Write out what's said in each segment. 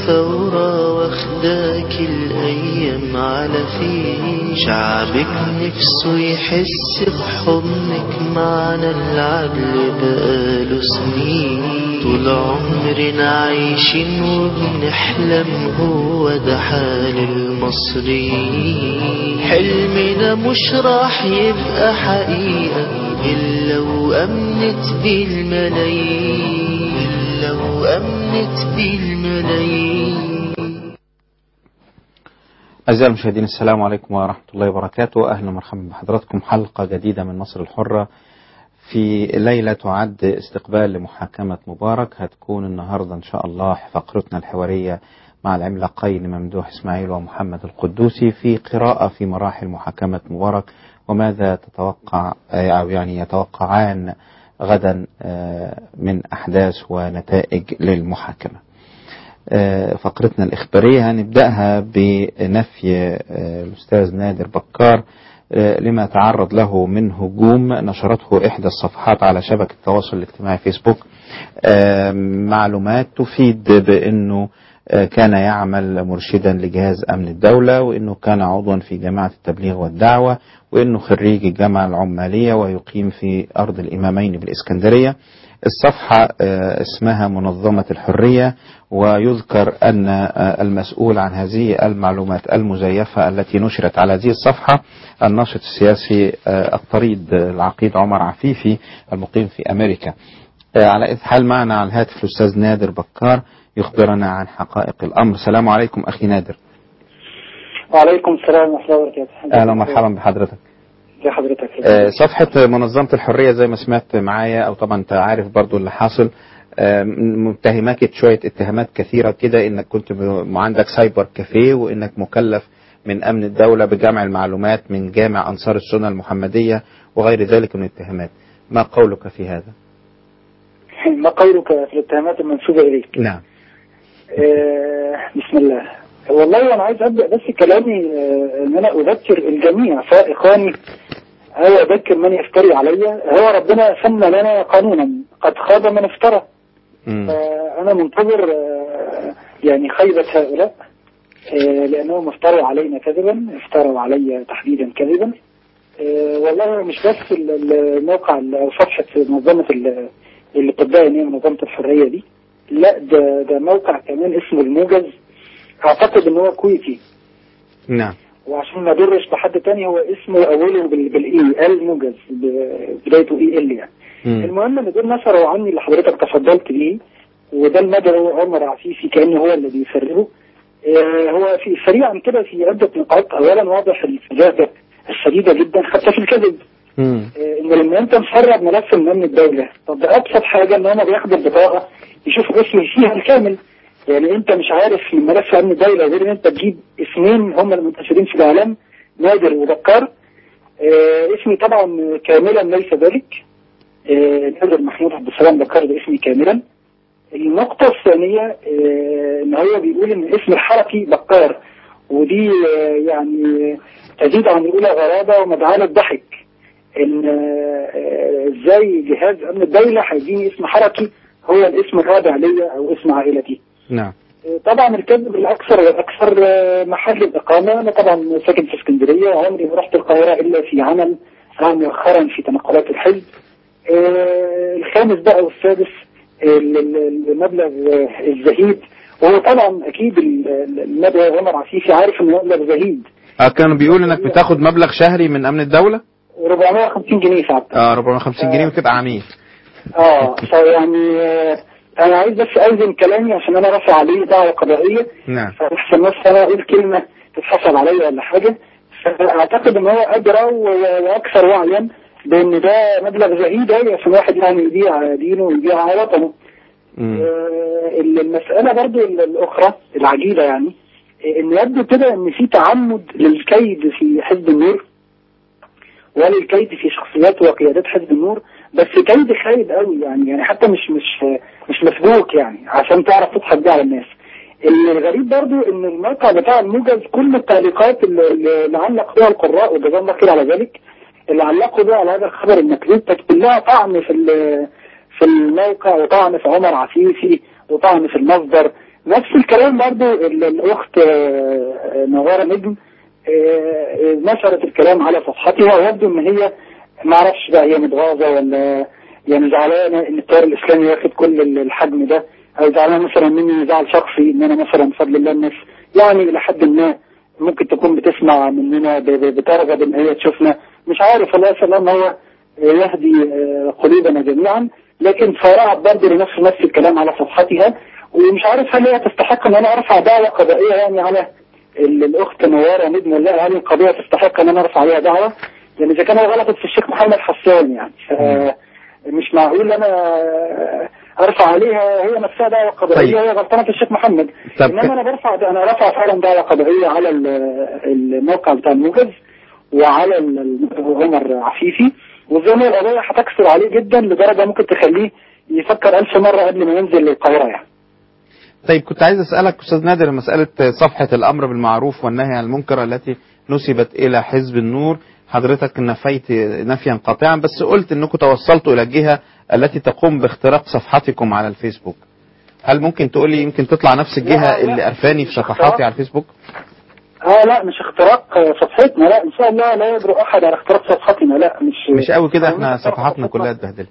الثورة واخداك الأيام على فيه شعبك نفسه يحس بحضنك معنا العدل بقاله سنين طول عمرنا عايشين وبنحلم هو ده حال المصريين حلمنا مش راح يبقى حقيقة إلا وأمنت بيه الملايين إلا وأمنت بيه الملايين أعزائي المشاهدين السلام عليكم ورحمة الله وبركاته أهلا ومرحبا بحضراتكم حلقة جديدة من مصر الحرة في ليلة تعد استقبال لمحاكمة مبارك هتكون النهاردة إن شاء الله فقرتنا الحوارية مع العملاقين ممدوح إسماعيل ومحمد القدوسي في قراءة في مراحل محاكمة مبارك وماذا تتوقع أو يعني يتوقعان غدا من أحداث ونتائج للمحاكمة فقرتنا الإخبارية هنبدأها بنفي الأستاذ نادر بكار لما تعرض له من هجوم نشرته إحدى الصفحات على شبكة التواصل الاجتماعي فيسبوك معلومات تفيد بأنه كان يعمل مرشدا لجهاز أمن الدولة وأنه كان عضوا في جماعة التبليغ والدعوة وأنه خريج الجامعة العمالية ويقيم في أرض الإمامين بالإسكندرية الصفحة اسمها منظمة الحرية ويذكر أن المسؤول عن هذه المعلومات المزيفة التي نشرت على هذه الصفحة الناشط السياسي الطريد العقيد عمر عفيفي المقيم في أمريكا على إذ حال معنا على الهاتف الأستاذ نادر بكار يخبرنا عن حقائق الأمر السلام عليكم أخي نادر وعليكم السلام ورحمة الله وبركاته أهلا ومرحبا بحضرتك ازي حضرتك صفحة منظمة الحرية زي ما سمعت معايا أو طبعا أنت عارف برضو اللي حاصل متهماك شوية اتهامات كثيرة كده إنك كنت عندك سايبر كافيه وإنك مكلف من أمن الدولة بجمع المعلومات من جامع أنصار السنة المحمدية وغير ذلك من الاتهامات ما قولك في هذا؟ ما قولك في الاتهامات المنسوبة إليك؟ نعم آه بسم الله والله أنا عايز أبدأ بس كلامي آه إن أنا أذكر الجميع سواء إخواني أو أذكر من يفتري علي هو ربنا سمى لنا قانونا قد خاب من افترى آه أنا منتظر آه يعني خيبة هؤلاء آه لأنهم افتروا علينا كذبا افتروا علي تحديدا كذبا آه والله مش بس الموقع أو صفحة منظمة اللي بتدعي ان هي منظمة الحرية دي لا ده ده موقع كمان اسمه الموجز اعتقد ان هو كويتي نعم وعشان ما ادرش بحد تاني هو اسمه اوله بالاي الموجز بدايته اي ال يعني مم. المهم ان دول نشروا عني اللي حضرتك تفضلت بيه وده المدعو عمر عفيفي كانه هو اللي بيسربه آه هو في سريعا كده في عدة نقاط اولا واضح الفجاءة الشديدة جدا حتى في الكذب مم. ان لما انت مسرب ملف من امن الدولة طب ده ابسط حاجة ان هم بياخدوا البطاقة يشوفوا اسم فيها الكامل يعني انت مش عارف من ملف امن الدولة غير ان انت تجيب اسمين هم المنتشرين في الاعلام نادر وبكار اه اسمي طبعا كاملا ليس ذلك اه نادر محمود عبد السلام بكار ده اسمي كاملا النقطة الثانية اه ان هو بيقول ان اسم الحركي بكار ودي اه يعني تزيد عن الاولى غرابة ومدعاة للضحك ان ازاي جهاز امن الدولة هيديني اسم حركي هو الاسم الرابع ليا او اسم عائلتي نعم طبعا الكذب الاكثر اكثر محل الاقامة انا طبعا ساكن في اسكندرية وعمري ما رحت القاهرة الا في عمل او مؤخرا في تنقلات الحزب الخامس بقى والسادس المبلغ الزهيد وهو طبعا اكيد المبلغ عمر عفيفي عارف انه مبلغ زهيد اه كانوا بيقولوا انك بتاخد مبلغ شهري من امن الدولة 450 جنيه ساعتها اه 450 جنيه وتبقى عميل اه فيعني آه انا عايز بس اوزن كلامي عشان انا رافع عليه دعوه قضائيه نعم فاحسن بس انا اقول كلمه تتحسب عليا ولا حاجه فاعتقد ان هو ادرى واكثر وعيا بان ده مبلغ زهيد قوي عشان واحد يعني يبيع دينه ويبيع وطنه آه المساله برضو الاخرى العجيبه يعني ان يبدو كده ان في تعمد للكيد في حزب النور وللكيد في شخصيات وقيادات حزب النور بس كيد خايب قوي يعني يعني حتى مش مش مش مسبوك يعني عشان تعرف تضحك بيه على الناس الغريب برضو ان الموقع بتاع الموجز كل التعليقات اللي, اللي علق بها القراء وجزاهم الله خير على ذلك اللي علقوا بها على هذا الخبر المكذوب كانت كلها طعن في في الموقع وطعن في عمر عفيفي وطعن في المصدر نفس الكلام برضو ال- الأخت آه، نوارة نجم آه، نشرت الكلام على صفحتها ويبدو ان هي ما اعرفش بقى هي متغاظة ولا يعني زعلانة ان التيار الاسلامي واخد كل ال- الحجم ده او زعلانة مثلا مني زعل شخصي ان انا مثلا بفضل الله الناس يعني الى حد ما ممكن تكون بتسمع مننا ب- ب- بترغب ان هي تشوفنا مش عارف الله يسأل ان هو يهدي آه، قلوبنا جميعا لكن فرعت برضه لنفس نفس الكلام على صفحتها ومش عارف هل هي تستحق ان انا ارفع دعوة قضائية يعني على ال- الاخت نوارة نجم ولا هل القضية تستحق ان انا ارفع عليها دعوة لان اذا كان هي غلطت في الشيخ محمد حسان يعني ف- مش معقول انا ارفع عليها هي نفسها دعوة قضائية طيب. هي غلطانة في الشيخ محمد طب انما انا برفع انا رافع فعلا دعوة قضائية على ال- الموقع بتاع الموجز وعلى ال- عمر عفيفي وزي ما القضية هتكسر عليه جدا لدرجة ممكن تخليه يفكر ألف مرة قبل ما ينزل للقاهرة يعني طيب كنت عايز اسالك استاذ نادر مساله صفحه الامر بالمعروف والنهي عن المنكر التي نسبت الى حزب النور حضرتك نفيت نفيا قاطعا بس قلت انكم توصلتوا الى الجهه التي تقوم باختراق صفحتكم على الفيسبوك هل ممكن تقولي يمكن تطلع نفس الجهه لا، لا، اللي قرفاني في مش صفحاتي اختراق. على الفيسبوك اه لا مش اختراق آه، صفحتنا لا ان شاء الله لا يجرؤ احد على اختراق صفحتنا لا مش مش قوي كده احنا مش اختراق صفحاتنا صفحتنا. كلها اتبهدلت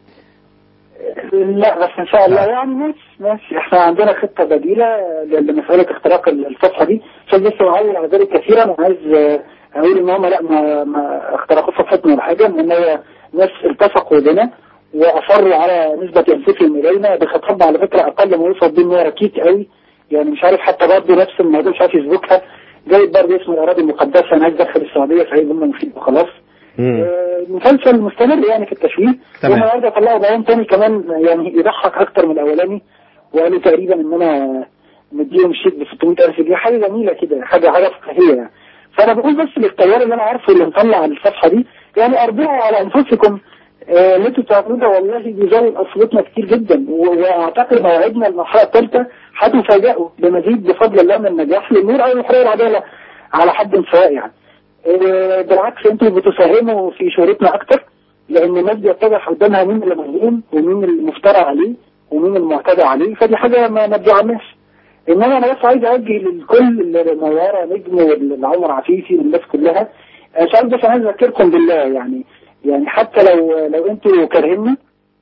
لا بس ان شاء الله لا. يعني ماشي ماشي احنا عندنا خطه بديله ل- لمساله اختراق ال- الصفحه دي عشان لسه معايا على ذلك كثيرا وعايز آه، اقول ان هم لا ما, ما اخترقوا صفحتنا ولا حاجه ان هي ناس التصقوا بنا واصروا على نسبه انفسهم الينا بخطاب على فكره اقل ما يوصف به ان هو ركيك قوي يعني مش عارف حتى برضه نفس الموضوع مش عارف يسبقها جايب برضه اسم الاراضي المقدسه انا عايز ادخل السعوديه فهي هم مفيد وخلاص مم. آه، مسلسل مستمر يعني في التشويه تمام. والنهارده طلعوا بيان تاني كمان يعني يضحك اكتر من الاولاني وقالوا تقريبا ان انا مديهم شيك ب 600000 جنيه حاجه جميله كده حاجه حاجه فقهيه يعني فانا بقول بس للتيار اللي انا عارفه اللي مطلع الصفحه دي يعني ارجعوا على انفسكم آه، اللي انتوا بتعملوه ده والله بيزود اصواتنا كتير جدا و- واعتقد موعدنا المرحله الثالثه هتفاجئوا بمزيد بفضل الله من النجاح للنور او الحريه والعداله على حد سواء يعني آه، بالعكس انتوا بتساهموا في شهرتنا اكتر لان الناس بيتضح قدامها مين اللي مظلوم ومين المفترى عليه ومين المعتدى عليه فدي حاجه ما ما تزعلناش انما انا بس عايز اوجه للكل النوارة نجم والعمر عفيفي والناس كلها انا مش عايز بس عايز اذكركم بالله يعني يعني حتى لو لو انتوا كارهيني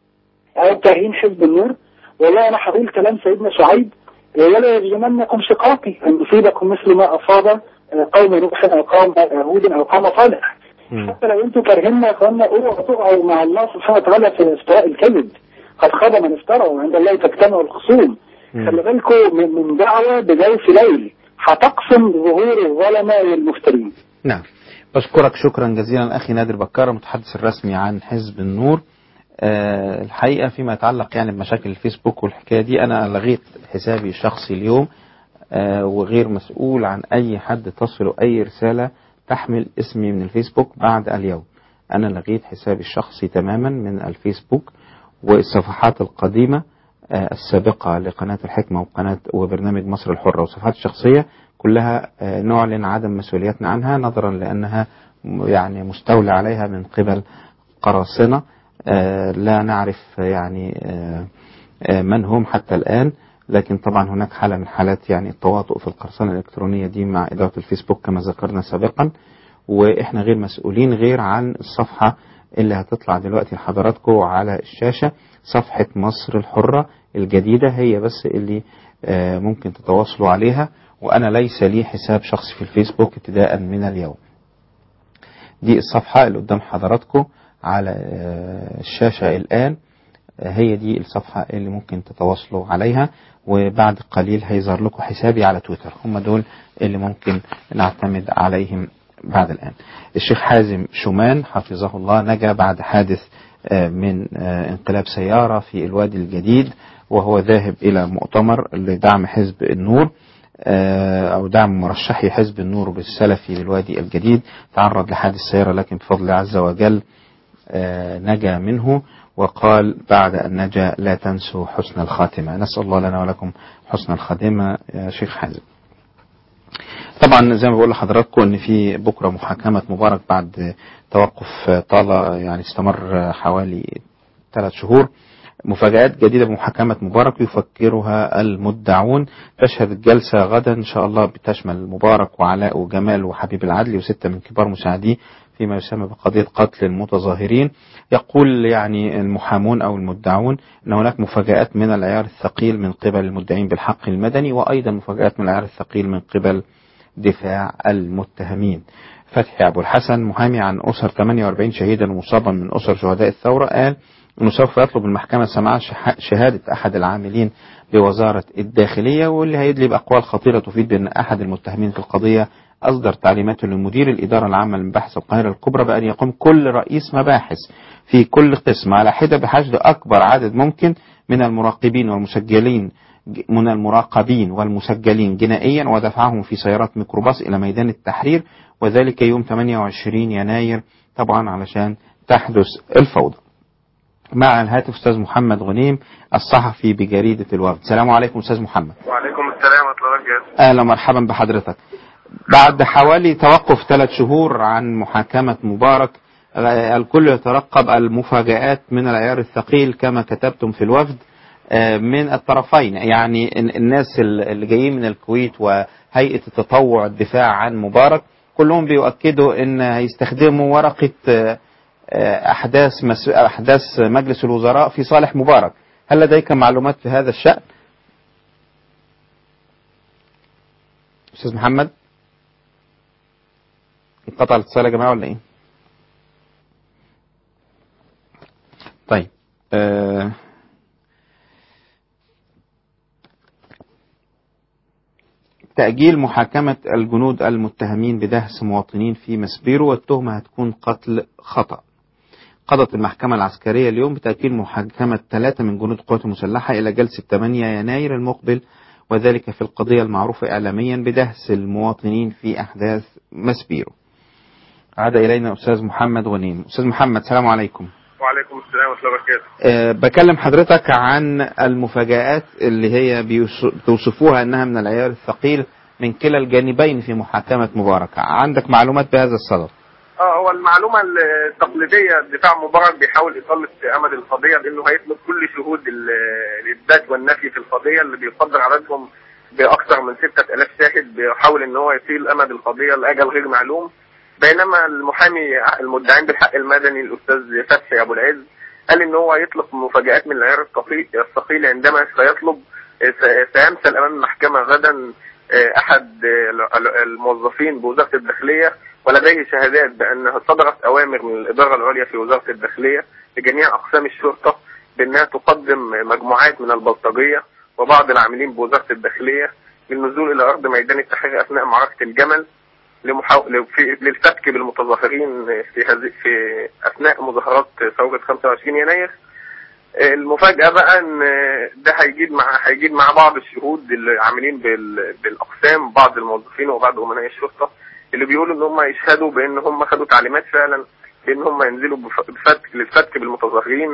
او كارهين حزب النور والله انا هقول كلام سيدنا شعيب ولا يجرمنكم شقاقي ان يصيبكم مثل ما اصاب قوم نوح او قوم هود او قوم صالح مم. حتى لو انتوا كارهيننا يا اخوانا اوعوا تقعوا مع الله سبحانه وتعالى في افتراء الكذب قد خاب من افترى وعند الله تجتمع الخصوم مم. خلي بالكم من من دعوه بجوف ليل هتقسم ظهور الظلمه والمفترين نعم بشكرك شكرا جزيلا أخي نادر بكار المتحدث الرسمي عن حزب النور آه، الحقيقة فيما يتعلق يعني بمشاكل الفيسبوك والحكاية دي أنا لغيت حسابي الشخصي اليوم آه، وغير مسؤول عن أي حد تصل أي رسالة تحمل اسمي من الفيسبوك بعد اليوم أنا لغيت حسابي الشخصي تماما من الفيسبوك والصفحات القديمة آه، السابقة لقناة الحكمة وقناة وبرنامج مصر الحرة والصفحات الشخصية كلها آه، نعلن عدم مسؤوليتنا عنها نظرا لأنها م- يعني مستولى عليها من قبل قراصنة آه، لا نعرف يعني آه، آه، من هم حتى الآن لكن طبعا هناك حالة من حالات يعني التواطؤ في القرصنة الإلكترونية دي مع إدارة الفيسبوك كما ذكرنا سابقا وإحنا غير مسؤولين غير عن الصفحة اللي هتطلع دلوقتي لحضراتكم على الشاشة صفحة مصر الحرة الجديدة هي بس اللي آه، ممكن تتواصلوا عليها وأنا ليس لي حساب شخصي في الفيسبوك ابتداء من اليوم دي الصفحة اللي قدام حضراتكم على آه، الشاشة الآن آه، هي دي الصفحة اللي ممكن تتواصلوا عليها وبعد قليل هيظهر لكم حسابي على تويتر هم دول اللي ممكن نعتمد عليهم بعد الآن الشيخ حازم شومان حفظه الله نجا بعد حادث آه، من آه، انقلاب سيارة في الوادي الجديد وهو ذاهب إلى مؤتمر لدعم حزب النور آه، أو دعم مرشحي حزب النور بالسلفي للوادي الجديد تعرض لحادث سيارة لكن بفضل الله عز وجل آه، نجا منه وقال بعد أن نجا لا تنسوا حسن الخاتمة نسأل الله لنا ولكم حسن الخاتمة يا شيخ حازم طبعا زي ما بقول لحضراتكم ان في بكره محاكمه مبارك بعد توقف طال يعني استمر حوالي ثلاث شهور مفاجآت جديدة بمحاكمة مبارك يفكرها المدعون تشهد الجلسة غدا إن شاء الله بتشمل مبارك وعلاء وجمال وحبيب العدلي وستة من كبار مساعديه فيما يسمى بقضية قتل المتظاهرين يقول يعني المحامون أو المدعون أن هناك مفاجآت من العيار الثقيل من قبل المدعين بالحق المدني وأيضا مفاجآت من العيار الثقيل من قبل دفاع المتهمين فتحي أبو الحسن محامي عن أسر 48 شهيدا ومصابا من أسر شهداء الثورة قال أنه سوف يطلب المحكمة سماع شح- شهادة أحد العاملين بوزارة الداخلية واللي هيدلي بأقوال خطيرة تفيد بأن أحد المتهمين في القضية أصدر تعليماته لمدير الإدارة العامة لمباحث القاهرة الكبرى بأن يقوم كل رئيس مباحث في كل قسم على حدة بحشد أكبر عدد ممكن من المراقبين والمسجلين من المراقبين والمسجلين جنائيا ودفعهم في سيارات ميكروباص إلى ميدان التحرير وذلك يوم 28 يناير طبعا علشان تحدث الفوضى مع الهاتف أستاذ محمد غنيم الصحفي بجريدة الوفد السلام عليكم أستاذ محمد وعليكم السلام ورحمة الله وبركاته أهلا مرحبا بحضرتك بعد حوالي توقف ثلاث شهور عن محاكمة مبارك آه، الكل يترقب المفاجآت من العيار الثقيل كما كتبتم في الوفد آه، من الطرفين يعني ال- الناس ال- اللي جايين من الكويت وهيئة التطوع الدفاع عن مبارك كلهم بيؤكدوا ان هيستخدموا ورقة آه، آه، احداث مس- احداث مجلس الوزراء في صالح مبارك هل لديك معلومات في هذا الشأن استاذ محمد انقطع الاتصال يا جماعه ولا ايه طيب آه تأجيل محاكمة الجنود المتهمين بدهس مواطنين في مسبيرو والتهمة هتكون قتل خطأ قضت المحكمة العسكرية اليوم بتأجيل محاكمة ثلاثة من جنود القوات المسلحة إلى جلسة 8 يناير المقبل وذلك في القضية المعروفة إعلاميا بدهس المواطنين في أحداث مسبيرو عاد إلينا أستاذ محمد غنيم أستاذ محمد السلام عليكم وعليكم السلام ورحمة الله وبركاته أه بكلم حضرتك عن المفاجآت اللي هي بيوص- بتوصفوها أنها من العيار الثقيل من كلا الجانبين في محاكمة مبارك عندك معلومات بهذا الصدد اه هو المعلومة التقليدية دفاع مبارك بيحاول إطالة أمد القضية بأنه هيطلب كل شهود ال- الإثبات والنفي في القضية اللي بيقدر عددهم بأكثر من 6000 شاهد بيحاول إن هو يطيل أمد القضية لأجل غير معلوم بينما المحامي المدعين بالحق المدني الأستاذ فتحي أبو العز قال إن هو يطلق مفاجآت من العيار الثقيل- الثقيل عندما سيطلب س- سيمثل أمام المحكمة غدا آه، أحد آه، ال- الموظفين بوزارة الداخلية ولديه شهادات بأنها صدرت أوامر من الإدارة العليا في وزارة الداخلية لجميع أقسام الشرطة بأنها تقدم مجموعات من البلطجية وبعض العاملين بوزارة الداخلية للنزول إلى أرض ميدان التحرير أثناء معركة الجمل لمحاو... لفي- للفتك بالمتظاهرين في هذه في أثناء مظاهرات ثورة 25 يناير المفاجأة بقى ان ده هيجيب مع هيجيب مع بعض الشهود اللي عاملين بال... بالاقسام بعض الموظفين وبعض امناء الشرطة اللي بيقولوا ان هم يشهدوا بان هم خدوا تعليمات فعلا بان هم ينزلوا بف- بفتك للفتك بالمتظاهرين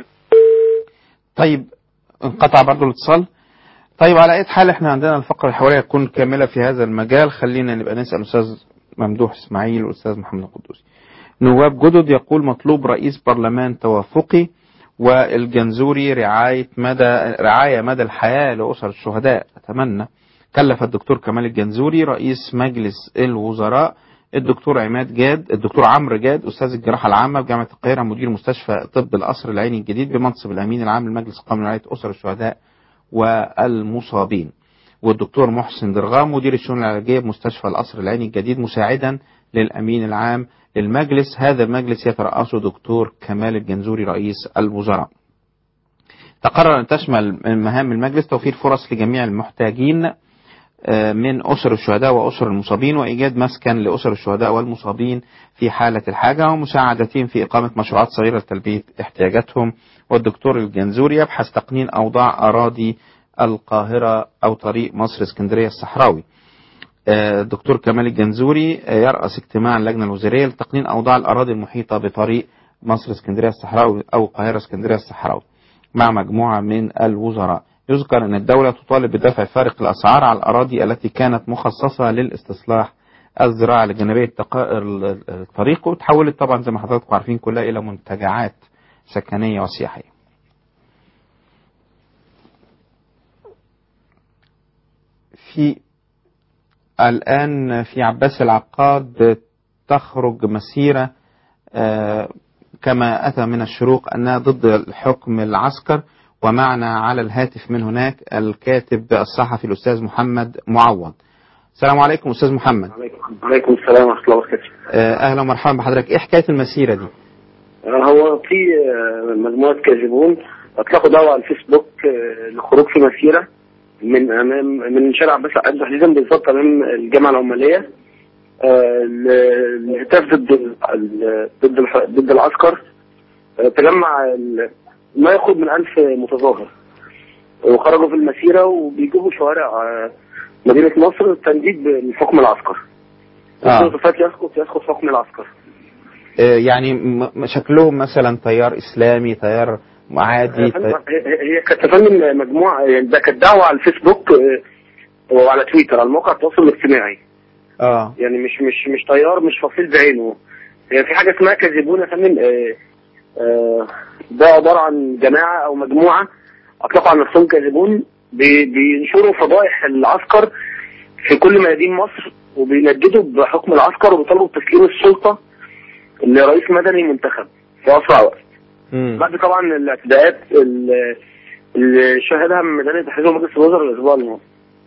طيب انقطع برضو الاتصال طيب على اي حال احنا عندنا الفقرة الحوارية تكون كاملة في هذا المجال خلينا نبقى نسأل أستاذ ممدوح إسماعيل والأستاذ محمد القدوسي نواب جدد يقول مطلوب رئيس برلمان توافقي والجنزوري رعاية مدى رعاية مدى الحياة لأسر الشهداء أتمنى كلف الدكتور كمال الجنزوري رئيس مجلس الوزراء الدكتور عماد جاد الدكتور عمرو جاد أستاذ الجراحة العامة بجامعة القاهرة مدير مستشفى طب القصر العيني الجديد بمنصب الأمين العام لمجلس القومي لرعاية أسر الشهداء والمصابين والدكتور محسن درغام مدير الشؤون العلاجية بمستشفى القصر العيني الجديد مساعدا للأمين العام للمجلس هذا المجلس يترأسه دكتور كمال الجنزوري رئيس الوزراء تقرر أن تشمل مهام المجلس توفير فرص لجميع المحتاجين آه، من أسر الشهداء وأسر المصابين وإيجاد مسكن لأسر الشهداء والمصابين في حالة الحاجة ومساعدتهم في إقامة مشروعات صغيرة لتلبية احتياجاتهم والدكتور الجنزوري يبحث تقنين أوضاع أراضي القاهرة أو طريق مصر اسكندرية الصحراوي آه، الدكتور كمال الجنزوري آه، يرأس اجتماع اللجنة الوزارية لتقنين أوضاع الأراضي المحيطة بطريق مصر اسكندرية الصحراوي أو القاهرة اسكندرية الصحراوي مع مجموعة من الوزراء يذكر أن الدولة تطالب بدفع فارق الأسعار على الأراضي التي كانت مخصصة للاستصلاح الزراعة لجانبية التقا- ال- الطريق وتحولت طبعا زي ما حضراتكم عارفين كلها إلى منتجعات سكنية وسياحية في الآن في عباس العقاد تخرج مسيرة آه، كما أتى من الشروق أنها ضد الحكم العسكر ومعنا على الهاتف من هناك الكاتب الصحفي الأستاذ محمد معوض السلام عليكم أستاذ محمد عليكم السلام ورحمة الله وبركاته آه، أهلا ومرحبا بحضرتك إيه حكاية المسيرة دي هو في آه، مجموعة كاذبون أطلقوا دعوة على الفيسبوك آه، لخروج في مسيرة من أمام من شارع عباس العقاد تحديدا بالظبط أمام الجامعة العمالية آه، ل- للهتاف ضد ال- ال- ضد الح- ضد العسكر آه، تجمع ال- ما يقرب من ألف متظاهر وخرجوا في المسيرة وبيجيبوا شوارع آه، مدينة نصر تنديد بالحكم العسكر آه. الهتافات يسقط يسقط حكم العسكر آه، يعني م- م- شكلهم مثلا تيار إسلامي تيار عادي هي تي- هي كانت تفنن مجموعه يعني ده كانت دعوه على الفيسبوك آه، وعلى تويتر على مواقع التواصل الاجتماعي اه يعني مش مش مش تيار مش فصيل بعينه هي في حاجه اسمها كاذبون يا فندم آه، آه، ده عباره عن جماعه او مجموعه اطلقوا على نفسهم كاذبون بي- بينشروا فضائح العسكر في كل ميادين مصر وبينددوا بحكم العسكر وبيطالبوا بتسليم السلطه لرئيس مدني منتخب في اسرع وقت مم. بعد طبعا الاعتداءات ال- اللي شهدها من ميدان التحرير ومجلس الوزراء الاسبوع الماضي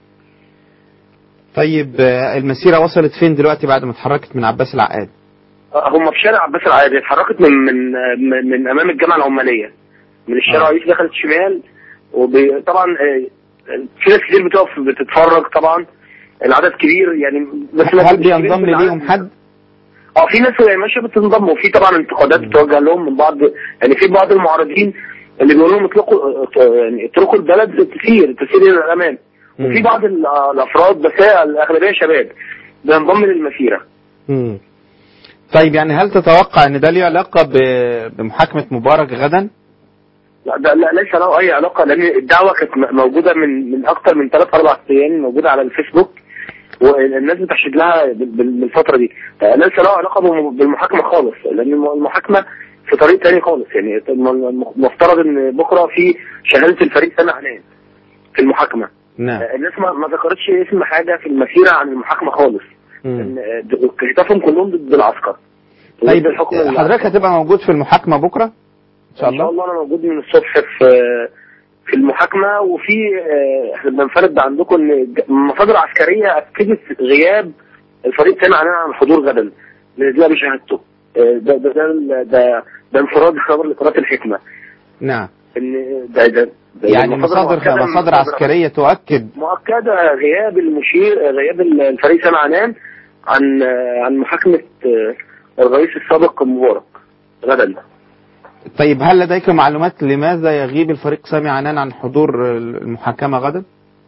طيب آه، المسيرة وصلت فين دلوقتي بعد ما اتحركت من عباس العقاد آه، هم في شارع عباس العادي اتحركت من من من, من امام الجامعه العماليه من الشارع آه. الرئيسي دخلت شمال وطبعا في ناس كتير بتقف بتتفرج طبعا العدد كبير يعني بس ما هل كانش كبير بينضم في العدد. ليهم حد؟ اه في ناس ماشيه بتنضم وفي طبعا انتقادات بتوجه لهم من بعض يعني في بعض المعارضين اللي بيقولوا لهم اطلقوا يعني اتركوا البلد تسير تسير الى الامام مم. وفي بعض ال- الافراد بس هي الاغلبيه شباب بينضم للمسيره مم. طيب يعني هل تتوقع ان ده ليه علاقة ب- بمحاكمة مبارك غدا؟ لا ده لا ليس له اي علاقه لان الدعوه كانت م- موجوده من من اكثر من ثلاث اربع ايام موجوده على الفيسبوك والناس بتحشد لها بال- بال- بالفتره دي آه، ليس له علاقه بالم- بالمحاكمه خالص لان الم- المحاكمه في طريق تاني خالص يعني الم- المفترض ان بكره في شهاده الفريق سنه عنان في المحاكمه نعم آه، الناس ما ما ذكرتش اسم حاجه في المسيره عن المحاكمه خالص مم. ان آه، د- هتافهم كلهم ضد العسكر طيب ضد الحكم حضرتك العسكري. هتبقى موجود في المحاكمة بكرة؟ ان شاء ان شاء الله الله انا موجود من الصبح في في المحاكمه وفي آه، احنا بنفرد عندكم ان ج- مصادر عسكريه اكدت غياب الفريق تاني عننا عن الحضور غدا لإدلاء بشهادته آه، ده ده ده ده, ده انفراد خبر لقناه الحكمه نعم ان ده ده, ده يعني مصادر مصادر مؤكدة من مصادر عسكرية تؤكد مؤكده غياب المشير غياب الفريق سامي عنان عن آه، عن محاكمه آه، الرئيس السابق مبارك غدا طيب هل لديك معلومات لماذا يغيب الفريق سامي عنان عن حضور المحاكمة غدا؟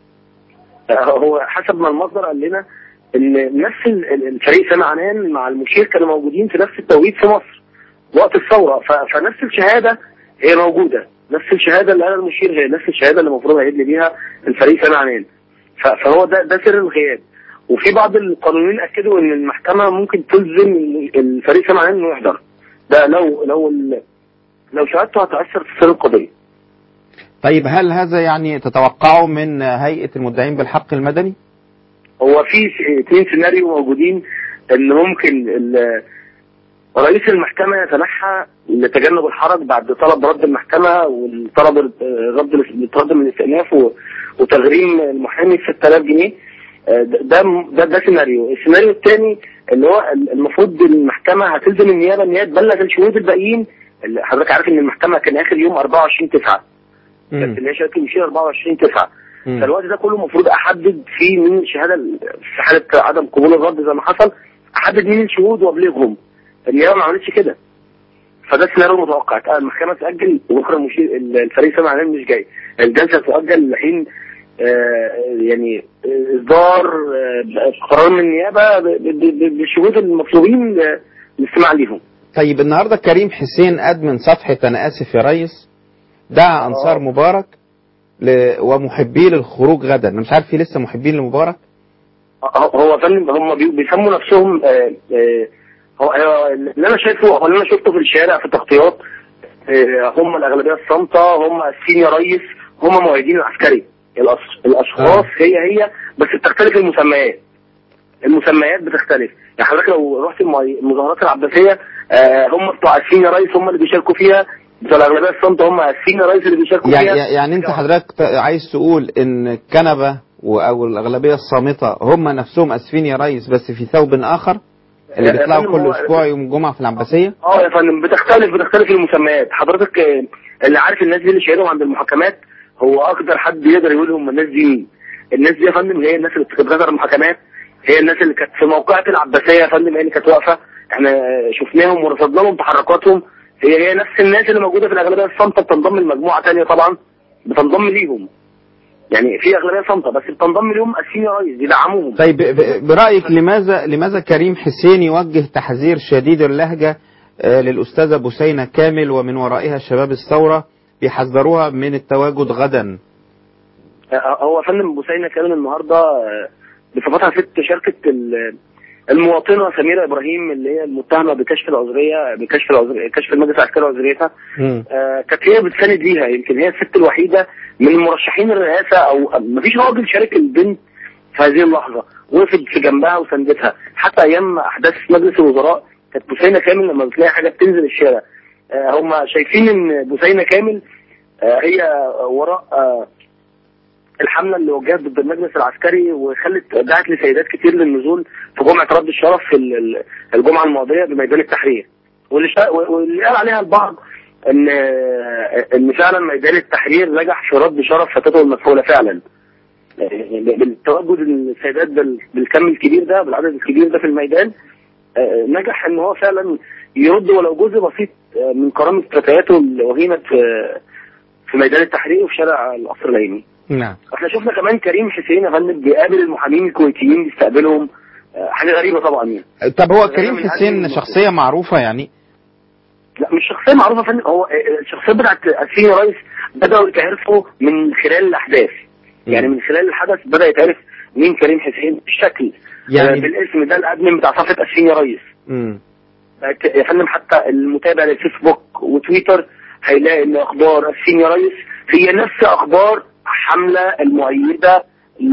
هو حسب ما المصدر قال لنا ان نفس ال- ال- الفريق سامي عنان مع المشير كانوا موجودين في نفس التوقيت في مصر وقت الثوره ف- فنفس الشهاده هي موجوده نفس الشهاده اللي قالها المشير هي نفس الشهاده اللي المفروض هيدلي بيها الفريق سامي عنان ف- فهو ده ده سر الغياب وفي بعض القانونيين اكدوا ان المحكمه ممكن تلزم ال- الفريق سامي عنان انه يحضر ده لو لو ال- لو شهادته هتاثر في سر القضيه طيب هل هذا يعني تتوقعه من هيئة المدعين بالحق المدني؟ هو في س- اثنين سيناريو موجودين ان ممكن ال- رئيس المحكمة يتنحى لتجنب الحرج بعد طلب رد المحكمة والطلب رد الرد من الاستئناف و- وتغريم المحامي 6000 جنيه آه، ده ده ده سيناريو السيناريو الثاني اللي هو المفروض المحكمة هتلزم النيابة ان هي تبلغ الشهود الباقيين اللي حضرتك عارف ان المحكمة كان اخر يوم 24 9 كانت اللي هي شهادة المشير 24 9 مم. فالوقت ده كله المفروض احدد فيه مين الشهاده في حاله عدم قبول الرد زي ما حصل احدد مين الشهود وابلغهم النيابه ما عملتش كده فده السيناريو المتوقع آه، المحكمه تاجل وبكره المشير الفريق سامع عليه مش جاي الجلسه تؤجل لحين آه، يعني آه، اصدار آه، قرار من النيابه ب- ب- ب- بالشهود المطلوبين آه، الاستماع ليهم طيب النهارده كريم حسين ادمن صفحه انا اسف يا ريس دعا انصار مبارك ل... ومحبيه للخروج غدا انا مش عارف في لسه محبين لمبارك هو- هو فندم هم بي- بيسموا نفسهم آه، آه، هو هو اللي انا شايفه هو اللي انا شفته في الشارع في التغطيات آه، هم الاغلبيه الصامته هم السين يا ريس هم مؤيدين العسكري الأش- الاشخاص هي هي بس بتختلف المسميات المسميات بتختلف يعني حضرتك لو رحت المي- المظاهرات العباسيه آه، هم بتوع اسفين يا ريس هم اللي بيشاركوا فيها بتوع الاغلبيه الصمت هم اسفين يا ريس اللي بيشاركوا يعني فيها يعني انت حضرتك ت- عايز تقول ان الكنبه و- او الاغلبيه الصامته هم نفسهم اسفين يا ريس بس في ثوب اخر اللي يا بيطلعوا فندم كل هو- اسبوع يوم الجمعه في العباسيه اه يا فندم بتختلف بتختلف المسميات حضرتك آه، اللي عارف الناس دي اللي شايلهم عند المحاكمات هو اقدر حد يقدر يقول هم الناس دي مين الناس دي يا فندم هي الناس اللي بتتبادر المحاكمات هي الناس اللي كانت في موقعة العباسية يا فندم هي اللي كانت واقفة احنا آه، شفناهم ورصدنا لهم تحركاتهم هي هي نفس الناس اللي موجودة في الأغلبية الصامتة بتنضم لمجموعة تانية طبعا بتنضم ليهم يعني في أغلبية صامتة بس بتنضم ليهم أسفين يا ريس يدعموهم طيب ب- برايك لماذا لماذا كريم حسين يوجه تحذير شديد اللهجه آه، للاستاذه بثينه كامل ومن ورائها شباب الثوره بيحذروها من التواجد غدا آه، هو فندم بوسينة كان النهارده آه، بصفتها ست شركة ال- المواطنة سميرة إبراهيم اللي هي المتهمة بكشف العذرية بكشف العذرية كشف المجلس العسكري وعذريتها آه، كانت هي بتساند ليها يمكن هي الست الوحيدة من المرشحين الرئاسة أو مفيش راجل شارك البنت في هذه اللحظة وقفت في جنبها وساندتها حتى أيام أحداث مجلس الوزراء كانت بوسينة كامل لما بتلاقي حاجة بتنزل الشارع آه، هم شايفين إن بوسينة كامل آه، هي وراء آه، الحمله اللي وجهت ضد المجلس العسكري وخلت دعت لسيدات كتير للنزول في جمعه رد الشرف في ال- ال- الجمعه الماضيه بميدان التحرير واللي شا... واللي قال عليها البعض ان ان فعلا ميدان التحرير نجح في رد شرف فتاته المسؤوله فعلا يعني بالتواجد السيدات بال- بالكم الكبير ده بالعدد الكبير ده في الميدان آه، نجح ان هو فعلا يرد ولو جزء بسيط آه، من كرامه فتياته اللي اهينت في في ميدان التحرير وفي شارع القصر العيني نعم احنا شفنا كمان كريم حسين يا فندم بيقابل المحامين الكويتيين بيستقبلهم آه، حاجه غريبه طبعا يعني طب هو أنا كريم من حسين هذه شخصيه معروفه يعني لا مش شخصيه معروفه يا فندم هو آه، الشخصيات بتاعت اسفين يا ريس بداوا يتعرفوا من خلال الاحداث يعني من خلال الحدث بدا يتعرف مين كريم حسين بالشكل يعني- يعني بالاسم ده الادمن بتاع صفحه اسفين يا ريس مم. يا فندم حتى المتابع للفيسبوك وتويتر هيلاقي ان اخبار اسفين يا ريس هي نفس اخبار حمله المؤيده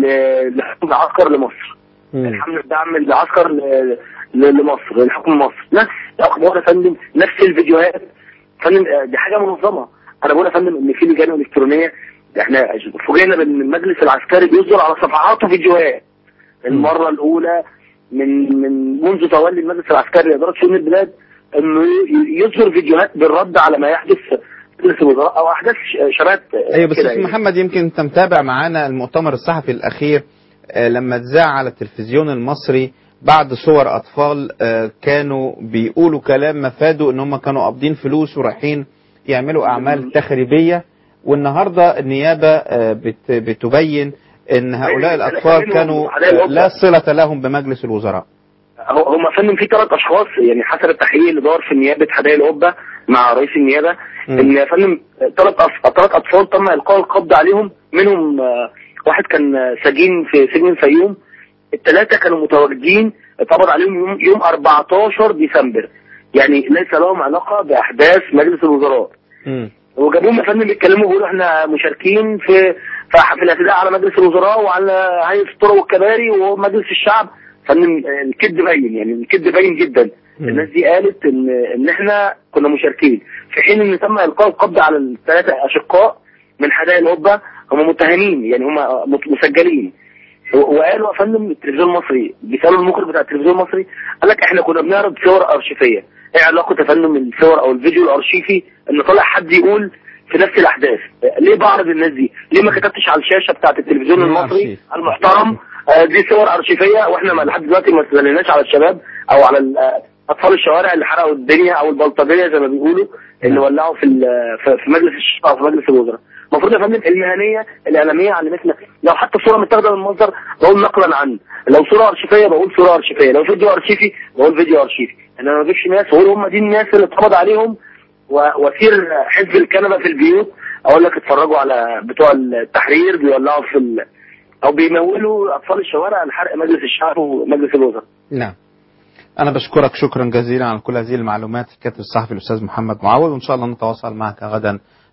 ل- لحكم العسكر لمصر مم. الحمله الدعم العسكر ل- ل- لمصر لحكم مصر نفس الاخبار يا فندم نفس الفيديوهات فندم آه، دي حاجه منظمه انا بقول يا فندم ان في لجان الكترونيه احنا فوجئنا بان المجلس العسكري بيصدر على صفحاته فيديوهات المره الاولى من من منذ تولي المجلس العسكري لاداره شؤون البلاد انه ي- يصدر فيديوهات بالرد على ما يحدث في مجلس الوزراء او احداث ش- شبات آه، ايوه بس كده استاذ يعني. محمد يمكن انت متابع معانا المؤتمر الصحفي الاخير آه، لما اتذاع على التلفزيون المصري بعد صور اطفال آه، كانوا بيقولوا كلام مفاده ان هم كانوا قابضين فلوس ورايحين يعملوا اعمال تخريبيه والنهارده النيابه آه، بت- بتبين ان هؤلاء أيوة، الاطفال منهم كانوا عليها آه، الوقت. لا صله لهم بمجلس الوزراء هو- هم فندم في ثلاث اشخاص يعني حسب التحقيق اللي دار في نيابه حدائق القبه مع رئيس النيابه مم. ان يا فندم ثلاث ثلاث اطفال تم القاء القبض عليهم منهم آه، واحد كان آه، سجين في سجن الفيوم الثلاثه كانوا متواجدين اتقبض عليهم يوم, يوم 14 ديسمبر يعني ليس لهم علاقه باحداث مجلس الوزراء مم. وجابوهم يا فندم يتكلموا بيقولوا احنا مشاركين في في في الاعتداء على مجلس الوزراء وعلى هيئه الطرق والكباري ومجلس الشعب فندم آه، الكذب باين يعني الكذب باين جدا مم. الناس دي قالت ان ان احنا كنا مشاركين في حين ان تم القاء القبض على الثلاثه اشقاء من حدائق القبه هم متهمين يعني هم مت- مسجلين و- وقالوا يا فندم التلفزيون المصري بيسالوا المخرج بتاع التلفزيون المصري قال لك احنا كنا بنعرض صور ارشيفيه ايه علاقه يا فندم الصور او الفيديو الارشيفي ان طالع حد يقول في نفس الاحداث ليه بعرض الناس دي ليه ما كتبتش على الشاشه بتاعت التلفزيون مم، المصري أرشيف. المحترم آه، دي صور ارشيفيه واحنا ما لحد دلوقتي ما استدلناش على الشباب او على ال- آه، اطفال الشوارع اللي حرقوا الدنيا او البلطجيه زي ما بيقولوا اللي نعم. ولعوا في ال- في في مجلس الشورى او في مجلس الوزراء المفروض يا فندم المهنيه الاعلاميه علمتنا لو حتى صوره متاخده من المصدر بقول نقلا عنه لو صوره ارشيفيه بقول صوره ارشيفيه لو فيديو ارشيفي بقول فيديو ارشيفي انا ما بجيبش ناس اقول هم دي الناس اللي اتقبض عليهم و- واسير حزب الكنبه في البيوت اقول لك اتفرجوا على بتوع التحرير بيولعوا في ال... او بيمولوا اطفال الشوارع لحرق مجلس الشعب ومجلس الوزراء نعم أنا بشكرك شكرا جزيلا على كل هذه المعلومات الكاتب الصحفي الأستاذ محمد معوض وإن شاء الله نتواصل معك غدا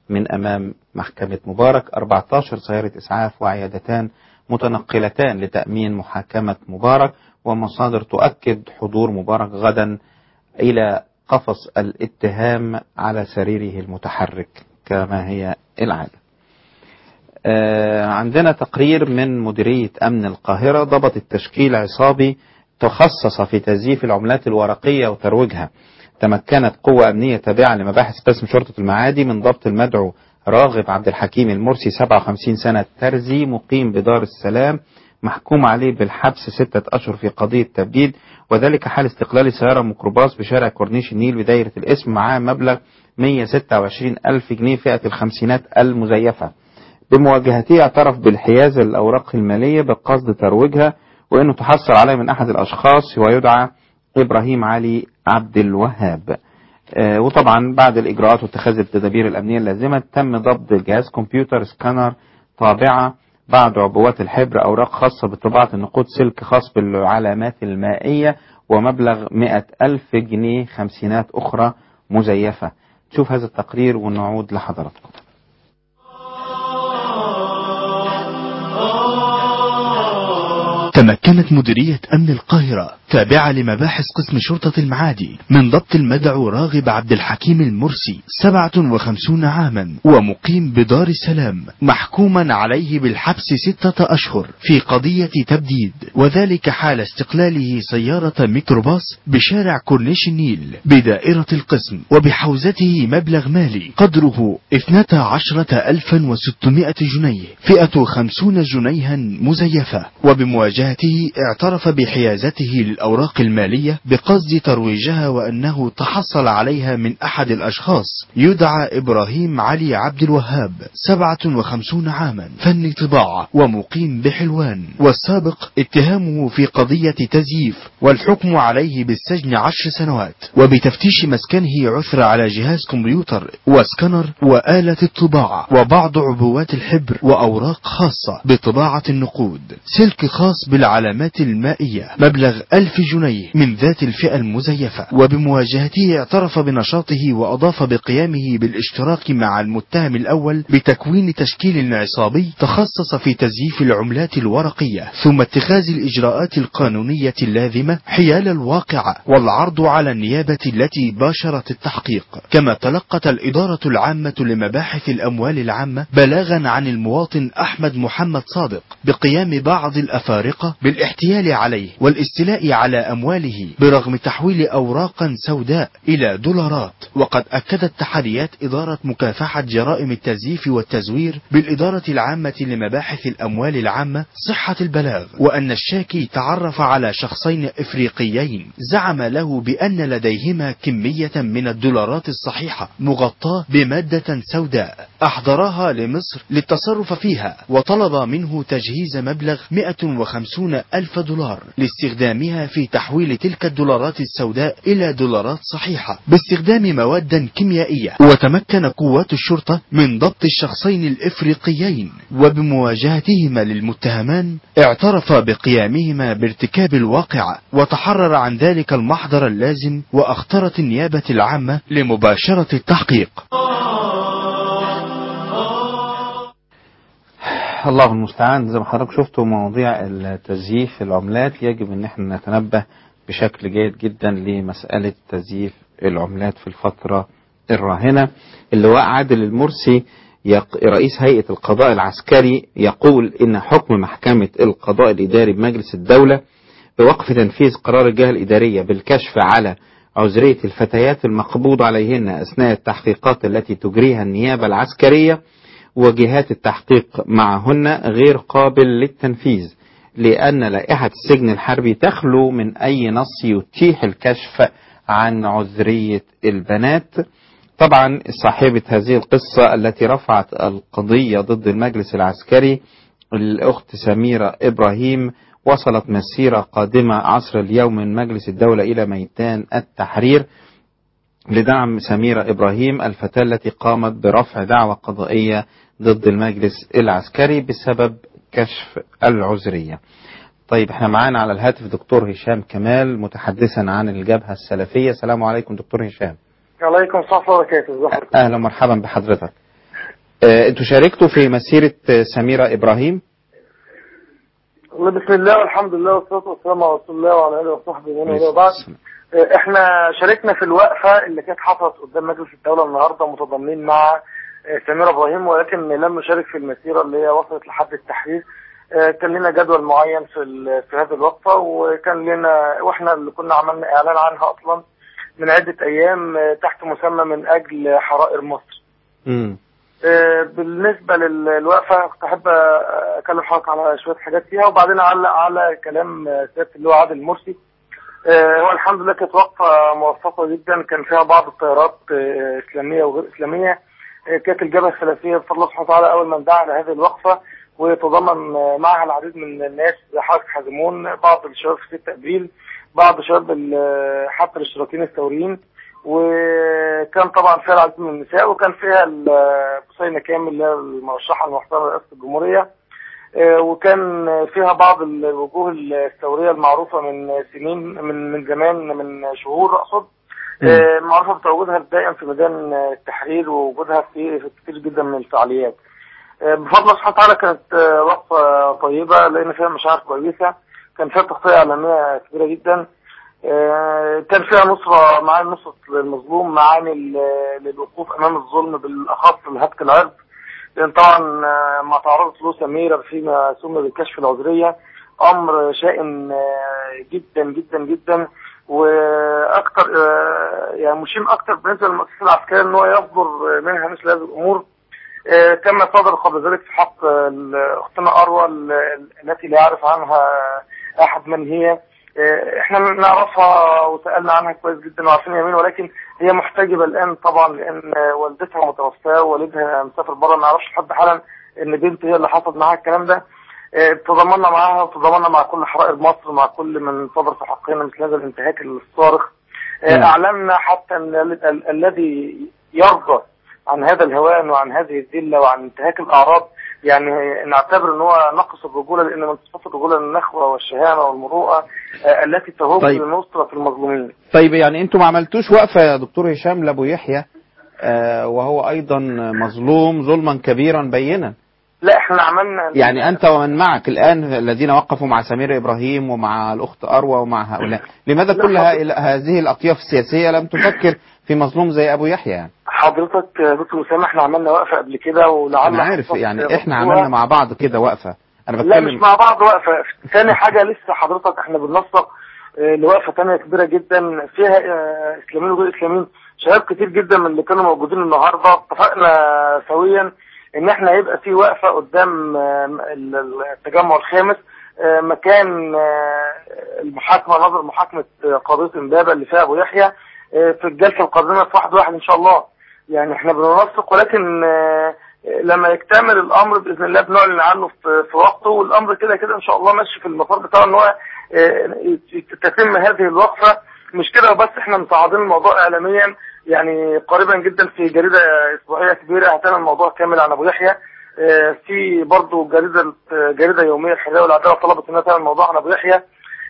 من أمام محكمة مبارك 14 سيارة إسعاف وعيادتان متنقلتان لتأمين محاكمة مبارك ومصادر تؤكد حضور مبارك غدا إلى قفص الاتهام على سريره المتحرك كما هي العادة آه، عندنا تقرير من مديرية أمن القاهرة ضبط التشكيل عصابي تخصص في تزييف العملات الورقية وترويجها تمكنت قوة أمنية تابعة لمباحث قسم شرطة المعادي من ضبط المدعو راغب عبد الحكيم المرسي 57 سنة ترزي مقيم بدار السلام محكوم عليه بالحبس ستة أشهر في قضية تبديد وذلك حال استقلال سيارة ميكروباص بشارع كورنيش النيل بدايرة الاسم معاه مبلغ 126 ألف جنيه فئة الخمسينات المزيفة بمواجهته اعترف بالحيازة للأوراق المالية بقصد ترويجها وأنه تحصل عليه من أحد الأشخاص ويدعى إبراهيم علي عبد الوهاب آه، وطبعا بعد الإجراءات واتخاذ التدابير الأمنية اللازمة تم ضبط جهاز كمبيوتر سكانر طابعة بعد عبوات الحبر أوراق خاصة بطباعة النقود سلك خاص بالعلامات المائية ومبلغ مئة ألف جنيه خمسينات أخرى مزيفة تشوف هذا التقرير ونعود لحضراتكم تمكنت مديرية أمن القاهرة تابعة لمباحث قسم شرطة المعادي من ضبط المدعو راغب عبد الحكيم المرسي 57 عاما ومقيم بدار السلام محكوما عليه بالحبس ستة أشهر في قضية تبديد وذلك حال استقلاله سيارة ميكروباص بشارع كورنيش النيل بدائرة القسم وبحوزته مبلغ مالي قدره 12600 جنيه فئة 50 جنيها مزيفة وبمواجهته اعترف بحيازته للأوراق المالية بقصد ترويجها وأنه تحصل عليها من أحد الأشخاص يدعى إبراهيم علي عبد الوهاب 57 عاما فني طباعة ومقيم بحلوان والسابق اتهامه في قضية تزييف والحكم عليه بالسجن عشر سنوات وبتفتيش مسكنه عثر على جهاز كمبيوتر وسكنر وآلة الطباعة وبعض عبوات الحبر وأوراق خاصة بطباعة النقود سلك خاص بالعلامات المائية مبلغ ألف جنيه من ذات الفئة المزيفة وبمواجهته اعترف بنشاطه وأضاف بقيامه بالاشتراك مع المتهم الأول بتكوين تشكيل عصابي تخصص في تزييف العملات الورقية ثم اتخاذ الإجراءات القانونية اللازمة حيال الواقعة والعرض على النيابة التي باشرت التحقيق كما تلقت الإدارة العامة لمباحث الأموال العامة بلاغا عن المواطن أحمد محمد صادق بقيام بعض الأفارقة بالاحتيال عليه والاستيلاء على أمواله برغم تحويل أوراقا سوداء إلى دولارات وقد أكدت تحريات إدارة مكافحة جرائم التزييف والتزوير بالإدارة العامة لمباحث الأموال العامة صحة البلاغ وأن الشاكي تعرف على شخصين إفريقيين زعم له بأن لديهما كمية من الدولارات الصحيحة مغطاة بمادة سوداء أحضرها لمصر للتصرف فيها وطلب منه تجهيز مبلغ 150 ألف دولار لاستخدامها في تحويل تلك الدولارات السوداء إلى دولارات صحيحة باستخدام مواد كيميائية وتمكن قوات الشرطة من ضبط الشخصين الإفريقيين وبمواجهتهما للمتهمان اعترف بقيامهما بارتكاب الواقعة وتحرر عن ذلك المحضر اللازم وأخطرت النيابة العامة لمباشرة التحقيق الله المستعان زي ما حضرتك شفتوا مواضيع التزييف العملات يجب ان احنا نتنبه بشكل جيد جدا لمسألة تزييف العملات في الفترة الراهنة اللواء عادل المرسي يق... رئيس هيئة القضاء العسكري يقول إن حكم محكمة القضاء الإداري بمجلس الدولة بوقف تنفيذ قرار الجهة الإدارية بالكشف على عذرية الفتيات المقبوض عليهن أثناء التحقيقات التي تجريها النيابة العسكرية وجهات التحقيق معهن غير قابل للتنفيذ لأن لائحة السجن الحربي تخلو من أي نص يتيح الكشف عن عذرية البنات طبعا صاحبة هذه القصة التي رفعت القضية ضد المجلس العسكري الأخت سميرة إبراهيم وصلت مسيرة قادمة عصر اليوم من مجلس الدولة إلى ميدان التحرير لدعم سميرة إبراهيم الفتاة التي قامت برفع دعوى قضائية ضد المجلس العسكري بسبب كشف العذرية طيب احنا معانا على الهاتف دكتور هشام كمال متحدثا عن الجبهة السلفية السلام عليكم دكتور هشام عليكم السلام ورحمة الله وبركاته ازي حضرتك؟ اهلا ومرحبا بحضرتك آه، انتوا شاركتوا في مسيرة آه، سميرة ابراهيم والله بسم الله والحمد لله والصلاة والسلام على رسول الله وعلى آله وصحبه ومن والاه بعد آه، احنا شاركنا في الوقفة اللي كانت حصلت قدام مجلس الدولة النهاردة متضامنين مع آه، سميرة ابراهيم ولكن لم نشارك في المسيرة اللي هي وصلت لحد التحرير آه، كان لنا جدول معين في ال- في هذه الوقفة وكان لنا واحنا اللي كنا عملنا اعلان عنها اصلا من عدة ايام آه، تحت مسمى من اجل حرائر مصر مم. آه، بالنسبة لل- للوقفة كنت أحب آه، أكلم حضرتك على شوية حاجات فيها وبعدين أعلق على كلام آه، سيادة اللي هو عادل مرسي آه، هو الحمد لله كانت وقفة موفقة جدا كان فيها بعض التيارات آه، إسلامية وغير إسلامية آه، كانت الجبهة السلفية بفضل الله سبحانه وتعالى أول من دعا لهذه الوقفة ويتضمن آه، معها العديد من الناس زي حضرتك حازمون بعض الشباب في 6 أبريل بعض شباب ال- حتى الاشتراكيين الثوريين وكان طبعا فيها العديد من النساء وكان فيها ال- بصينة كامل اللي هي المرشحة المحترمة لرئاسة الجمهورية آه، وكان فيها بعض الوجوه الثورية المعروفة من سنين من من زمان من شهور أقصد آه، معروفة بتواجدها الدائم في ميدان التحرير ووجودها في في كتير جدا من الفعاليات آه، بفضل الله سبحانه وتعالى كانت آه، وقفة طيبة لأن فيها مشاعر كويسة كان فيها تغطية إعلامية كبيرة جدا آه، كان فيها نصرة معاني نصرة للمظلوم معاني ل- للوقوف أمام الظلم بالأخص لهتك العرض لأن طبعا آه، ما تعرضت له سميرة فيما سمي بالكشف العذرية أمر شائن آه، جدا جدا جدا وأكثر آه، يعني مشين أكثر بالنسبة للمؤسسة العسكرية إن هو يصدر منها مثل هذه الأمور آه، كما صدر قبل ذلك في حق آه، أختنا أروى ال- التي لا يعرف عنها أحد من هي آه، احنا نعرفها وسألنا عنها كويس جدا وعارفين يمين ولكن هي محتجبة الآن طبعا لأن آه، والدتها متوفاة ووالدها مسافر بره ما نعرفش لحد حالا إن بنت هي اللي حصل معاها الكلام ده آه، تضامنا معاها وتضامنا مع كل حرائر مصر مع كل من صدر في حقنا مثل هذا الانتهاك الصارخ آه، نعم. أعلنا حتى أن ال- ال- الذي يرضى عن هذا الهوان وعن هذه الذلة وعن انتهاك الأعراض يعني نعتبر ان هو نقص الرجولة لان من صفات الرجولة النخوة والشهامة والمروءة آه، التي تهب طيب. لنصرة المظلومين طيب يعني انتوا ما عملتوش وقفة يا دكتور هشام لابو يحيى آه، وهو ايضا مظلوم ظلما كبيرا بينا لا احنا عملنا يعني انت ومن معك الان الذين وقفوا مع سمير ابراهيم ومع الاخت اروى ومع هؤلاء لماذا لا كل حضرتك. ها- هذه الاطياف السياسية لم تفكر في مظلوم زي ابو يحيى يعني حضرتك آه، دكتور اسامه احنا عملنا وقفة قبل كده ولعل انا عارف حضرتك يعني بصوها. احنا عملنا مع بعض كده وقفة انا لا مش بتكلم مع بعض وقفة ثاني حاجة لسه حضرتك احنا بننسق آه، لوقفة تانية كبيرة جدا فيها آه، اسلاميين وغير اسلاميين شباب كتير جدا من اللي كانوا موجودين النهاردة اتفقنا سويا ان احنا هيبقى في وقفة قدام آه، ال- ال- التجمع الخامس آه، مكان آه، المحاكمة نظر محاكمة آه، قضية امبابة اللي فيها ابو يحيى آه، في الجلسة القادمة في واحد واحد ان شاء الله يعني احنا بننسق ولكن آه، لما يكتمل الامر باذن الله بنعلن عنه في في وقته والامر كده كده ان شاء الله ماشي في المسار بتاعه ان هو آه، تتم هذه الوقفه مش كده بس احنا مصعدين الموضوع اعلاميا يعني قريبا جدا في جريده اسبوعيه كبيره هتعمل الموضوع كامل عن ابو يحيى آه، في برضه جريده جريده يوميه الحريه والعداله طلبت انها تعمل موضوع عن ابو يحيى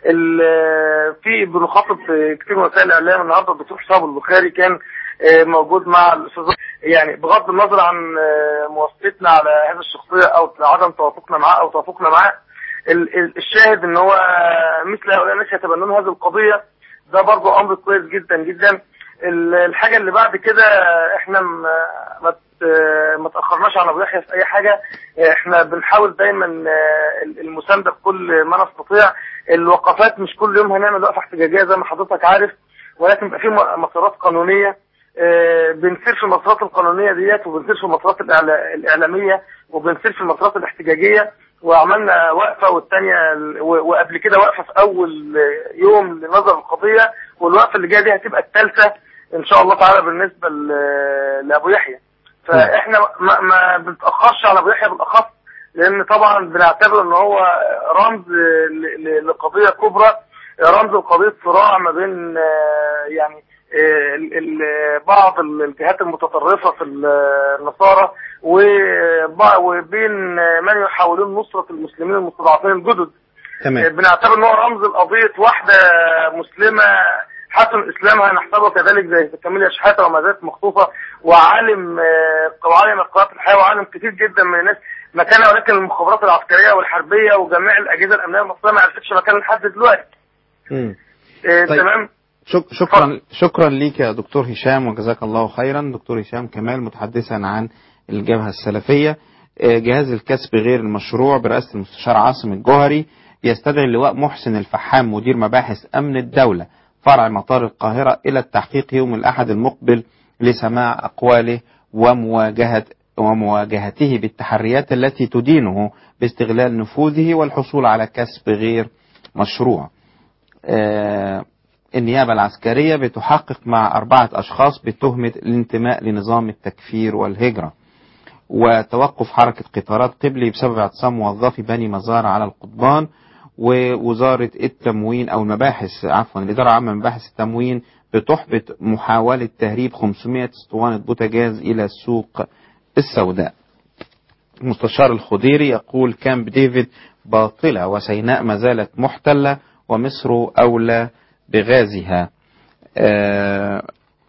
ال- في بنخاطب في كتير من وسائل الاعلام النهارده الدكتور حسام البخاري كان آه، موجود مع الاستاذ يعني بغض النظر عن آه، موافقتنا على هذه الشخصيه او عدم توافقنا معاه او توافقنا معاه ال- ال- الشاهد ان هو مثل هؤلاء الناس يتبنون هذه القضيه ده برضه امر كويس جدا جدا ال- الحاجه اللي بعد كده احنا م- ما ت- ما تاخرناش عن ابو يحيى في اي حاجه احنا بنحاول دايما آه، المسانده بكل ما نستطيع الوقفات مش كل يوم هنعمل وقفه احتجاجيه زي ما حضرتك عارف ولكن بيبقى في م- مسارات قانونيه آه، بنسير في المسارات القانونيه ديت وبنسير في المسارات الإعلا- الاعلاميه وبنسير في المسارات الاحتجاجيه وعملنا وقفه والثانيه وقبل كده وقفه في اول يوم لنظر القضيه والوقفه اللي جايه دي هتبقى الثالثه ان شاء الله تعالى بالنسبه ل- لابو يحيى فاحنا ما, ما بنتاخرش على ابو يحيى بالاخص لان طبعا بنعتبر ان هو رمز ل- ل- لقضيه كبرى رمز لقضيه صراع ما بين آه، يعني آه، ال- ال- بعض ال- الجهات المتطرفه في ال- النصارى وبع- وبين من يحاولون نصره المسلمين المستضعفين الجدد تمام بنعتبر ان هو رمز لقضيه واحده مسلمه حسن اسلامها نحسبه كذلك زي كاميليا شحاته وما زالت مخطوفه وعالم آه، وعالم القوات الحياه وعالم كتير جدا من الناس مكانها ولكن المخابرات العسكريه والحربيه وجميع الاجهزه الامنيه المصريه ما عرفتش مكانها لحد دلوقتي مم. آه، طيب. تمام شك شكرا شكرا ليك يا دكتور هشام وجزاك الله خيرا دكتور هشام كمال متحدثا عن الجبهة السلفية آه، جهاز الكسب غير المشروع برئاسة المستشار عاصم الجوهري يستدعي اللواء محسن الفحام مدير مباحث أمن الدولة فرع مطار القاهرة إلى التحقيق يوم الأحد المقبل لسماع أقواله ومواجهة ومواجهته بالتحريات التي تدينه باستغلال نفوذه والحصول على كسب غير مشروع. آه، النيابة العسكرية بتحقق مع أربعة أشخاص بتهمة الانتماء لنظام التكفير والهجرة وتوقف حركة قطارات قبلي بسبب اعتصام موظفي بني مزار على القضبان ووزارة التموين أو المباحث عفوا الإدارة العامة لمباحث التموين بتحبط محاولة تهريب 500 اسطوانة بوتاجاز إلى السوق السوداء المستشار الخضيري يقول كامب ديفيد باطلة وسيناء ما زالت محتلة ومصر أولى بغازها آه،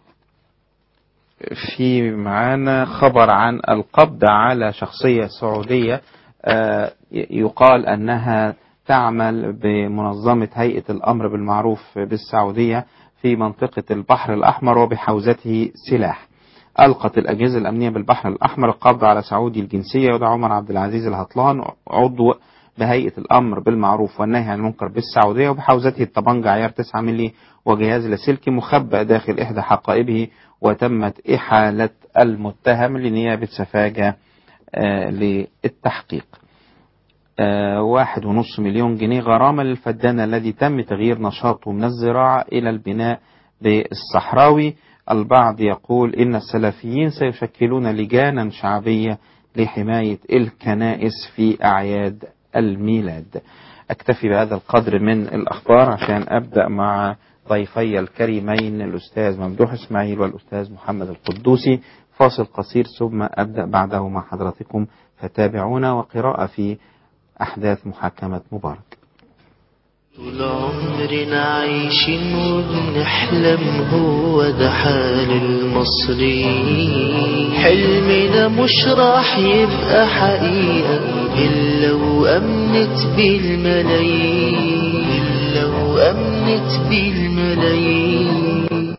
في معانا خبر عن القبض على شخصية سعودية آه، يقال أنها تعمل بمنظمة هيئة الأمر بالمعروف بالسعودية في منطقة البحر الأحمر وبحوزته سلاح ألقت الأجهزة الأمنية بالبحر الأحمر القبض على سعودي الجنسية وده عمر عبد العزيز الهطلان عضو بهيئة الأمر بالمعروف والنهي عن المنكر بالسعودية وبحوزته الطبنجة عيار 9 ملي وجهاز لاسلكي مخبأ داخل إحدى حقائبه وتمت إحالة المتهم لنيابة سفاجة آه، للتحقيق آه، واحد ونص مليون جنيه غرامة للفدان الذي تم تغيير نشاطه من الزراعة إلى البناء بالصحراوي البعض يقول إن السلفيين سيشكلون لجانا شعبية لحماية الكنائس في أعياد الميلاد أكتفي بهذا القدر من الأخبار عشان أبدأ مع ضيفي الكريمين الأستاذ ممدوح إسماعيل والأستاذ محمد القدوسي فاصل قصير ثم أبدأ بعده مع حضراتكم فتابعونا وقراءة في أحداث محاكمة مبارك طول عمرنا عايشين وبنحلم هو ده حال المصريين حلمنا مش راح يبقى حقيقة إلا وأمنت بالملايين إلا وأمنت بالملايين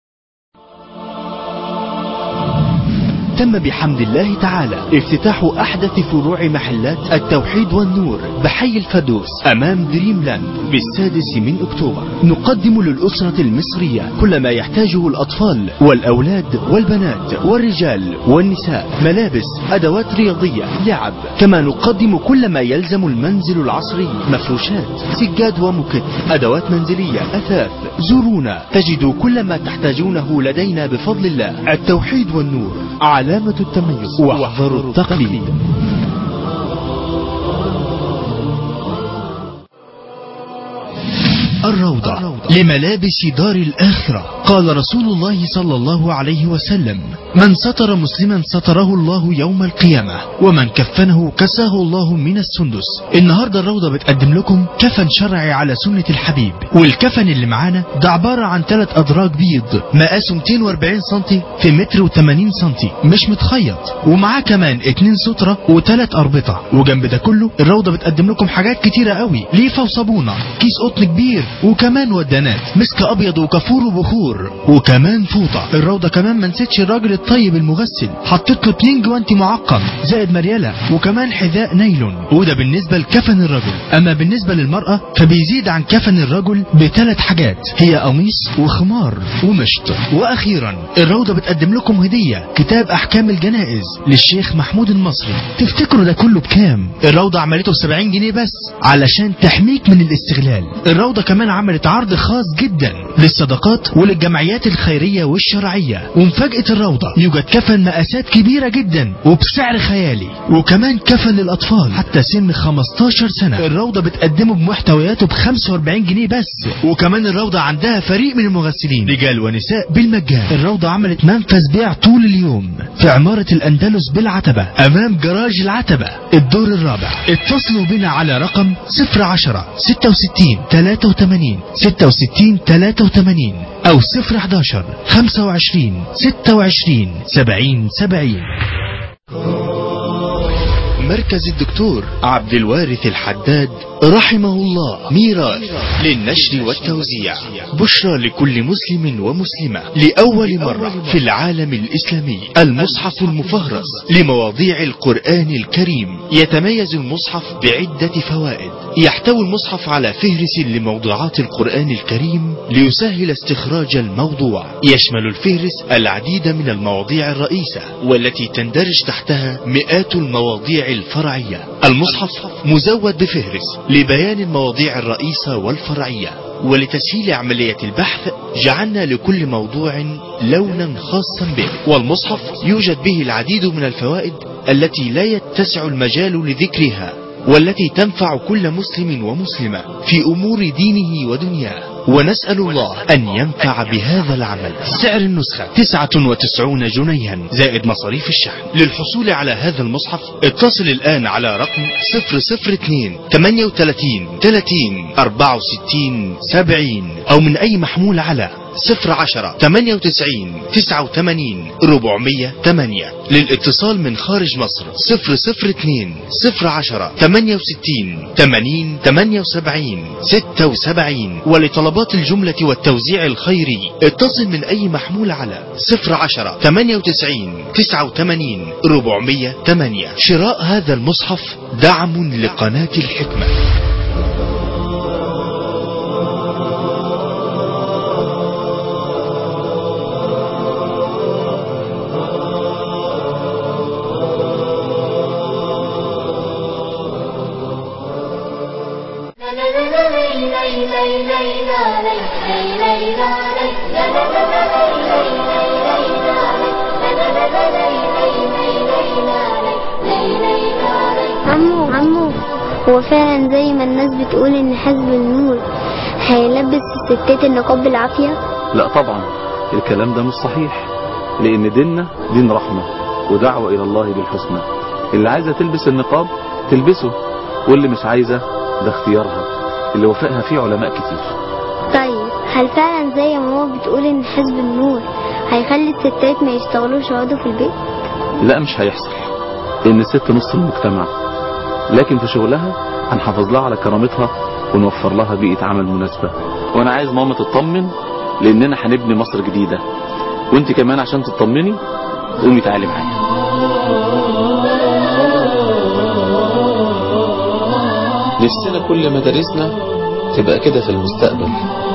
تم بحمد الله تعالى افتتاح أحدث فروع محلات التوحيد والنور بحي الفردوس أمام دريم لاند بالسادس من أكتوبر نقدم للأسرة المصرية كل ما يحتاجه الأطفال والأولاد والبنات والرجال والنساء ملابس أدوات رياضية لعب كما نقدم كل ما يلزم المنزل العصري مفروشات سجاد ومكت أدوات منزلية أثاث زورونا تجدوا كل ما تحتاجونه لدينا بفضل الله التوحيد والنور علامة التميز واحذروا التقليد الروضة لملابس دار الآخرة قال رسول الله صلى الله عليه وسلم من ستر مسلما ستره الله يوم القيامة ومن كفنه كساه الله من السندس النهاردة الروضة بتقدم لكم كفن شرعي على سنة الحبيب والكفن اللي معانا ده عبارة عن ثلاث أدراج بيض مقاسه 240 سنتي في متر و80 سنتي مش متخيط ومعاه كمان اتنين سترة وثلاث أربطة وجنب ده كله الروضة بتقدم لكم حاجات كتيرة قوي ليفة وصابونة كيس قطن كبير وكمان ودانات مسك أبيض وكافور وبخور وكمان فوطة الروضة كمان ما نسيتش الراجل الطيب المغسل حطيت له اتنين جوانتي معقم زائد مريالة وكمان حذاء نايلون وده بالنسبة لكفن الرجل أما بالنسبة للمرأة فبيزيد عن كفن الرجل بثلاث حاجات هي قميص وخمار ومشط وأخيرا الروضة بتقدم لكم هدية كتاب أحكام الجنائز للشيخ محمود المصري تفتكروا ده كله بكام الروضة عملته ب 70 جنيه بس علشان تحميك من الاستغلال الروضة كمان عملت عرض خاص جدا للصدقات وللجماعة الجمعيات الخيرية والشرعية ومفاجأة الروضة يوجد كفن مقاسات كبيرة جدا وبسعر خيالي وكمان كفن للأطفال حتى سن 15 سنة الروضة بتقدمه بمحتوياته ب 45 جنيه بس وكمان الروضة عندها فريق من المغسلين رجال ونساء بالمجان الروضة عملت منفذ بيع طول اليوم في عمارة الأندلس بالعتبة أمام جراج العتبة الدور الرابع اتصلوا بنا على رقم 010 66 83 66 83 أو 011 25 26 70 70 مركز الدكتور عبد الوارث الحداد رحمه الله ميراث للنشر والتوزيع بشرى لكل مسلم ومسلمة لأول مرة في العالم الإسلامي المصحف المفهرس لمواضيع القرآن الكريم يتميز المصحف بعدة فوائد يحتوي المصحف على فهرس لموضوعات القرآن الكريم ليسهل استخراج الموضوع يشمل الفهرس العديد من المواضيع الرئيسة والتي تندرج تحتها مئات المواضيع الفرعية المصحف مزود بفهرس لبيان المواضيع الرئيسة والفرعية ولتسهيل عملية البحث جعلنا لكل موضوع لونا خاصا به والمصحف يوجد به العديد من الفوائد التي لا يتسع المجال لذكرها والتي تنفع كل مسلم ومسلمة في أمور دينه ودنياه ونسأل الله أن ينفع بهذا العمل سعر النسخة 99 جنيها زائد مصاريف الشحن للحصول على هذا المصحف اتصل الآن على رقم 002 38 30 64 70 أو من أي محمول على 010 98 89 408 للاتصال من خارج مصر 002 010 68 80 78 76 ولطلبات الجملة والتوزيع الخيري اتصل من أي محمول على 010 98 89 408 شراء هذا المصحف دعم لقناة الحكمة عمو عمو هو فعلا زي ما الناس بتقول ان حزب النور هيلبس الستات النقاب بالعافية لا طبعا الكلام ده مش صحيح لان ديننا دين رحمة ودعوة الى الله بالحسنى اللي عايزة تلبس النقاب تلبسه واللي مش عايزة ده اختيارها اللي وافقها فيه علماء كتير طيب هل فعلا زي ما ماما بتقول ان حزب النور هيخلي الستات ما يشتغلوش يقعدوا في البيت لا مش هيحصل لان الست نص المجتمع لكن في شغلها هنحافظ لها على كرامتها ونوفر لها بيئة عمل مناسبة وانا عايز ماما تطمن لاننا هنبني مصر جديدة وانت كمان عشان تطمني قومي تعالي معايا نفسنا كل مدارسنا تبقى كده في المستقبل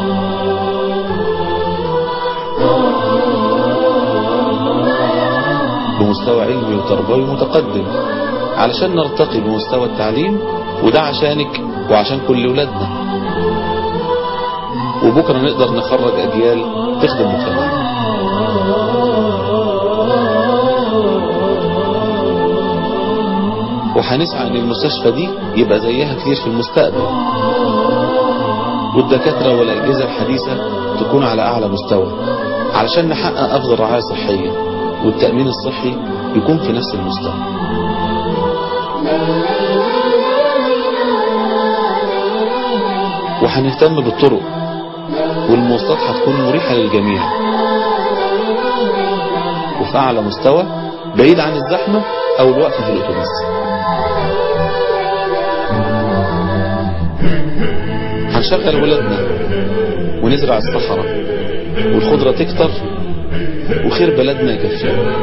بمستوى علمي وتربوي متقدم علشان نرتقي بمستوى التعليم وده عشانك وعشان كل ولادنا وبكرة نقدر نخرج أجيال تخدم مجتمعنا وهنسعى ان المستشفى دي يبقى زيها كتير في المستقبل والدكاترة والأجهزة الحديثة تكون على أعلى مستوى علشان نحقق أفضل رعاية صحية والتأمين الصحي يكون في نفس المستوى وهنهتم بالطرق والمواصلات هتكون مريحة للجميع وفي أعلى مستوى بعيد عن الزحمة أو الوقفة في الأتوبيس هنشغل ولادنا ونزرع الصحراء والخضرة تكتر وخير بلدنا يكفينا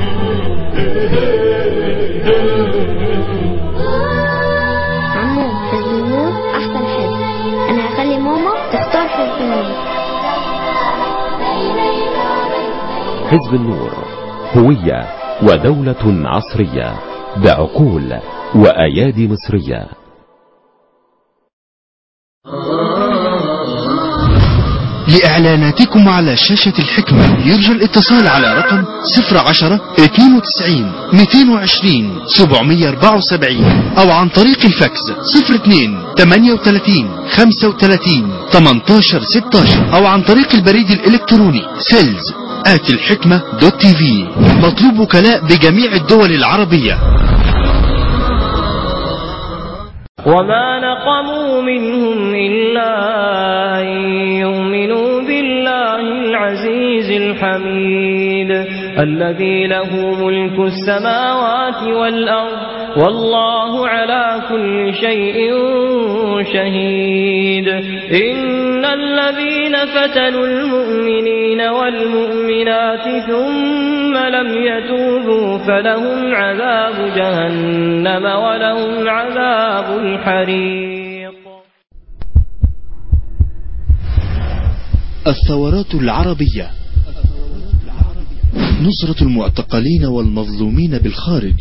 عمو حزب النور احسن حزب انا هخلي ماما تختار حزب النور حزب النور هوية ودولة عصرية بعقول وأيادي مصرية لإعلاناتكم على شاشة الحكمة يرجى الاتصال على رقم 010 92 220 774 أو عن طريق الفاكس 02 38 35 18 16 أو عن طريق البريد الإلكتروني سيلز آت الحكمة دوت تي في مطلوب وكلاء بجميع الدول العربية وما نقموا منهم إلا أن يؤمنوا بالله العزيز الحميد الذي له ملك السماوات والأرض والله على كل شيء شهيد إن الذين فتنوا المؤمنين والمؤمنات ثم لم يتوبوا فلهم عذاب جهنم ولهم عذاب الحريق الثورات العربية نصرة المعتقلين والمظلومين بالخارج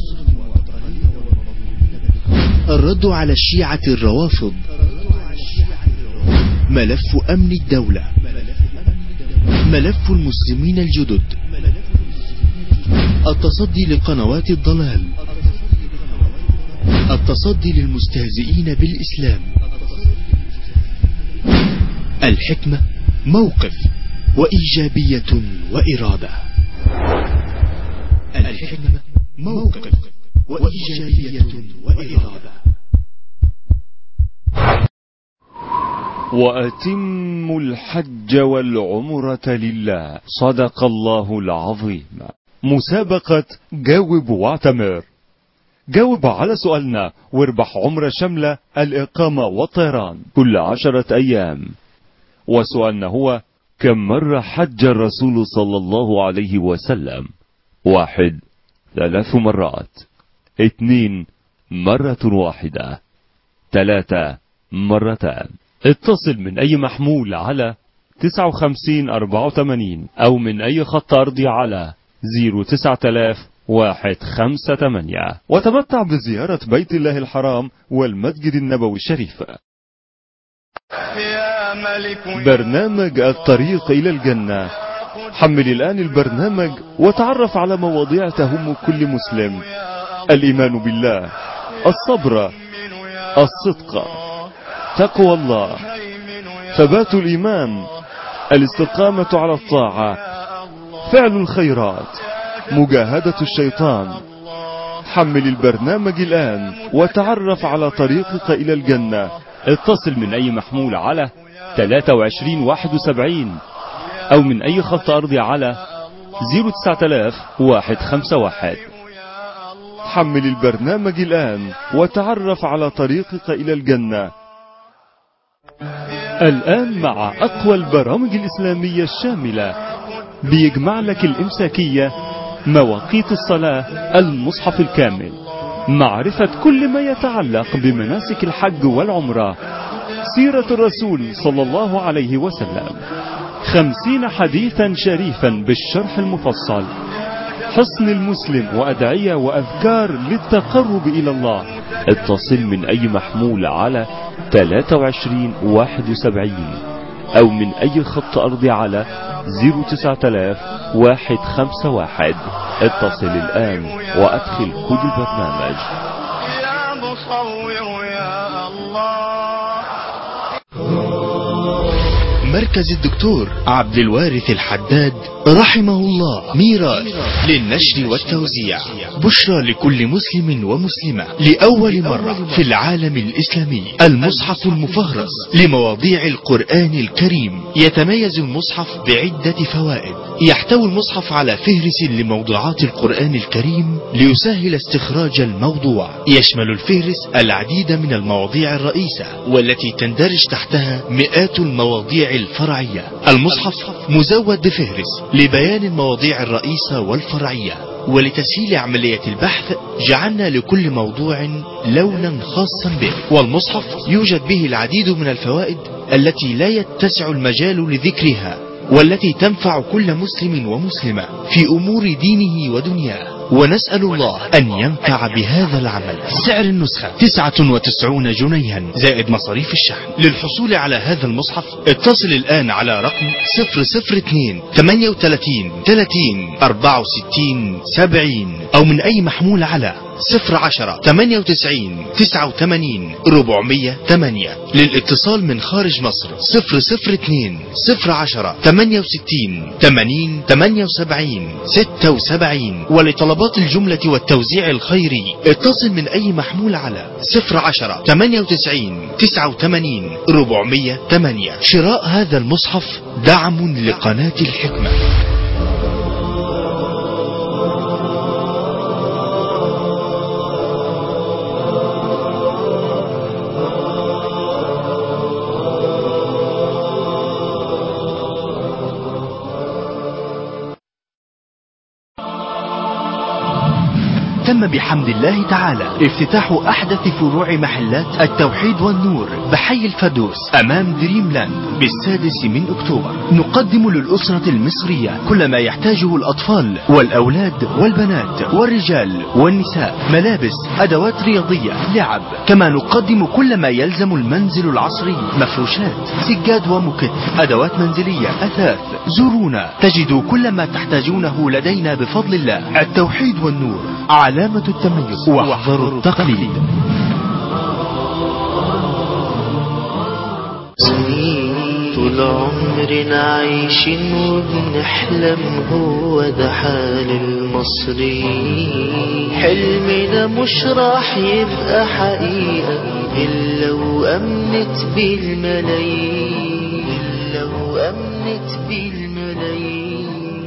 الرد على الشيعة الروافض ملف أمن الدولة ملف المسلمين الجدد التصدي لقنوات الضلال التصدي للمستهزئين بالإسلام الحكمة موقف وإيجابية وإرادة الحكمة موقف وإيجابية وإرادة وأتموا الحج والعمرة لله صدق الله العظيم مسابقة جاوب واعتمر جاوب على سؤالنا واربح عمرة شاملة الإقامة والطيران كل عشرة أيام وسؤالنا هو كم مرة حج الرسول صلى الله عليه وسلم واحد ثلاث مرات اثنين مرة واحدة ثلاثة مرتان اتصل من أي محمول على 59 84 أو من أي خط أرضي على 09000 واحد خمسة تمانية وتمتع بزيارة بيت الله الحرام والمسجد النبوي الشريف برنامج الطريق إلى الجنة حمل الآن البرنامج وتعرف على مواضيع تهم كل مسلم الإيمان بالله الصبر الصدق تقوى الله ثبات الإيمان الاستقامة على الطاعة فعل الخيرات مجاهدة الشيطان حمل البرنامج الآن وتعرف على طريقك إلى الجنة اتصل من أي محمول على 23 71 أو من أي خط أرضي على 09000 151 حمل البرنامج الآن وتعرف على طريقك إلى الجنة الآن مع أقوى البرامج الإسلامية الشاملة بيجمع لك الإمساكية مواقيت الصلاة المصحف الكامل معرفة كل ما يتعلق بمناسك الحج والعمرة سيرة الرسول صلى الله عليه وسلم خمسين حديثا شريفا بالشرح المفصل حصن المسلم وأدعية وأذكار للتقرب إلى الله اتصل من أي محمول على 23 71 أو من أي خط أرضي على 09000 151 اتصل الآن وأدخل كود البرنامج يا مصور يا الله مركز الدكتور عبد الوارث الحداد رحمه الله ميراث للنشر والتوزيع بشرى لكل مسلم ومسلمة لأول مرة في العالم الإسلامي المصحف المفهرس لمواضيع القرآن الكريم يتميز المصحف بعدة فوائد يحتوي المصحف على فهرس لموضوعات القرآن الكريم ليسهل استخراج الموضوع يشمل الفهرس العديد من المواضيع الرئيسة والتي تندرج تحتها مئات المواضيع الفرعية المصحف مزود بفهرس لبيان المواضيع الرئيسة والفرعية ولتسهيل عملية البحث جعلنا لكل موضوع لونا خاصا به والمصحف يوجد به العديد من الفوائد التي لا يتسع المجال لذكرها والتي تنفع كل مسلم ومسلمة في أمور دينه ودنياه ونسأل الله أن ينفع بهذا العمل سعر النسخة 99 جنيها زائد مصاريف الشحن للحصول على هذا المصحف اتصل الآن على رقم 002 38 30 64 70 أو من أي محمول على 010 98 89 408 للاتصال من خارج مصر 002 010 68 80 78 76 ولطلبات الجملة والتوزيع الخيري اتصل من أي محمول على 010 98 89 408 شراء هذا المصحف دعم لقناة الحكمة تم بحمد الله تعالى افتتاح أحدث فروع محلات التوحيد والنور بحي الفردوس أمام دريم لاند بالسادس من أكتوبر نقدم للأسرة المصرية كل ما يحتاجه الأطفال والأولاد والبنات والرجال والنساء ملابس أدوات رياضية لعب كما نقدم كل ما يلزم المنزل العصري مفروشات سجاد ومكت أدوات منزلية أثاث زورونا تجدوا كل ما تحتاجونه لدينا بفضل الله التوحيد والنور علامة التميز واحذروا التقليد طول عمرنا عايشين وبنحلم هو ده حال المصريين حلمنا مش راح يبقى حقيقة إلا وأمنت بالملايين إلا وأمنت بالملايين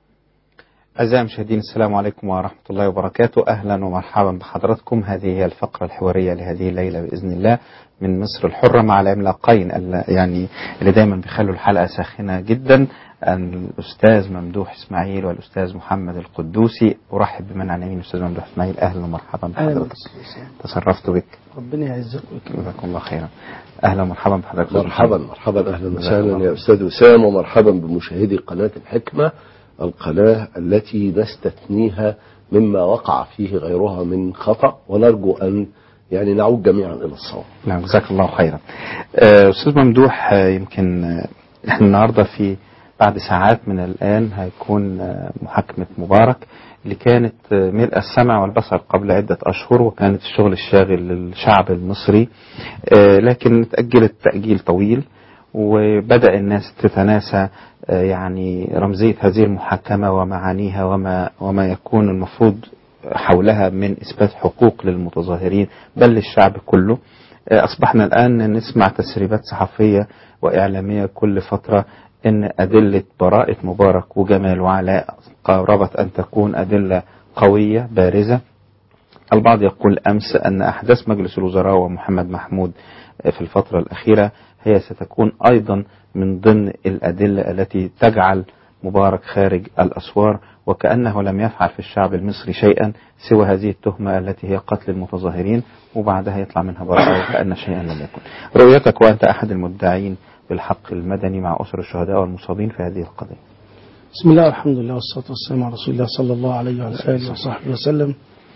أعزائي المشاهدين السلام عليكم ورحمة الله وبركاته أهلا ومرحبا بحضراتكم هذه هي الفقرة الحوارية لهذه الليلة بإذن الله من مصر الحرة مع العملاقين ال- يعني اللي دايما بيخلوا الحلقة ساخنة جدا الأستاذ ممدوح إسماعيل والأستاذ محمد القدوسي أرحب بمن عن يمين الأستاذ ممدوح إسماعيل أهلا ومرحبا أهلا بحضرتك تشرفت بك ربنا يعزك جزاكم الله خيرا أهلا ومرحبا بحضرتك مرحبا مرحبا اهلا جزاك وسهلا الله. يا استاذ وسام ومرحبا بمشاهدي قناه الحكمه القناه التي نستثنيها مما وقع فيه غيرها من خطا ونرجو ان يعني نعود جميعا الى الصواب. نعم جزاك الله خيرا آه، أستاذ ممدوح آه، يمكن آه، احنا النهاردة في بعد ساعات من الآن هيكون آه، محاكمة مبارك اللي كانت آه، ملء السمع والبصر قبل عدة أشهر وكانت الشغل الشاغل للشعب المصري آه، لكن تأجلت تأجيل طويل وبدأ الناس تتناسى آه، يعني رمزية هذه المحاكمة ومعانيها وما وما يكون المفروض حولها من إثبات حقوق للمتظاهرين بل للشعب كله آه، أصبحنا الآن نسمع تسريبات صحفية وإعلامية كل فترة إن أدلة براءة مبارك وجمال وعلاء قربت أن تكون أدلة قوية بارزة البعض يقول أمس أن أحداث مجلس الوزراء ومحمد محمود في الفترة الأخيرة هي ستكون أيضا من ضمن الأدلة التي تجعل مبارك خارج الأسوار وكأنه لم يفعل في الشعب المصري شيئا سوى هذه التهمة التي هي قتل المتظاهرين وبعدها يطلع منها براءة وكأن شيئا لم يكن رؤيتك وأنت أحد المدعين بالحق المدني مع أسر الشهداء والمصابين في هذه القضية بسم الله والحمد لله والصلاة والسلام على رسول الله صلى الله عليه وعلى آله وصحبه وسلم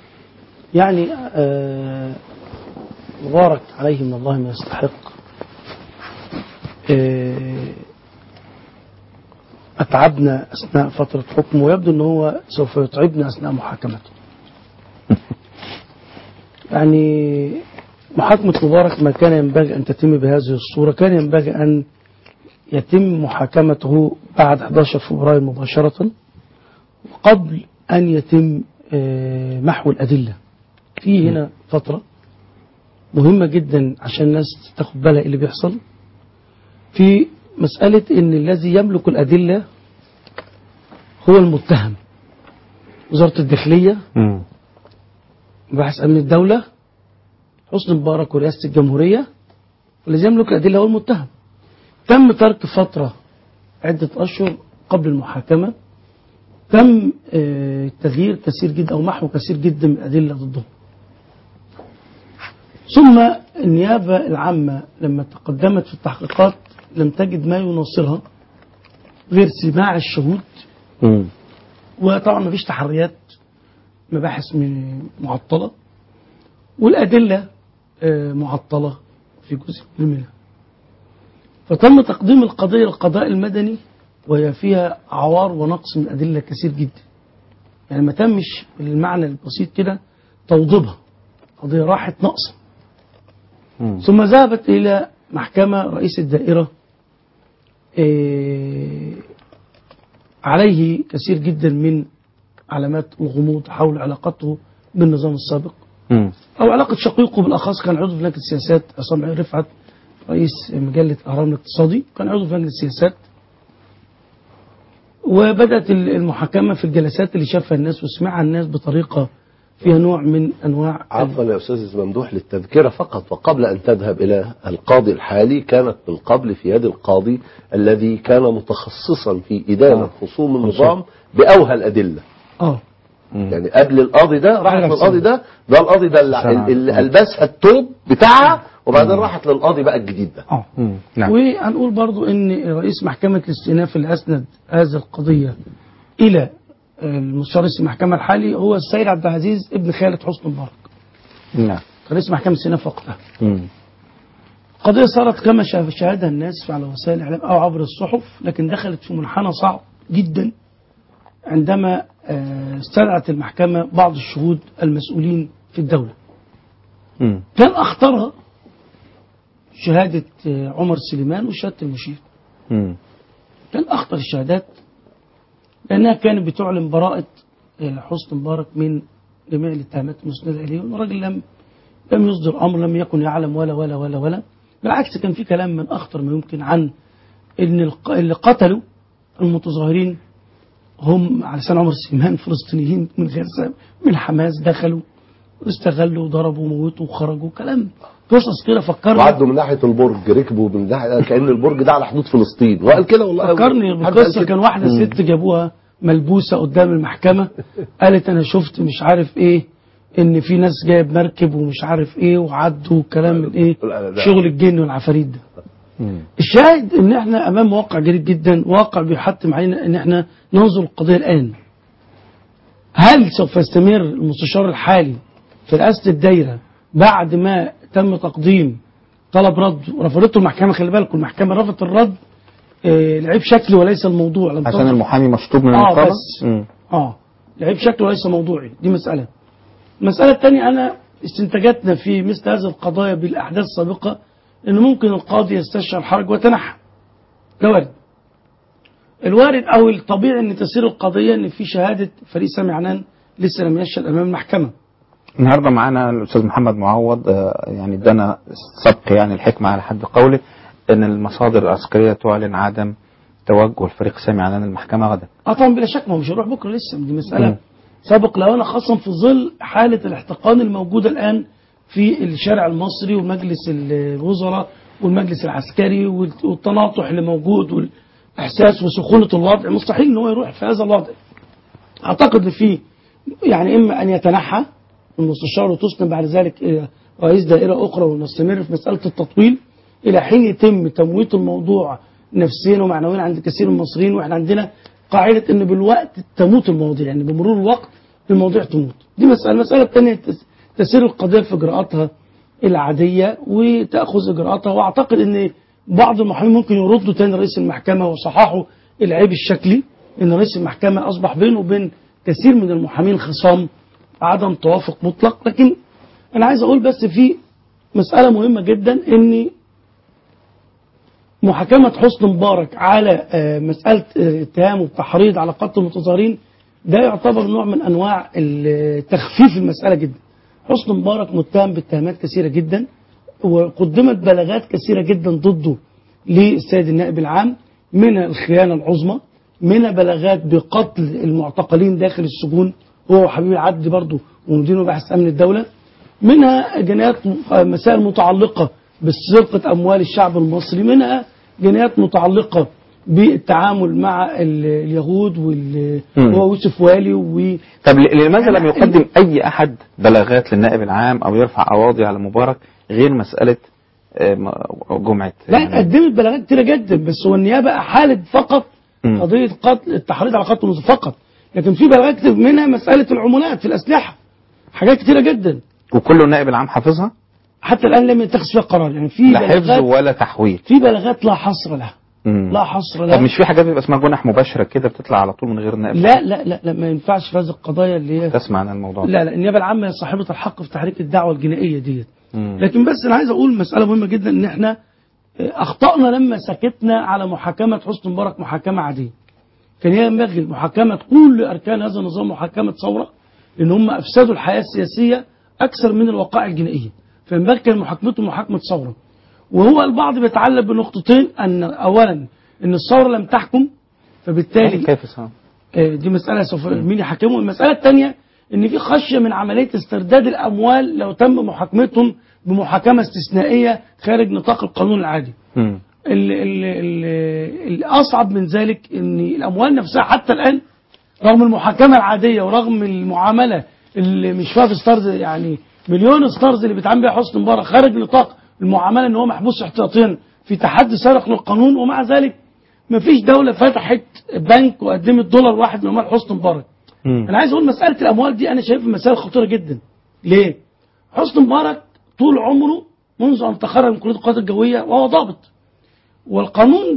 يعني آه مبارك عليه من الله ما يستحق آه أتعبنا أثناء فترة حكمه ويبدو أنه هو سوف يتعبنا أثناء محاكمته يعني محاكمة مبارك ما كان ينبغي أن تتم بهذه الصورة كان ينبغي أن يتم محاكمته بعد 11 فبراير مباشرة قبل أن يتم آه، محو الأدلة في هنا فترة مهمة جدا عشان الناس تاخد بالها إيه اللي بيحصل في مسألة إن الذي يملك الأدلة هو المتهم وزارة الداخلية مباحث أمن الدولة حسن مبارك ورئاسة الجمهورية والذي يملك الأدلة هو المتهم تم ترك فترة عدة أشهر قبل المحاكمة تم آه، تغيير كثير جدا أو محو كثير جدا من الأدلة ضدهم ثم النيابة العامة لما تقدمت في التحقيقات لم تجد ما يناصرها غير سماع الشهود وطبعا ما فيش تحريات مباحث م- معطلة والأدلة آه، معطلة في جزء منها فتم تقديم القضية للقضاء المدني وهي فيها عوار ونقص من أدلة كثير جدا يعني ما تمش بالمعنى البسيط كده توضيبها قضية راحت ناقصة ثم ذهبت إلى محكمة رئيس الدائرة إيه، عليه كثير جدا من علامات الغموض حول علاقته بالنظام السابق مم. أو علاقة شقيقه بالأخص كان عضو في لجنة السياسات عصام رفعت رئيس مجلة أهرام الاقتصادي كان عضو في لجنة السياسات وبدأت المحاكمة في الجلسات اللي شافها الناس وسمعها الناس بطريقة فيها نوع من أنواع عفوا يا أستاذ ممدوح للتذكرة فقط وقبل أن تذهب إلى القاضي الحالي كانت من قبل في يد القاضي الذي كان متخصصا في إدانة خصوم النظام بأوهى الأدلة اه يعني قبل القاضي ده راحت أهلا للقاضي وسهلا. ده ده القاضي ده اللي, سلام. اللي ألبسها التوب بتاعها وبعدين راحت للقاضي بقى الجديد ده اه نعم. وهنقول برضو ان رئيس محكمة الاستئناف اللي اسند هذه القضية الى المستشار رئيس المحكمة الحالي هو السيد عبد العزيز ابن خالد حسني مبارك نعم كان رئيس محكمة الاستئناف وقتها مم. قضية صارت كما شاف- شاهدها الناس على وسائل الإعلام أو عبر الصحف لكن دخلت في منحنى صعب جدا عندما آه، استدعت المحكمة بعض الشهود المسؤولين في الدولة مم. كان أخطرها شهادة آه، عمر سليمان وشهادة المشير مم. كان أخطر الشهادات لأنها كانت بتعلن براءة آه، حسني مبارك من جميع الاتهامات المسندة إليه والراجل لم لم يصدر أمر لم يكن يعلم ولا ولا ولا ولا بالعكس كان في كلام من أخطر ما يمكن عن إن الق- اللي قتلوا المتظاهرين هم على لسان عمر سليمان فلسطينيين من غير سبب من حماس دخلوا واستغلوا وضربوا وموتوا وخرجوا كلام قصص كده فكرني وعدوا من ناحية البرج ركبوا من ناحية كأن البرج ده على حدود فلسطين وقال كده والله فكرني حد قال بقصه كده. كان واحده مم. ست جابوها ملبوسه قدام المحكمه قالت انا شفت مش عارف ايه ان في ناس جايب مركب ومش عارف ايه وعدوا كلام من ايه ده- شغل الجن والعفاريت ده الشاهد ان احنا امام واقع جديد جدا واقع بيحتم علينا ان احنا ننظر القضيه الان هل سوف يستمر المستشار الحالي في رئاسه الدايره بعد ما تم تقديم طلب رد ورفضته المحكمه خلي بالكم المحكمه رفضت الرد آه، العيب شكلي وليس الموضوع لم عشان تنظر- المحامي مشطوب من اه النقابة بس مم. اه العيب شكله وليس موضوعي دي مسألة المسألة الثانية أنا استنتاجاتنا في مثل هذه القضايا بالأحداث السابقة أنه ممكن القاضي يستشعر الحرج ويتنحى ده وارد الوارد أو الطبيعي أن تسير القضية أن في شهادة فريق سامي عنان لسه لم يشهد أمام المحكمة النهارده معانا الاستاذ محمد معوض آه، يعني ادانا سبق يعني الحكمه على حد قوله ان المصادر العسكريه تعلن عدم توجه الفريق سامي عنان المحكمه غدا اه طبعا بلا شك ما هو مش هيروح بكره لسه دي مساله مم. سابق لو انا خاصه في ظل حاله الاحتقان الموجوده الان في الشارع المصري ومجلس الوزراء والمجلس العسكري وال- والتناطح اللي موجود والاحساس وسخونه الوضع مستحيل ان هو يروح في هذا الوضع اعتقد ان في يعني اما ان يتنحى المستشار وتسلم بعد ذلك الى رئيس دائره اخرى ونستمر في مساله التطويل الى حين يتم تمويت الموضوع نفسيا ومعنويا عند كثير من المصريين واحنا عندنا قاعده ان بالوقت تموت المواضيع يعني بمرور الوقت المواضيع تموت دي مساله المساله الثانيه تس- تسير القضيه في اجراءاتها العاديه وتاخذ اجراءاتها واعتقد ان بعض المحامين ممكن يردوا تاني رئيس المحكمه وصححوا العيب الشكلي ان رئيس المحكمه اصبح بينه وبين كثير من المحامين خصام عدم توافق مطلق لكن انا عايز اقول بس في مساله مهمه جدا ان محاكمه حسني مبارك على آه، مساله آه، اتهامه بتحريض على قتل المتظاهرين ده يعتبر نوع من انواع ال- تخفيف المساله جدا حسني مبارك متهم باتهامات كثيره جدا وقدمت بلاغات كثيره جدا ضده للسيد النائب العام من الخيانه العظمى من بلاغات بقتل المعتقلين داخل السجون هو وحبيب العدل برضه ومدير مباحث امن الدوله منها جنايات مسائل متعلقه بسرقه اموال الشعب المصري منها جنايات متعلقه بالتعامل مع ال- اليهود وال مم. هو يوسف والي و طب ل- لماذا لم يقدم اي احد بلاغات للنائب العام او يرفع قواضي على مبارك غير مساله آه، م- جمعه لا قدمت بلاغات كتيره جدا بس هو النيابه احالت فقط مم. قضيه قتل التحريض على قتل المتظاهرين فقط لكن في بلاغات كتير منها مساله العمولات في الاسلحه حاجات كتيره جدا وكل النائب العام حافظها حتى الان لم يتخذ فيها قرار يعني في لا حفظ بلاغات ولا تحويل في بلاغات لا حصر لها مم. لا حصر لها طب مش في حاجات بيبقى اسمها جنح مباشره كده بتطلع على طول من غير نائب لا لا لا لا ما ينفعش في هذه القضايا اللي هي تسمع عن الموضوع ده. لا لا النيابه العامه هي صاحبه الحق في تحريك الدعوه الجنائيه ديت مم. لكن بس انا عايز اقول مساله مهمه جدا ان احنا آه، اخطانا لما سكتنا على محاكمه حسني مبارك محاكمه عاديه كان ينبغي محاكمه كل اركان هذا النظام محاكمه ثوره لان هم افسدوا الحياه السياسيه اكثر من الوقائع الجنائيه فينبغي كان محاكمته محاكمه ثوره وهو البعض بيتعلق بنقطتين ان اولا ان الثوره لم تحكم فبالتالي كيف صار؟ آه، دي مسألة سوف مين يحكمه المسألة الثانية إن في خشية من عملية استرداد الأموال لو تم محاكمتهم بمحاكمة استثنائية خارج نطاق القانون العادي مم. ال- ال- ال- الأصعب من ذلك إن الأموال نفسها حتى الآن رغم المحاكمة العادية ورغم المعاملة اللي مش فيها في ستارز يعني مليون ستارز اللي بيتعامل بيها حسني مبارك خارج نطاق المعاملة إن هو محبوس احتياطيا في تحدي سارق للقانون ومع ذلك مفيش دولة فتحت بنك وقدمت دولار واحد من أموال حسني مبارك مم. انا عايز اقول مساله الاموال دي انا شايفها مساله خطيره جدا ليه حسني مبارك طول عمره منذ ان تخرج من كليه القوات الجويه وهو ضابط والقانون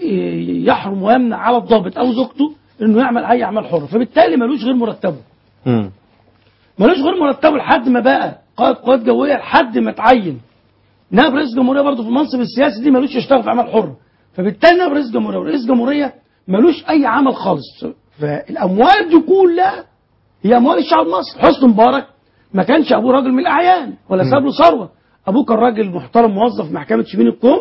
بيحرم ويمنع على الضابط او زوجته انه يعمل اي اعمال حره فبالتالي ملوش غير مرتبه مم. ملوش غير مرتبه لحد ما بقى قائد قوات جويه لحد ما اتعين نائب رئيس جمهوريه برضه في المنصب السياسي دي ملوش يشتغل في اعمال حره فبالتالي نائب رئيس جمهوريه ورئيس جمهوريه ملوش اي عمل خالص فالاموال دي كلها هي اموال الشعب المصري حسني مبارك ما كانش ابوه راجل من الاعيان ولا ساب له ثروه ابوه كان راجل محترم موظف في محكمه شبين الكوم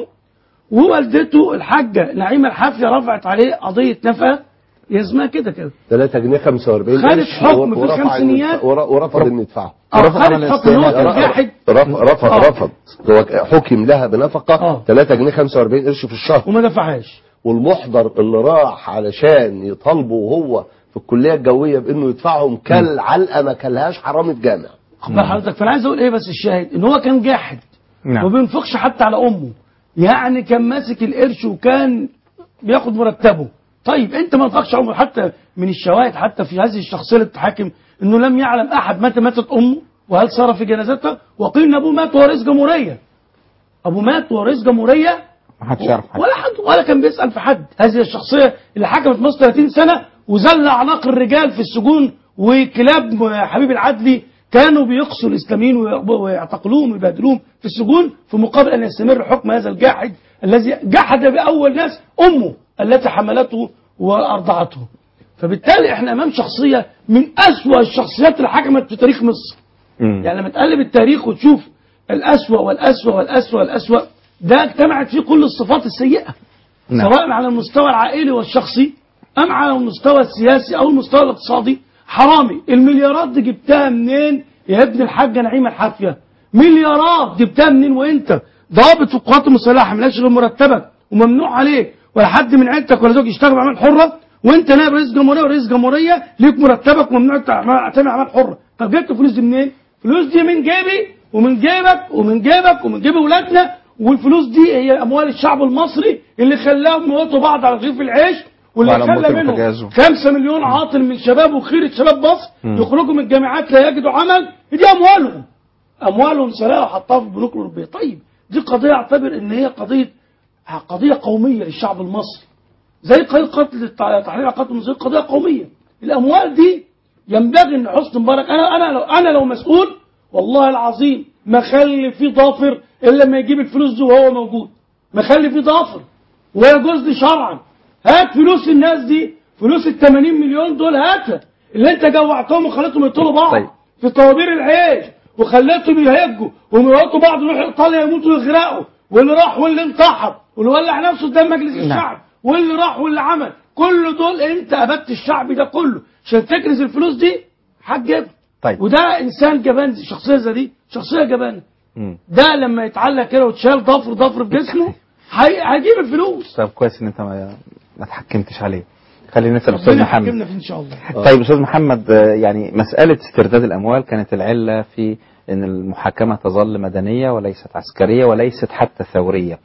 ووالدته الحاجه نعيمه الحافيه رفعت عليه قضيه نفقه هي اسمها كده كده 3 جنيه 45 خدت قرش حكم في ورفع إن الخمسينيات. يدفع- ور- ورفض ان يدفعه اه خدت حكم ان هو كان جاحد رفض رفض آه. رفض هو حكم لها بنفقه 3 جنيه 45 قرش في الشهر وما دفعهاش والمحضر اللي راح علشان يطالبه وهو في الكليه الجويه بانه يدفعهم كل علقه ما كلهاش حرامه جامع خد بال حضرتك فانا عايز اقول ايه بس الشاهد ان هو كان جاحد نعم. وما بينفقش حتى على امه يعني كان ماسك القرش وكان بياخد مرتبه طيب انت ما انفقش امه حتى من الشواهد حتى في هذه الشخصيه اللي بتحاكم انه لم يعلم احد متى ماتت امه وهل صار في جنازتها وقيل ان ابوه مات وهو رئيس جمهوريه ابوه مات وهو رئيس جمهوريه ما حدش يعرف حاجه ولا حد ولا كان بيسأل في حد هذه الشخصية اللي حكمت مصر 30 سنة وذل أعناق الرجال في السجون وكلاب حبيب العدلي كانوا بيقصوا الإسلاميين ويق- ويعتقلوهم ويبهدلوهم في السجون في مقابل أن يستمر حكم هذا الجاحد الذي جحد بأول ناس أمه التي حملته وأرضعته فبالتالي احنا أمام شخصية من أسوأ الشخصيات اللي حكمت في تاريخ مصر مم. يعني لما تقلب التاريخ وتشوف الأسوأ والأسوأ والأسوأ والأسوأ ده اجتمعت فيه كل الصفات السيئة نعم. سواء على المستوى العائلي والشخصي أم على المستوى السياسي أو المستوى الاقتصادي حرامي المليارات دي جبتها منين يا ابن الحاجة نعيمة الحافية مليارات جبتها منين وانت ضابط في القوات المسلحة ملاش غير مرتبك وممنوع عليك ولا حد من عيلتك ولا زوج يشتغل بعمل حرة وانت نائب رئيس جمهورية ورئيس جمهورية ليك مرتبك وممنوع تعمل تعمل اعمال حرة طب جبت الفلوس دي منين؟ الفلوس دي من جيبي ومن جيبك ومن جيبك ومن جيب ولادنا والفلوس دي هي اموال الشعب المصري اللي خلاهم يموتوا بعض على رغيف العيش واللي وعلى خلى موت منهم البوتاجاز. خمسة مليون عاطل من شباب وخيرة شباب مصر مم. يخرجوا من الجامعات لا يجدوا عمل دي اموالهم اموالهم سرقه وحطها في البنوك الاوروبيه طيب دي قضيه اعتبر ان هي قضيه قضيه قوميه للشعب المصري زي قضيه قتل التع- تحرير عقاد المصريين قضيه قوميه الاموال دي ينبغي ان حسني مبارك انا انا لو انا لو مسؤول والله العظيم ما اخلي فيه ضافر الا لما يجيب الفلوس دي وهو موجود ما اخلي فيه ضافر ويجوز لي شرعا هات فلوس الناس دي فلوس ال 80 مليون دول هاتها اللي انت جوعتهم وخليتهم يقتلوا بعض طيب. في طوابير العيش وخليتهم يهجوا ويموتوا بعض يروحوا ايطاليا يموتوا ويغرقوا واللي راح واللي انتحر واللي ولع نفسه قدام مجلس نعم. الشعب واللي راح واللي عمل كل دول انت ابدت الشعب ده كله عشان تكنز الفلوس دي حاج طيب وده انسان جبان شخصيه زي دي شخصيه جبانه مم. ده لما يتعلق كده وتشال ضفر ضفر في جسمه هي- هيجيب الفلوس طب كويس ان انت ما ما اتحكمتش عليه خلينا نسال استاذ ربنا محمد يحكمنا فيه ان شاء الله طيب استاذ محمد آه، يعني مساله استرداد الاموال كانت العله في ان المحاكمه تظل مدنيه وليست عسكريه وليست حتى ثوريه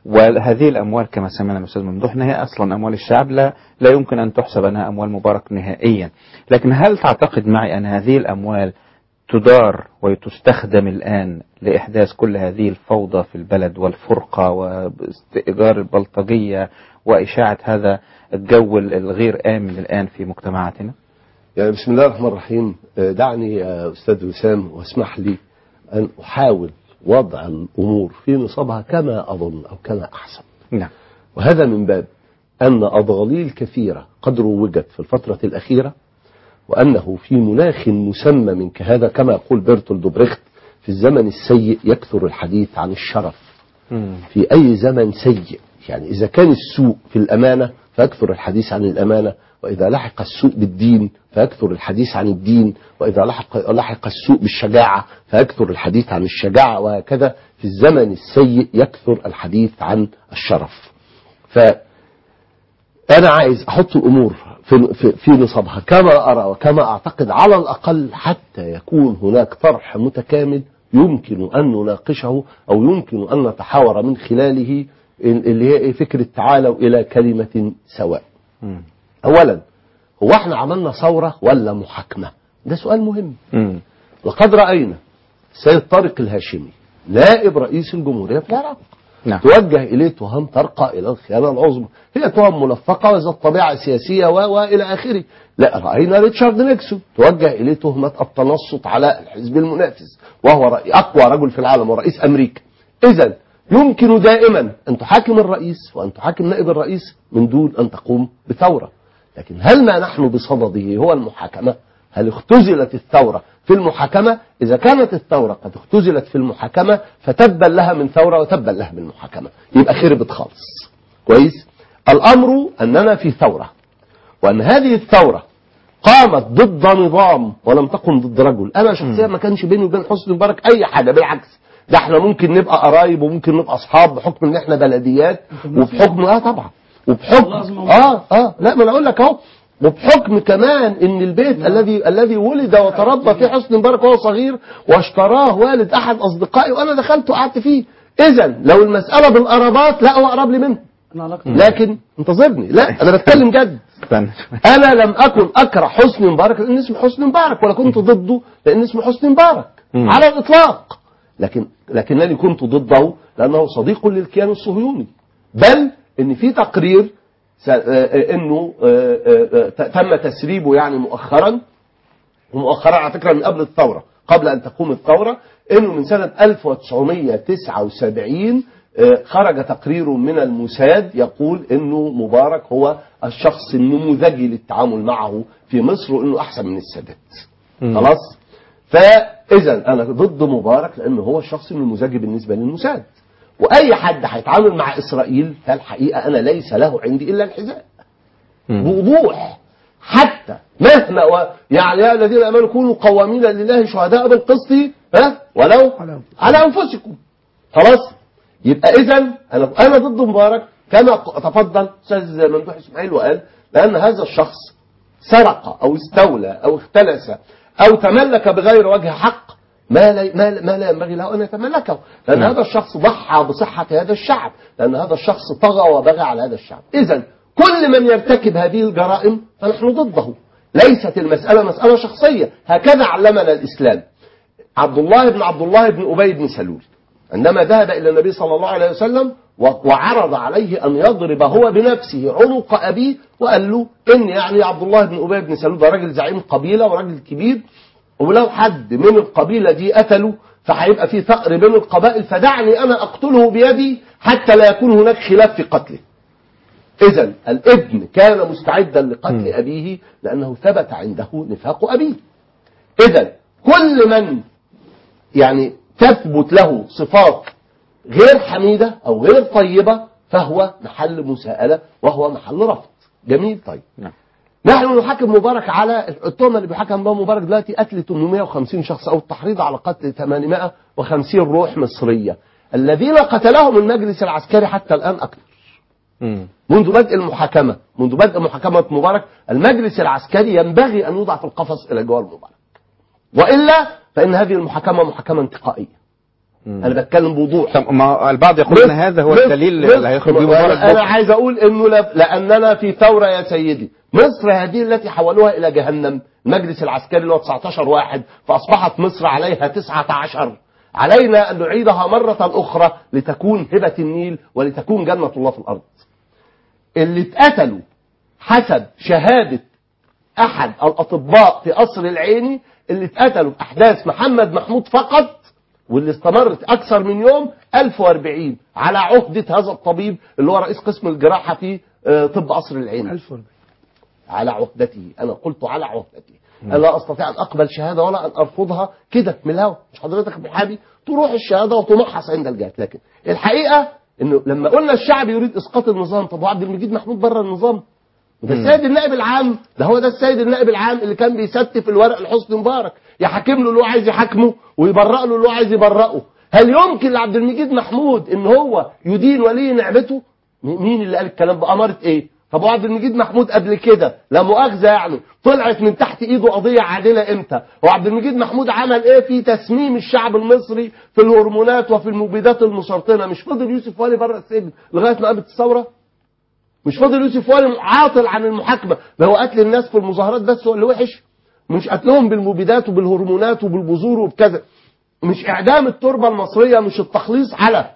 وهذه الأموال كما سمعنا الأستاذ ممدوح أنها هي أصلا أموال الشعب لا, لا يمكن أن تحسب أنها أموال مبارك نهائيا لكن هل تعتقد معي أن هذه الأموال تدار وتستخدم الآن لإحداث كل هذه الفوضى في البلد والفرقة واستئجار البلطجية وإشاعة هذا الجو الغير آمن الآن في مجتمعاتنا يعني بسم الله الرحمن الرحيم آه، دعني يا أستاذ وسام واسمح لي أن أحاول وضع الأمور في نصابها كما أظن أو كما أحسن نعم وهذا من باب أن أضغاليل كثيرة قد روجت في الفترة الأخيرة وأنه في مناخ مسمى من كهذا كما يقول بيرتولد بريخت في الزمن السيء يكثر الحديث عن الشرف في أي زمن سيء يعني إذا كان السوء في الأمانة فيكثر الحديث عن الأمانة وإذا لحق السوء بالدين فيكثر الحديث عن الدين وإذا لحق, لحق السوء بالشجاعة فيكثر الحديث عن الشجاعة وهكذا في الزمن السيء يكثر الحديث عن الشرف فأنا عايز أحط الأمور في, في, في نصابها كما أرى وكما أعتقد على الأقل حتى يكون هناك طرح متكامل يمكن أن نناقشه أو يمكن أن نتحاور من خلاله اللي هي إيه فكرة تعالوا إلى كلمة سواء أولا هو احنا عملنا ثورة ولا محاكمة ده سؤال مهم وقد رأينا السيد طارق الهاشمي نائب رئيس الجمهورية في العراق نعم. توجه إليه تهم ترقى إلى الخيانة العظمى هي تهم ملفقة وذات طبيعة سياسية و وإلى آخره لا رأينا ريتشارد نيكسون توجه إليه تهمة التنصت على الحزب المنافس وهو رأي أقوى رجل في العالم ورئيس أمريكا إذا يمكن دائما أن تحاكم الرئيس وأن تحاكم نائب الرئيس من دون أن تقوم بثورة لكن هل ما نحن بصدده هو المحاكمة هل اختزلت الثورة في المحاكمة إذا كانت الثورة قد اختزلت في المحاكمة فتبا لها من ثورة وتبا لها من محاكمة يبقى خربت خالص كويس الأمر أننا في ثورة وأن هذه الثورة قامت ضد نظام ولم تقم ضد رجل أنا شخصيا ما كانش بيني وبين حسني مبارك أي حاجة بالعكس ده احنا ممكن نبقى قرايب وممكن نبقى اصحاب بحكم ان احنا بلديات وبحكم اه طبعا وبحكم اه اه لا ما انا اقول لك اهو وبحكم كمان ان البيت الذي الذي ولد وتربى فيه حسني مبارك وهو صغير واشتراه والد احد اصدقائي وانا دخلت وقعدت فيه اذا لو المساله بالقرابات لا هو اقرب لي منه لكن انتظرني لا انا بتكلم جد انا لم اكن اكره حسني مبارك لان اسمه حسني مبارك ولا كنت ضده لان اسمه حسني مبارك مم. على الاطلاق لكن لكنني كنت ضده لانه صديق للكيان الصهيوني بل ان في تقرير س- آه، آه، انه آه، آه، آه، تم تسريبه يعني مؤخرا ومؤخرا على فكره من قبل الثوره قبل ان تقوم الثوره انه من سنه 1979 آه، خرج تقرير من الموساد يقول انه مبارك هو الشخص النموذجي للتعامل معه في مصر وانه احسن من السادات خلاص فاذا انا ضد مبارك لانه هو الشخص النموذجي بالنسبه للموساد واي حد هيتعامل مع اسرائيل فالحقيقه انا ليس له عندي الا الحذاء بوضوح حتى مهما و... يعني يا الذين امنوا كونوا قوامين لله شهداء بالقسط ها ولو على انفسكم خلاص يبقى اذا انا انا ضد مبارك كما تفضل استاذ ممدوح اسماعيل وقال لان هذا الشخص سرق او استولى او اختلس او تملك بغير وجه حق ما لا ما لا- ما لا ينبغي له ان يتملكه لان نعم. هذا الشخص ضحى بصحه هذا الشعب لان هذا الشخص طغى وبغى على هذا الشعب اذا كل من يرتكب هذه الجرائم فنحن ضده ليست المساله مساله شخصيه هكذا علمنا الاسلام عبد الله بن عبد الله بن ابي بن سلول عندما ذهب الى النبي صلى الله عليه وسلم و- وعرض عليه ان يضرب هو بنفسه عنق ابيه وقال له ان يعني عبد الله بن ابي بن سلول ده راجل زعيم قبيله وراجل كبير ولو حد من القبيله دي قتله فهيبقى في ثأر بين القبائل فدعني انا اقتله بيدي حتى لا يكون هناك خلاف في قتله. اذا الابن كان مستعدا لقتل ابيه لانه ثبت عنده نفاق ابيه. اذا كل من يعني تثبت له صفات غير حميدة أو غير طيبة فهو محل مساءلة وهو محل رفض جميل طيب نعم. نحن نحاكم مبارك على التهمة اللي بيحكم بها مبارك دلوقتي قتل 850 شخص أو التحريض على قتل 850 روح مصرية الذين قتلهم المجلس العسكري حتى الآن أكثر منذ بدء المحاكمة منذ بدء محاكمة مبارك المجلس العسكري ينبغي أن يوضع في القفص إلى جوار مبارك وإلا فإن هذه المحاكمة محاكمة انتقائية انا بتكلم بوضوح طب ما البعض يقول ان هذا هو مصر- الدليل مصر- اللي هيخرج بيه انا, مبارك أنا بكرة. عايز اقول انه لا- لاننا في ثوره يا سيدي مصر هذه التي حولوها الى جهنم المجلس العسكري اللي هو 19 واحد فاصبحت مصر عليها 19 علينا ان نعيدها مره اخرى لتكون هبه النيل ولتكون جنه الله في الارض اللي اتقتلوا حسب شهاده احد الاطباء في قصر العيني اللي اتقتلوا في احداث محمد محمود فقط واللي استمرت اكثر من يوم 1040 على عهده هذا الطبيب اللي هو رئيس قسم الجراحه في آه، طب قصر العيني 1040 على عهدته انا قلت على عهدتي انا لا استطيع ان اقبل شهاده ولا ان ارفضها كده من الهوا مش حضرتك محامي تروح الشهاده وتمحص عند الجهات لكن الحقيقه انه لما قلنا الشعب يريد اسقاط النظام طب وعبد المجيد محمود بره النظام ده مم. السيد النائب العام ده هو ده السيد النائب العام اللي كان بيستف الورق لحسني مبارك يحاكم له اللي هو عايز يحاكمه ويبرأ له اللي هو عايز يبرأه هل يمكن لعبد المجيد محمود ان هو يدين ولي نعمته م- مين اللي قال الكلام بأمارة ايه طب وعبد المجيد محمود قبل كده لا مؤاخذه يعني طلعت من تحت ايده قضيه عادله امتى وعبد المجيد محمود عمل ايه في تسميم الشعب المصري في الهرمونات وفي المبيدات المسرطنه مش فضل يوسف ولي بره السجن لغايه ما قامت الثوره مش فاضل يوسف ولي عاطل عن المحاكمه ده هو قتل الناس في المظاهرات بس هو اللي وحش مش قتلهم بالمبيدات وبالهرمونات وبالبذور وبكذا مش اعدام التربه المصريه مش التخليص على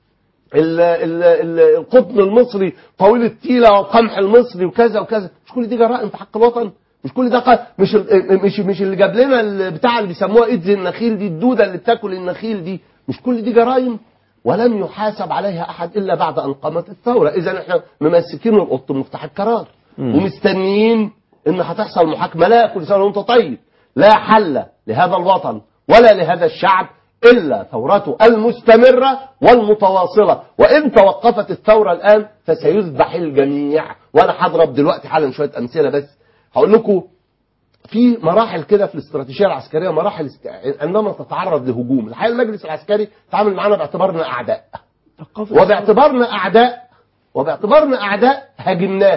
ال- ال- ال- القطن المصري طويل التيله والقمح المصري وكذا وكذا مش كل دي جرائم في حق الوطن مش كل ده ق- مش ال- مش مش اللي جاب لنا ال- بتاع اللي بيسموها ايدز النخيل دي الدوده اللي بتاكل النخيل دي مش كل دي جرائم ولم يحاسب عليها احد الا بعد ان قامت الثوره اذا احنا ممسكين القط بمفتاح القرار مم. ومستنيين ان هتحصل محاكمه لا كل سنه وانت طيب لا حل لهذا الوطن ولا لهذا الشعب الا ثورته المستمره والمتواصله وان توقفت الثوره الان فسيذبح الجميع وانا هضرب دلوقتي حالا شويه امثله بس هقول لكم في مراحل كده في الاستراتيجيه العسكريه مراحل است... عندما تتعرض لهجوم الحقيقه المجلس العسكري تعامل معنا باعتبارنا اعداء وباعتبارنا اعداء وباعتبارنا اعداء هاجمناه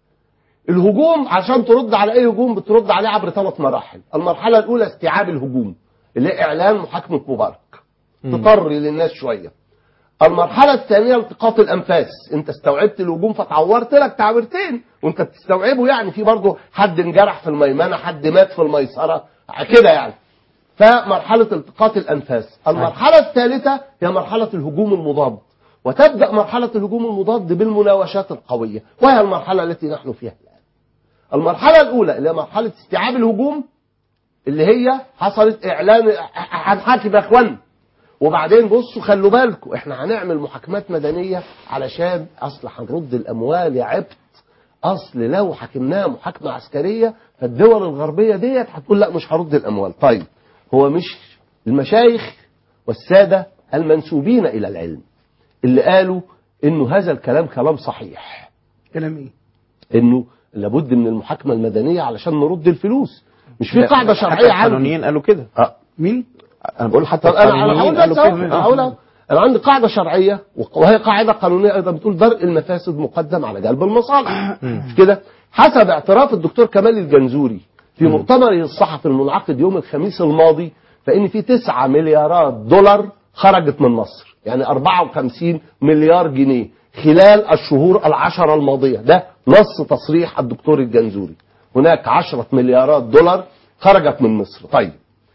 الهجوم عشان ترد على اي هجوم بترد عليه عبر ثلاث مراحل المرحله الاولى استيعاب الهجوم اللي هي اعلان محاكمه مبارك تطري للناس شويه المرحلة الثانية التقاط الأنفاس، أنت استوعبت الهجوم فتعورت لك تعويرتين، وأنت بتستوعبه يعني في برضه حد انجرح في الميمنة، حد مات في الميسرة، كده يعني. فمرحلة التقاط الأنفاس، المرحلة الثالثة هي مرحلة الهجوم المضاد، وتبدأ مرحلة الهجوم المضاد بالمناوشات القوية، وهي المرحلة التي نحن فيها الآن. المرحلة الأولى اللي هي مرحلة استيعاب الهجوم اللي هي حصلت إعلان هنحاكم يا إخوان وبعدين بصوا خلوا بالكم احنا هنعمل محاكمات مدنيه علشان اصل هنرد الاموال يا عبت اصل لو حكمناها محاكمه عسكريه فالدول الغربيه ديت هتقول لا مش هرد الاموال طيب هو مش المشايخ والساده المنسوبين الى العلم اللي قالوا انه هذا الكلام كلام صحيح كلام ايه؟ انه لابد من المحاكمه المدنيه علشان نرد الفلوس مش في لا، قاعده حتى شرعيه عندي القانونيين قالوا كده اه مين؟ انا بقول حتى طب انا انا القانونيين هقول بس قالوا أهو، كده أنا هقول أهو. انا عندي قاعده شرعيه وهي قاعده قانونيه ايضا بتقول درء المفاسد مقدم على جلب المصالح مش كده حسب اعتراف الدكتور كمال الجنزوري في مؤتمره الصحفي المنعقد يوم الخميس الماضي فان في 9 مليارات دولار خرجت من مصر يعني 54 مليار جنيه خلال الشهور العشرة الماضية ده نص تصريح الدكتور الجنزوري هناك 10 مليارات دولار خرجت من مصر طيب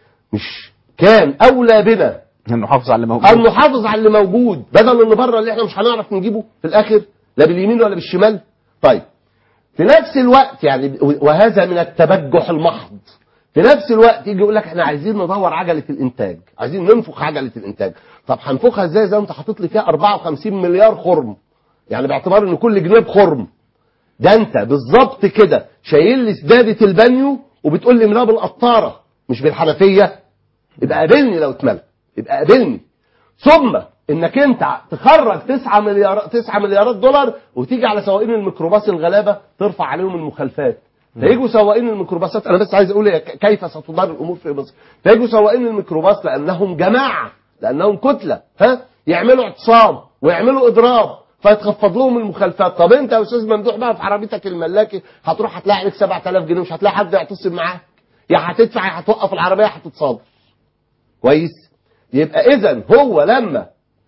مش كان اولى بنا ان نحافظ على اللي موجود ان نحافظ على اللي موجود بدل اللي بره اللي احنا مش هنعرف نجيبه في الاخر لا باليمين ولا بالشمال طيب في نفس الوقت يعني وهذا من التبجح المحض في نفس الوقت يجي يقول لك احنا عايزين ندور عجله الانتاج عايزين ننفخ عجله الانتاج طب هنفخها ازاي زي ما انت حاطط لي فيها 54 مليار خرم يعني باعتبار ان كل جنيه بخرم ده انت بالظبط كده شايل لي سداده البانيو وبتقول لي املاه بالقطاره مش بالحنفيه يبقى قابلني لو اتملى يبقى قابلني ثم انك انت تخرج 9 مليارات 9 مليارات دولار وتيجي على سواقين الميكروباص الغلابه ترفع عليهم المخالفات فيجوا سواقين الميكروباصات انا بس عايز اقول هي ك- كيف ستدار الامور في مصر فيجوا سواقين الميكروباص لانهم جماعه لانهم كتله ها يعملوا اعتصام ويعملوا اضراب فيتخفض لهم المخالفات طب انت يا استاذ ممدوح بقى في عربيتك الملاكي هتروح هتلاقي عليك 7000 جنيه مش هتلاقي حد يعتصم معاك يا هتدفع يا هتوقف العربيه يا هتتصادر كويس يبقى اذا هو لما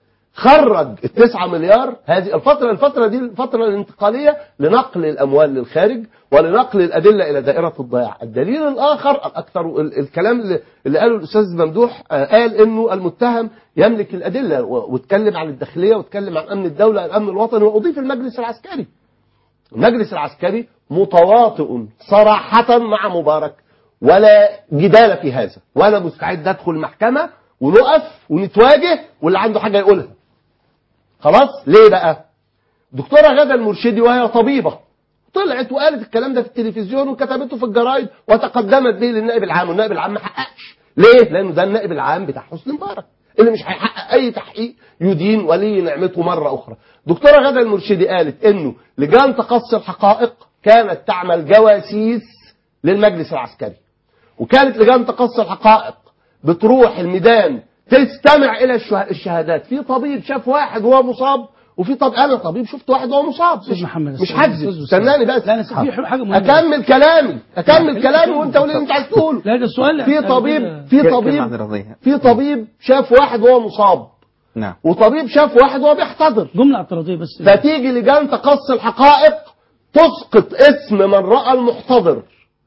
خرج التسعة مليار هذه الفترة الفترة دي الفترة الانتقالية لنقل الأموال للخارج ولنقل الأدلة إلى دائرة الضياع الدليل الآخر الأكثر ال- الكلام اللي, اللي قاله الأستاذ ممدوح آه، قال إنه المتهم يملك الأدلة و- واتكلم عن الداخلية واتكلم عن أمن الدولة الأمن الوطني وأضيف المجلس العسكري المجلس العسكري متواطئ صراحة مع مبارك ولا جدال في هذا وأنا مستعد أدخل المحكمة ونقف ونتواجه واللي عنده حاجة يقولها خلاص ليه بقى دكتورة غادة المرشدي وهي طبيبة طلعت وقالت الكلام ده في التلفزيون وكتبته في الجرايد وتقدمت به للنائب العام والنائب العام ما حققش ليه لانه ده النائب العام بتاع حسني مبارك اللي مش هيحقق اي تحقيق يدين ولي نعمته مرة اخرى دكتورة غادة المرشدي قالت انه لجان تقصي الحقائق كانت تعمل جواسيس للمجلس العسكري وكانت لجان تقصي الحقائق بتروح الميدان تستمع الى الشه- الشهادات في طبيب شاف واحد وهو مصاب وفي طب انا طبيب شفت واحد وهو مصاب مش, محمد مش أستاذ- هكذب أستاذ- استناني بس لا، أنا في حاجة مهمة. اكمل كلامي اكمل كلامي وانت قول اللي انت عايز تقوله لا ده السؤال في طبيب في كلمة طبيب اعتراضية. في طبيب شاف واحد وهو مصاب نعم وطبيب شاف واحد وهو بيحتضر جملة اعتراضية بس فتيجي لجان تقصي الحقائق تسقط اسم من رأى المحتضر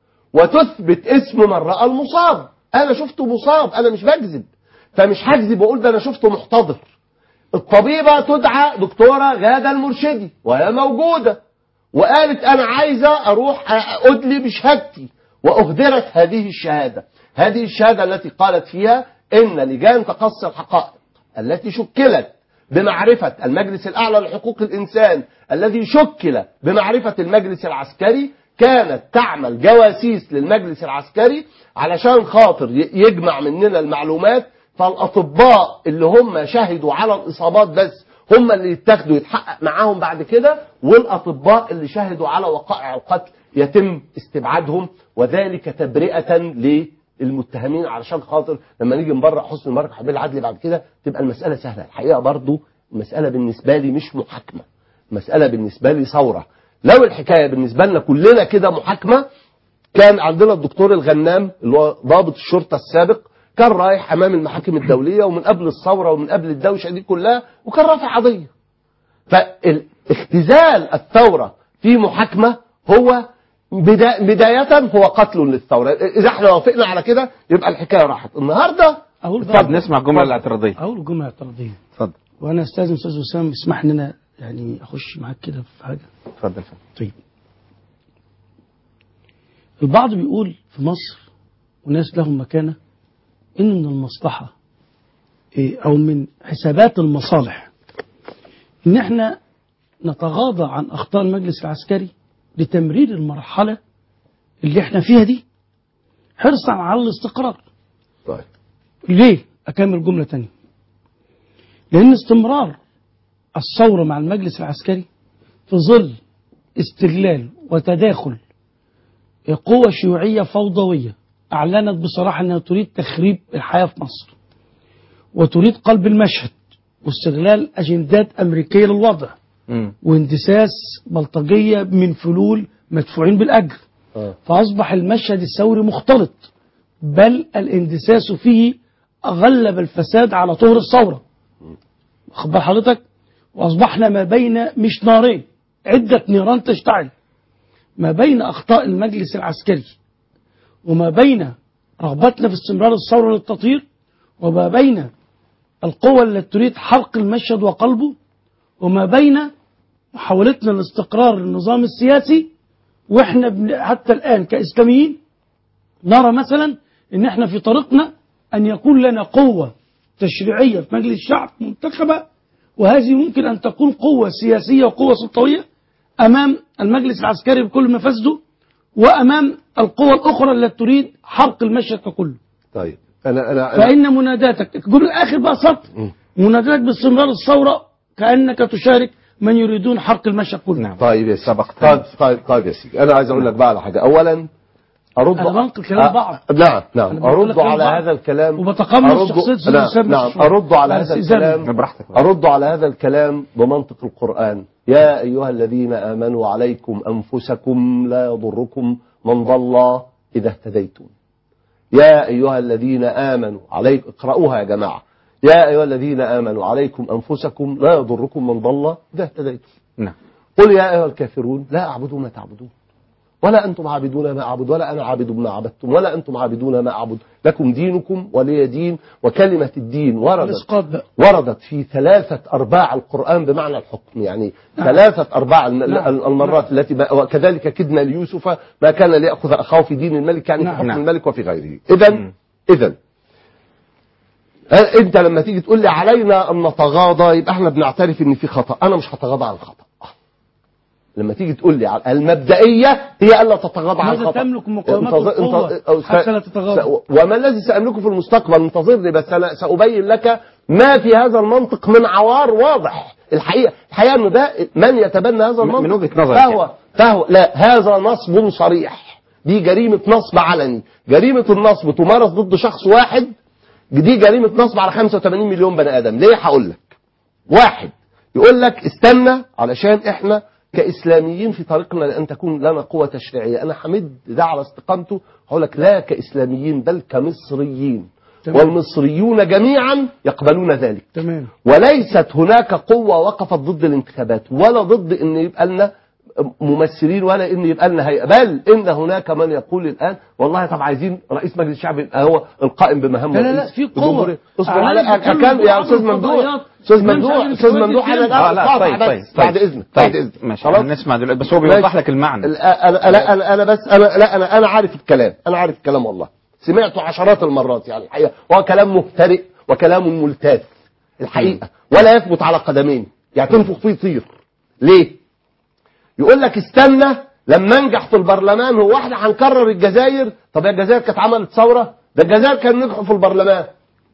وتثبت اسم من رأى المصاب انا شفته مصاب انا مش بكذب فمش هكذب واقول ده انا شفته محتضر الطبيبة تدعى دكتورة غادة المرشدي وهي موجودة وقالت انا عايزة اروح ادلي بشهادتي واهدرت هذه الشهادة هذه الشهادة التي قالت فيها ان لجان تقصي الحقائق التي شكلت بمعرفة المجلس الأعلى لحقوق الإنسان الذي شكل بمعرفة المجلس العسكري كانت تعمل جواسيس للمجلس العسكري علشان خاطر ي- يجمع مننا المعلومات فالأطباء اللي هم شهدوا على الإصابات بس هم اللي يتاخدوا يتحقق معاهم بعد كده والأطباء اللي شهدوا على وقائع القتل يتم استبعادهم وذلك تبرئة للمتهمين علشان خاطر لما نيجي نبرأ حسن المبارك وحبيب العدل بعد كده تبقى المسألة سهلة الحقيقة برضو المسألة بالنسبة لي مش محاكمة مسألة بالنسبة لي ثورة لو الحكاية بالنسبة لنا كلنا كده محاكمة كان عندنا الدكتور الغنام اللي هو ضابط الشرطة السابق كان رايح أمام المحاكم الدولية ومن قبل الثورة ومن قبل الدوشة دي كلها وكان رافع قضية فاختزال الثورة في محاكمة هو بدا- بداية هو قتل للثورة إذا احنا وافقنا على كده يبقى الحكاية راحت النهاردة اقول طب نسمع الجملة الاعتراضية اقول الجملة الاعتراضية اتفضل وانا استاذن استاذ وسام اسمح لي ان انا يعني اخش معاك كده في حاجة اتفضل فندم. طيب البعض بيقول في مصر وناس لهم مكانة ان من المصلحة إيه، او من حسابات المصالح ان احنا نتغاضى عن اخطاء المجلس العسكري لتمرير المرحلة اللي احنا فيها دي حرصا على الاستقرار طيب ليه اكمل جملة تانية لان استمرار الثورة مع المجلس العسكري في ظل استغلال وتداخل قوة شيوعية فوضوية أعلنت بصراحة أنها تريد تخريب الحياة في مصر وتريد قلب المشهد واستغلال أجندات أمريكية للوضع مم. واندساس بلطجية من فلول مدفوعين بالأجر آه. فأصبح المشهد الثوري مختلط بل الاندساس فيه غلب الفساد على طهر الثورة واخد بال حضرتك وأصبحنا ما بين مش نارين عدة نيران تشتعل ما بين أخطاء المجلس العسكري وما بين رغبتنا في استمرار الثورة للتطهير وما بين القوى التي تريد حرق المشهد وقلبه وما بين محاولتنا لاستقرار النظام السياسي واحنا بن- حتى الآن كإسلاميين نرى مثلا ان احنا في طريقنا ان يكون لنا قوة تشريعية في مجلس الشعب منتخبة وهذه ممكن ان تكون قوة سياسية وقوة سلطوية امام المجلس العسكري بكل مفاسده وامام القوى الاخرى التي تريد حرق المشهد ككله طيب انا انا, أنا فان مناداتك الجمله الاخر بقى سطر مناداتك باستمرار الثوره كانك تشارك من يريدون حرق المشهد كله نعم طيب يا سيدي طيب طيب طيب يا سيدي انا عايز اقول لك بقى على حاجه اولا ارد أنا بنقل كلام أ- بعض. نعم نعم أنا بنقل ارد لك كلام على بعض. هذا الكلام وبتقمص أرد- شخصية سيدي نعم, وسام نعم مش- ارد على على هذا استئذانه. الكلام براحتك. ارد على هذا الكلام بمنطق القران يا ايها الذين امنوا عليكم انفسكم لا يضركم من ضل اذا اهتديتم يا أيها الذين آمنوا عليكم اقرأوها يا جماعة يا أيها الذين آمنوا عليكم أنفسكم لا يضركم من ضل إذا اهتديتم نعم قل يا أيها الكافرون لا أعبد ما تعبدون ولا أنتم عابدون ما أعبد ولا أنا عابد ما عبدتم ولا أنتم عابدون ما أعبد لكم دينكم ولي دين وكلمة الدين وردت الإسقاط بقى وردت في ثلاثة أرباع القرآن بمعنى الحكم يعني ثلاثة أرباع الم- نعم. المرات التي ما- وكذلك كدنا ليوسف ما كان ليأخذ أخاه في دين الملك يعني في نعم. حكم نعم. الملك وفي غيره إذا إذا أنت لما تيجي تقول لي علينا أن نتغاضى يبقى احنا بنعترف إن في خطأ أنا مش هتغاضى عن الخطأ لما تيجي تقول لي على- المبدئية هي ألا تتغاضى عن ماذا الخطأ تملك مقومات انتظر- القوة انتظر- حتى لا تتغاضى س- وما الذي سأملكه في المستقبل انتظرني بس أنا سأبين لك ما في هذا المنطق من عوار واضح الحقيقة الحقيقة أنه ده من يتبنى هذا من- المنطق من وجهة نظرك فهو يعني. فهو لا هذا نصب صريح دي جريمة نصب علني جريمة النصب تمارس ضد شخص واحد دي جريمة نصب على 85 مليون بني آدم ليه هقول لك واحد يقول لك استنى علشان احنا كإسلاميين في طريقنا لأن تكون لنا قوة تشريعية أنا حمد ده على استقامته هقول لك لا كإسلاميين بل كمصريين تمام. والمصريون جميعا يقبلون ذلك تمام وليست هناك قوة وقفت ضد الانتخابات ولا ضد ان يبقى لنا ممثلين ولا ان يبقى لنا هيئة بل ان هناك من يقول الان والله طب عايزين رئيس مجلس الشعب يبقى هو القائم بمهام لا لا لا رئيس في قوة الجمهورية. اصبر أعلنت على بكل أكمل يا عبر استاذ ممدوح الفضائيات. استاذ إنها مش ممدوح عايزة استاذ تتوجه ممدوح انا تاني. اه لا أقطع طيب بس طيب بعد طيب. اذنك بعد طيب. اذنك ماشي خلاص؟ هنسمع دلوقتي بس هو ماشي. بيوضح لك المعنى لا انا انا انا, أنا بس انا لا انا انا عارف الكلام انا عارف الكلام والله سمعته عشرات المرات يعني الحقيقه وهو كلام مهترئ وكلام ملتاف الحقيقه ولا يثبت على قدمين يعني تنفخ فيه يطير ليه يقول لك استنى لما انجح في البرلمان هو احنا هنكرر الجزائر طب يا الجزائر كانت عملت ثوره ده الجزائر كان نجحوا في البرلمان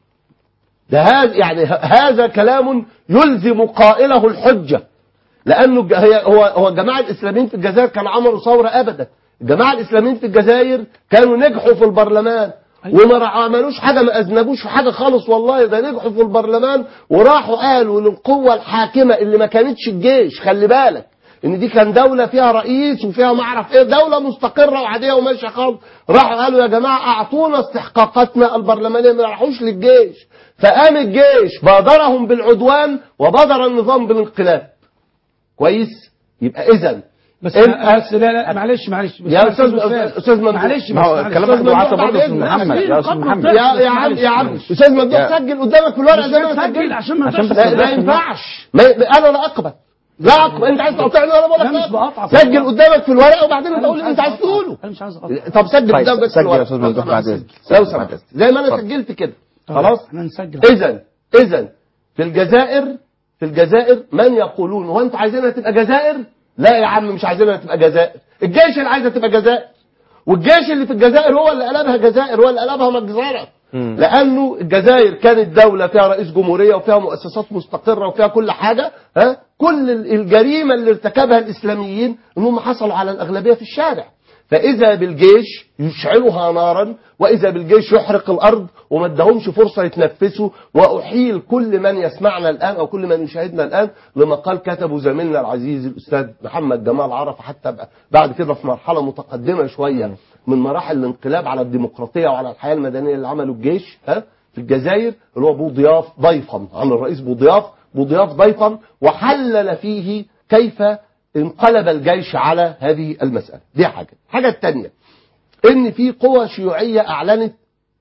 ده هذا يعني ه- هذا كلام يلزم قائله الحجه لانه الج- هي هو هو الجماعه الاسلاميين في الجزائر كانوا عملوا ثوره ابدا الجماعه الاسلاميين في الجزائر كانوا نجحوا في البرلمان وما رع- عملوش حاجه ما اذنبوش في حاجه خالص والله ده نجحوا في البرلمان وراحوا قالوا للقوه الحاكمه اللي ما كانتش الجيش خلي بالك ان دي كان دوله فيها رئيس وفيها ما اعرف ايه دوله مستقره وعاديه وماشيه خالص راحوا قالوا يا جماعه اعطونا استحقاقاتنا البرلمانيه ما راحوش للجيش فقام الجيش بادرهم بالعدوان وبادر النظام بالانقلاب كويس يبقى اذا بس إن- أنا- بس لا لا معلش معلش بس يا أنا أستاذ- أستاذ- أستاذ ممدوح. معلش ما هو بس الكلام معلش. محدود أستاذ عطى برضه ممدوح أستاذ بعد محمد. إذنك. يا أستاذ قبل محمد. الطفل. يا يا عم معلش، يا عم معلش. استاذ ممدوح يا- سجل قدامك في الورقه زي ما انا سجل سجلت عشان ما عشان تقطعش بس لا ما الناس. ينفعش ما انا لا اقبل لا اقبل انت عايز تقاطعني وانا بقول لا، مش لك بقطع. سجل قدامك في الورقه وبعدين انت أنا قول مش اللي انت عايز أقطع. تقوله أنا مش عايز أقطع. طب سجل طيب، قدامك بس في سجل يا الورقه أستاذ ممدوح بعد إذنك. لو سمحت زي ما انا اتفضل. سجلت كده طيب، خلاص احنا نسجل اذا اذا في الجزائر في الجزائر من يقولون هو انتوا عايزينها تبقى جزائر لا يا عم مش عايزينها تبقى جزائر الجيش اللي عايزها تبقى جزائر والجيش اللي في الجزائر هو اللي قلبها جزائر هو اللي قلبها مجزرة مم. لانه الجزائر كانت دولة فيها رئيس جمهورية وفيها مؤسسات مستقرة وفيها كل حاجة ها كل ال- الجريمة اللي ارتكبها الاسلاميين انهم حصلوا على الاغلبية في الشارع فاذا بالجيش يشعلها نارا واذا بالجيش يحرق الارض وما ادهمش فرصه يتنفسوا واحيل كل من يسمعنا الان او كل من يشاهدنا الان لمقال كتبه زميلنا العزيز الاستاذ محمد جمال عرفه حتى ب- بعد كده في مرحله متقدمه شويه من مراحل الانقلاب على الديمقراطيه وعلى الحياه المدنيه اللي عمله الجيش ها في الجزائر اللي هو بوضياف ضيفا عن الرئيس بوضياف بوضياف ضيفا وحلل فيه كيف انقلب الجيش على هذه المسألة دي حاجة الحاجة الثانية ان في قوى شيوعية اعلنت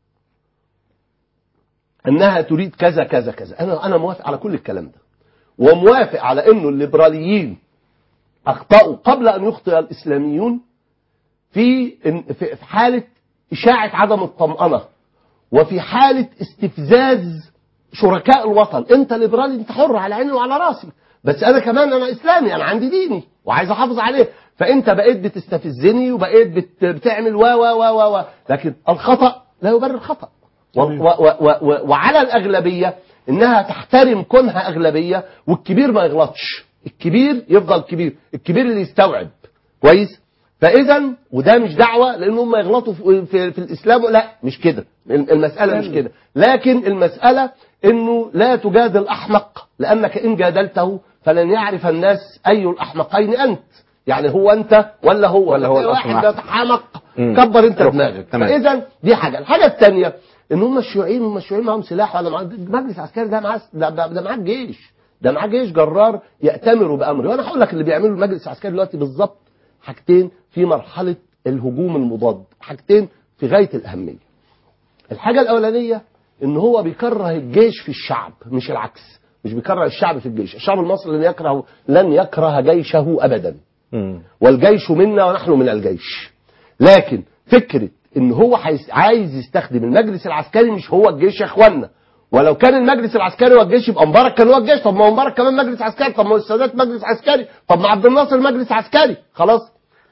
انها تريد كذا كذا كذا انا انا موافق على كل الكلام ده وموافق على انه الليبراليين اخطاوا قبل ان يخطئ الاسلاميون في إن- في في حالة اشاعة عدم الطمأنة وفي حالة استفزاز شركاء الوطن انت ليبرالي انت حر على عيني وعلى راسي بس انا كمان انا اسلامي انا عندي ديني وعايز احافظ عليه فانت بقيت بتستفزني وبقيت بت بتعمل و و و و و لكن الخطا لا يبرر الخطا و و و و و وعلى الاغلبيه انها تحترم كونها اغلبيه والكبير ما يغلطش الكبير يفضل كبير الكبير اللي يستوعب كويس فاذا وده مش دعوه لان هم يغلطوا في, في, في الاسلام لا مش كده المساله مش كده لكن المساله انه لا تجادل احمق لانك ان جادلته فلن يعرف الناس اي الاحمقين انت يعني هو انت ولا هو ولا هو تلاقي الأصل واحد أحسن. بيتحمق مم. كبر انت أيوة. دماغك تمام. فاذا دي حاجه الحاجه الثانيه ان هم الشيوعيين هم الشيوعيين معاهم سلاح ولا معاهم المجلس العسكري ده معاه ده, ده, ده معاه الجيش ده معاه جيش جرار يأتمروا بأمره وانا هقول لك اللي بيعمله المجلس العسكري دلوقتي بالظبط حاجتين في مرحلة الهجوم المضاد حاجتين في غاية الأهمية الحاجة الأولانية ان هو بيكره الجيش في الشعب مش العكس مش بيكره الشعب في الجيش الشعب المصري لن يكره لن يكره جيشه أبدا والجيش منا ونحن من الجيش لكن فكرة ان هو حيس- عايز يستخدم المجلس العسكري مش هو الجيش يا اخوانا ولو كان المجلس العسكري هو الجيش يبقى مبارك كان هو الجيش طب ما هو مبارك كمان مجلس عسكري طب ما هو السادات مجلس عسكري طب ما عبد الناصر مجلس عسكري خلاص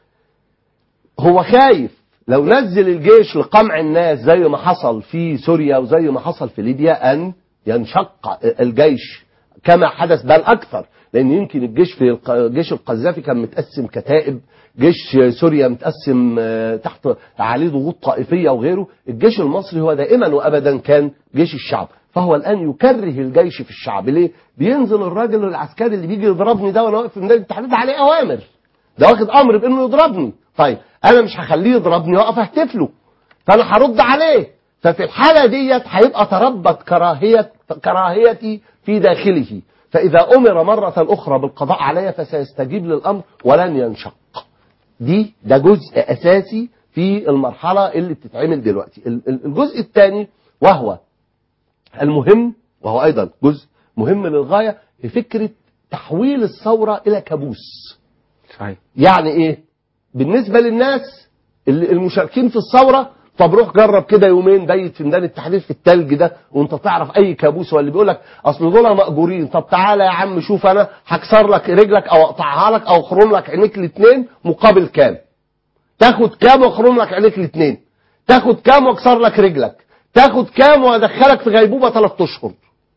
هو خايف لو نزل الجيش لقمع الناس زي ما حصل في سوريا وزي ما حصل في ليبيا ان ينشق الجيش كما حدث بل اكثر لان يمكن الجيش في الق- جيش القذافي كان متقسم كتائب جيش سوريا متقسم آه، تحت عليه ضغوط طائفيه وغيره الجيش المصري هو دائما وابدا كان جيش الشعب فهو الان يكره الجيش في الشعب ليه بينزل الراجل العسكري اللي بيجي يضربني ده وانا واقف في ميدان التحرير ده عليه اوامر ده واخد امر بانه يضربني طيب انا مش هخليه يضربني واقف اهتف له فانا هرد عليه ففي الحاله ديت هيبقى تربت كراهيه كراهيتي في داخله فاذا امر مره اخرى بالقضاء علي فسيستجيب للامر ولن ينشق دي ده جزء اساسي في المرحله اللي بتتعمل دلوقتي ال- ال- الجزء الثاني وهو المهم وهو ايضا جزء مهم للغايه في فكره تحويل الثوره الى كابوس صحيح يعني ايه بالنسبه للناس اللي المشاركين في الثوره طب روح جرب كده يومين بيت في ميدان التحرير في التلج ده وانت تعرف اي كابوس ولا بيقول لك اصل دول مأجورين طب تعالى يا عم شوف انا هكسر لك رجلك او اقطعها لك او اخرم لك عينيك الاثنين مقابل كام تاخد كام واخرم لك عينيك الاثنين تاخد كام واكسر لك رجلك تاخد كام وادخلك في غيبوبه ثلاث اشهر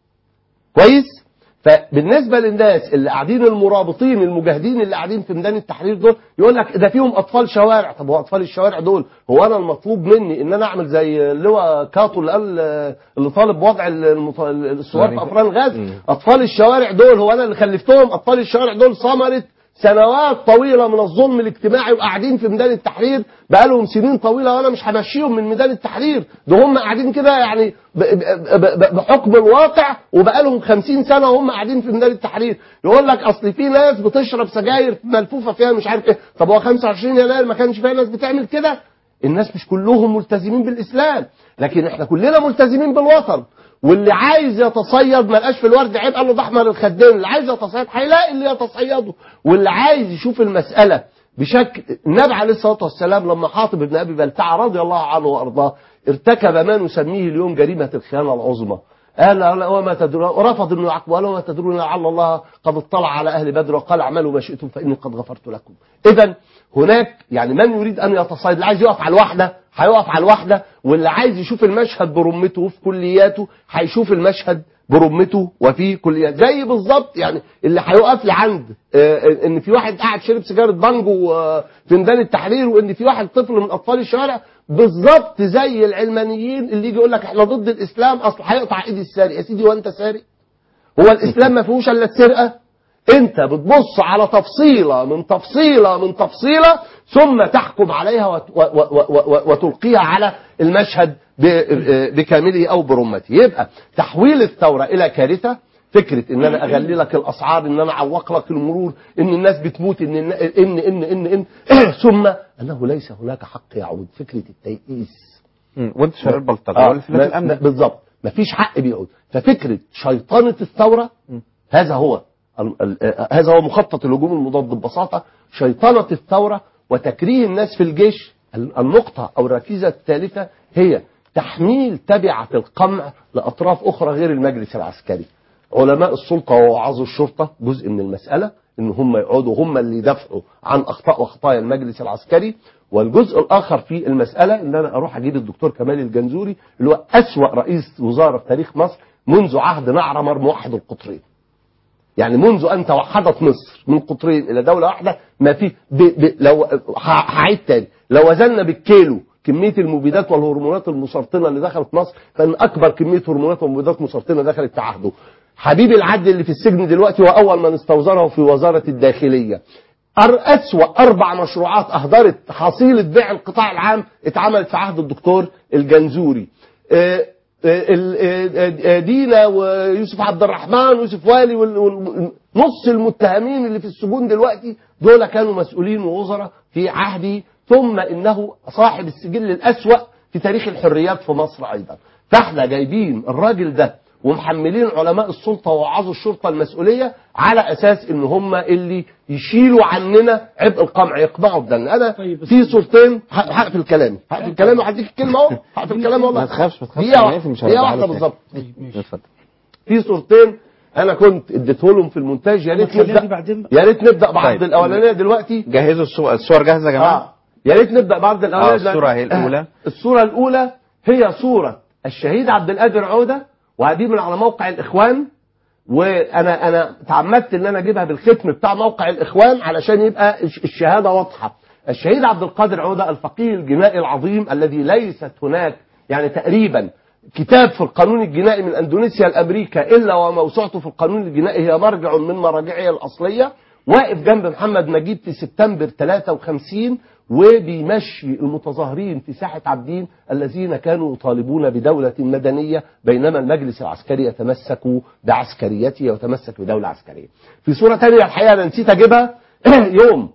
كويس فبالنسبه للناس اللي قاعدين المرابطين المجاهدين اللي قاعدين في ميدان التحرير دول يقول لك ده فيهم اطفال شوارع طب هو اطفال الشوارع دول هو انا المطلوب مني ان انا اعمل زي اللواء كاتو اللي قال اللي طالب بوضع المط- الثوار في افران غاز اطفال الشوارع دول هو انا اللي خلفتهم اطفال الشوارع دول ثمره سنوات طويله من الظلم الاجتماعي وقاعدين في ميدان التحرير بقالهم سنين طويله وانا مش همشيهم من ميدان التحرير ده هم قاعدين كده يعني ب- ب- ب- بحكم الواقع وبقالهم خمسين سنه وهم قاعدين في ميدان التحرير يقول لك اصل في ناس بتشرب سجاير ملفوفه فيها مش عارف ايه طب هو 25 يناير ما كانش فيها ناس بتعمل كده الناس مش كلهم ملتزمين بالاسلام لكن احنا كلنا ملتزمين بالوطن واللي عايز يتصيد ما لقاش في الورد عيب قال له ده احمر الخدين اللي عايز يتصيد هيلاقي اللي يتصيده واللي عايز يشوف المساله بشكل النبي عليه الصلاه والسلام لما حاطب بن ابي بلتعه رضي الله عنه وارضاه ارتكب ما نسميه اليوم جريمه الخيانه العظمى قال لا وما تدرون ورفض انه يعاقبه قال وما تدرون لعل الله قد اطلع على اهل بدر وقال اعملوا ما شئتم فاني قد غفرت لكم. اذا هناك يعني من يريد ان يتصيد اللي عايز يقف على الواحده هيقف على الواحده واللي عايز يشوف المشهد برمته وفي كلياته هيشوف المشهد برمته وفي كليات زي بالظبط يعني اللي هيقف لي عند آه، ان في واحد قاعد شرب سيجاره بانجو آه، في ميدان التحرير وان في واحد طفل من اطفال الشوارع بالظبط زي العلمانيين اللي يجي يقول لك احنا ضد الاسلام اصل هيقطع ايد السارق يا سيدي وانت سارق هو الاسلام ما فيهوش الا السرقه انت بتبص على تفصيله من تفصيله من تفصيله ثم تحكم عليها وت- و- و- و- و- وتلقيها على المشهد ب- بكامله او برمته يبقى تحويل الثوره الى كارثه فكره ان انا اغلي لك الاسعار ان انا اعوق لك المرور ان الناس بتموت ان ان ان ان, إن, إن ثم انه ليس هناك حق يعود فكره التيئيس وانتشار البلطجه آه، والانفلات ما- الامن ما- بالظبط مفيش حق بيعود ففكره شيطنه الثوره هذا هو ال- ال- آه، هذا هو مخطط الهجوم المضاد ببساطه شيطنه الثوره وتكريه الناس في الجيش ال- النقطه او الركيزه الثالثه هي تحميل تبعه القمع لاطراف اخرى غير المجلس العسكري علماء السلطه ووعظ الشرطه جزء من المساله ان هم يقعدوا هم اللي يدافعوا عن اخطاء وخطايا المجلس العسكري والجزء الاخر في المساله ان انا اروح اجيب الدكتور كمال الجنزوري اللي هو اسوا رئيس وزاره في تاريخ مصر منذ عهد نعرمر موحد القطرين يعني منذ ان توحدت مصر من قطرين الى دوله واحده ما في ب ب لو ه- هعيد تاني لو وزننا بالكيلو كميه المبيدات والهرمونات المسرطنه اللي دخلت مصر فان اكبر كميه هرمونات ومبيدات مسرطنه دخلت في عهده حبيب العدل اللي في السجن دلوقتي هو اول من استوزره في وزاره الداخليه أر أسوأ أربع مشروعات أهدرت حصيلة بيع القطاع العام اتعملت في عهد الدكتور الجنزوري آه، آه، ال- آه، آه، دينا ويوسف عبد الرحمن ويوسف والي وال- وال- نص المتهمين اللي في السجون دلوقتي دول كانوا مسؤولين ووزراء في عهده ثم انه صاحب السجل الاسوأ في تاريخ الحريات في مصر ايضا فاحنا جايبين الراجل ده ومحملين علماء السلطه ووعظ الشرطه المسؤوليه على اساس ان هم اللي يشيلوا عننا عبء القمع يقمعوا بدنا انا في صورتين ه- هقفل كلامي هقفل كلامي وهديك الكلمه اهو هقفل كلامي والله ما تخافش ما تخافش دقيقه أنا واحده نافي مش دقيقه هرجع واحده لك بالظبط تاني. اتفضل في صورتين انا كنت اديته لهم في المونتاج يا ريت خليها دي نبدا بعدين يا ريت نبدا بعرض طيب. الاولانيه دلوقتي جهزوا الصور الصور جاهزه يا جماعه آه. يا ريت نبدا بعرض الاولانيه آه، دلوقتي. الصورة هي الأولى. آه. الصوره الاولى هي صوره الشهيد عبد القادر عوده وهذه من على موقع الاخوان وانا انا تعمدت ان انا اجيبها بالختم بتاع موقع الاخوان علشان يبقى الش- الشهاده واضحه الشهيد عبد القادر عوده الفقيه الجنائي العظيم الذي ليست هناك يعني تقريبا كتاب في القانون الجنائي من اندونيسيا لامريكا الا وموسوعته في القانون الجنائي هي مرجع من مراجعه الاصليه واقف جنب محمد نجيب في سبتمبر 53 وبيمشي المتظاهرين في ساحة عابدين الذين كانوا يطالبون بدولة مدنية بينما المجلس العسكري يتمسك بعسكريته ويتمسك بدولة عسكرية في صورة تانية الحقيقة أنا نسيت أجيبها يوم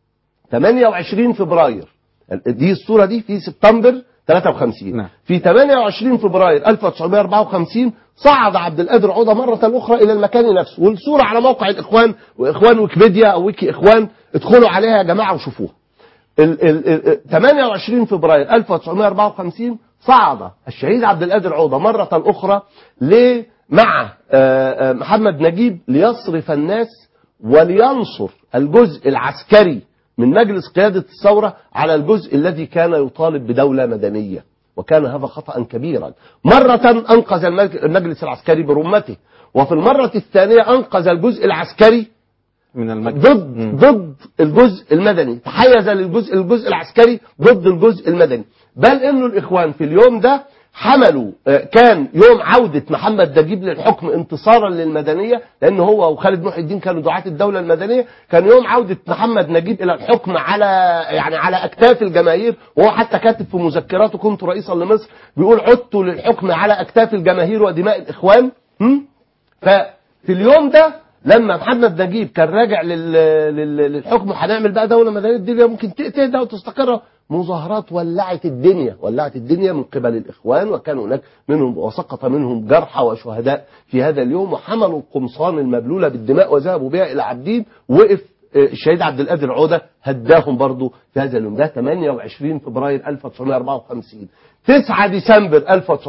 28 فبراير دي الصورة دي في سبتمبر 53 نعم. في 28 فبراير 1954 صعد عبد القادر عوده مرة أخرى إلى المكان نفسه والصورة على موقع الإخوان وإخوان ويكيبيديا أو ويكي إخوان ادخلوا عليها يا جماعة وشوفوها ال ال ال 28 فبراير 1954 صعد الشهيد عبد القادر عوده مرة أخرى ل مع آه، آه، محمد نجيب ليصرف الناس ولينصر الجزء العسكري من مجلس قيادة الثورة على الجزء الذي كان يطالب بدولة مدنية وكان هذا خطأ كبيرا مرة أنقذ المج- المجلس العسكري برمته وفي المرة الثانية أنقذ الجزء العسكري من المجلس ضد ضد الجزء المدني تحيز للجزء الجزء العسكري ضد الجزء المدني بل انه الاخوان في اليوم ده حملوا آه، كان يوم عودة محمد نجيب للحكم انتصارا للمدنية لأن هو وخالد محي الدين كانوا دعاة الدولة المدنية كان يوم عودة محمد نجيب إلى الحكم على يعني على أكتاف الجماهير وهو حتى كاتب في مذكراته كنت رئيسا لمصر بيقول عدت للحكم على أكتاف الجماهير ودماء الإخوان هم؟ ففي اليوم ده لما محمد نجيب كان راجع لل... لل... للحكم هنعمل بقى دوله مدنيه الدنيا ممكن ت- تهدى وتستقر مظاهرات ولعت الدنيا ولعت الدنيا من قبل الاخوان وكان هناك منهم وسقط منهم جرحى وشهداء في هذا اليوم وحملوا القمصان المبلوله بالدماء وذهبوا بها الى عابدين وقف آه، الشهيد عبد القادر عوده هداهم برضه في هذا اليوم ده 28 فبراير 1954 9 ديسمبر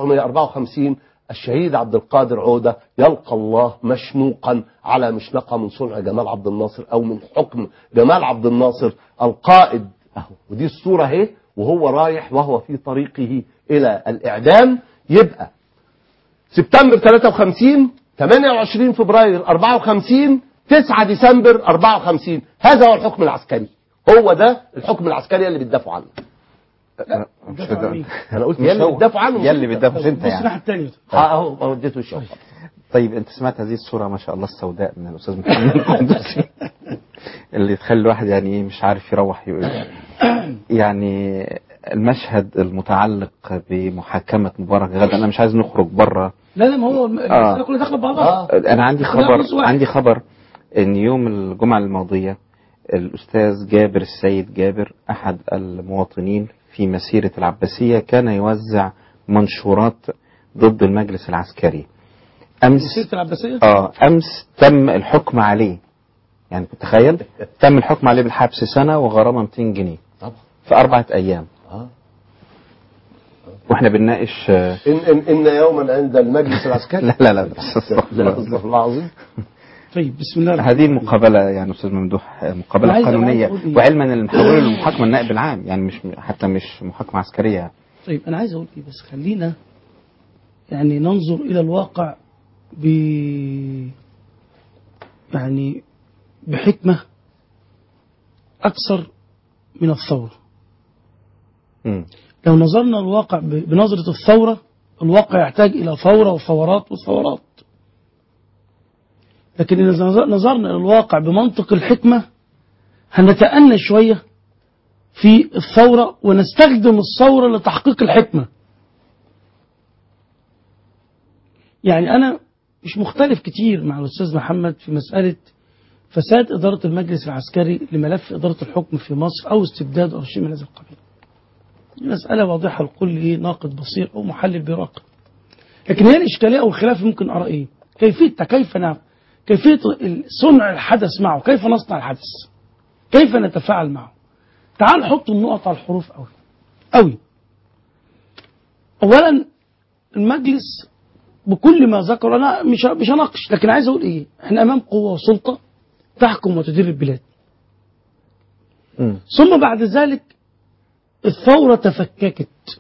1954 الشهيد عبد القادر عودة يلقى الله مشنوقا على مشنقة من صنع جمال عبد الناصر أو من حكم جمال عبد الناصر القائد أهو ودي الصورة اهي وهو رايح وهو في طريقه إلى الإعدام يبقى سبتمبر 53 28 فبراير 54 9 ديسمبر 54 هذا هو الحكم العسكري هو ده الحكم العسكري اللي بتدافعوا عنه مش كده. انا قلت مش يا اللي هو. بتدافعوا عنه يا اللي بتدافع انت بص الناحية يعني التانية اه اهو اهو اديته الشغل طيب انت سمعت هذه الصورة ما شاء الله السوداء من الأستاذ محمد القدسي اللي تخلي الواحد يعني ايه مش عارف يروح يقول يعني المشهد المتعلق بمحاكمة مبارك غدا أنا مش عايز نخرج بره لا لا ما هو المسألة كلها داخله ببعضها انا عندي لا، خبر بص واحد. عندي خبر ان يوم الجمعه الماضيه الاستاذ جابر السيد جابر احد المواطنين في مسيره العباسيه كان يوزع منشورات ضد المجلس العسكري امس مسيرة العباسية اه امس تم الحكم عليه يعني كنت تخيل تم الحكم عليه بالحبس سنه وغرامه 200 جنيه في اربعه ايام واحنا بنناقش آه، إن, إن, إن يوما عند المجلس العسكري لا لا لا لا استغفر الله العظيم طيب بسم الله الرحمن هذه المقابلة يعني أستاذ ممدوح أنا مقابلة عايز- أنا قانونية عايز أقول إيه؟ وعلما أن المحاولة للمحاكمة النائب العام يعني مش حتى مش محاكمة عسكرية طيب أنا عايز أقول إيه بس خلينا يعني ننظر إلى الواقع ب يعني بحكمة أكثر من الثورة مم. لو نظرنا الواقع ب- بنظرة الثورة الواقع يحتاج إلى ثورة وثورات وثورات لكن إذا نظر- نظرنا إلى الواقع بمنطق الحكمة هنتأنى شوية في الثورة ونستخدم الثورة لتحقيق الحكمة يعني أنا مش مختلف كتير مع الأستاذ محمد في مسألة فساد إدارة المجلس العسكري لملف إدارة الحكم في مصر أو استبداد أو شيء من هذا القبيل مسألة واضحة لكل إيه ناقد بصير أو محلل بيراقب لكن هي الإشكالية أو الخلاف ممكن أرى إيه كيفية كيف نعمل كيفية صنع الحدث معه كيف نصنع الحدث كيف نتفاعل معه تعال نحط النقط على الحروف أوي أوي أولا المجلس بكل ما ذكر أنا مش مش هناقش لكن عايز أقول إيه إحنا أمام قوة وسلطة تحكم وتدير البلاد ثم بعد ذلك الثورة تفككت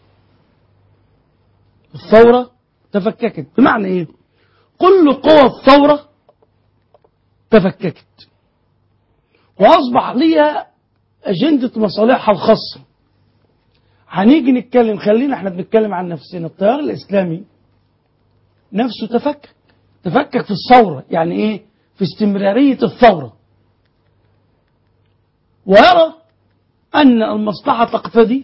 الثورة تفككت بمعنى ايه كل قوى الثورة تفككت واصبح ليها اجندة مصالحها الخاصة هنيجي نتكلم خلينا احنا بنتكلم عن نفسنا التيار الاسلامي نفسه تفكك تفكك في الثورة يعني ايه في استمرارية الثورة ويرى أن المصلحة تقتضي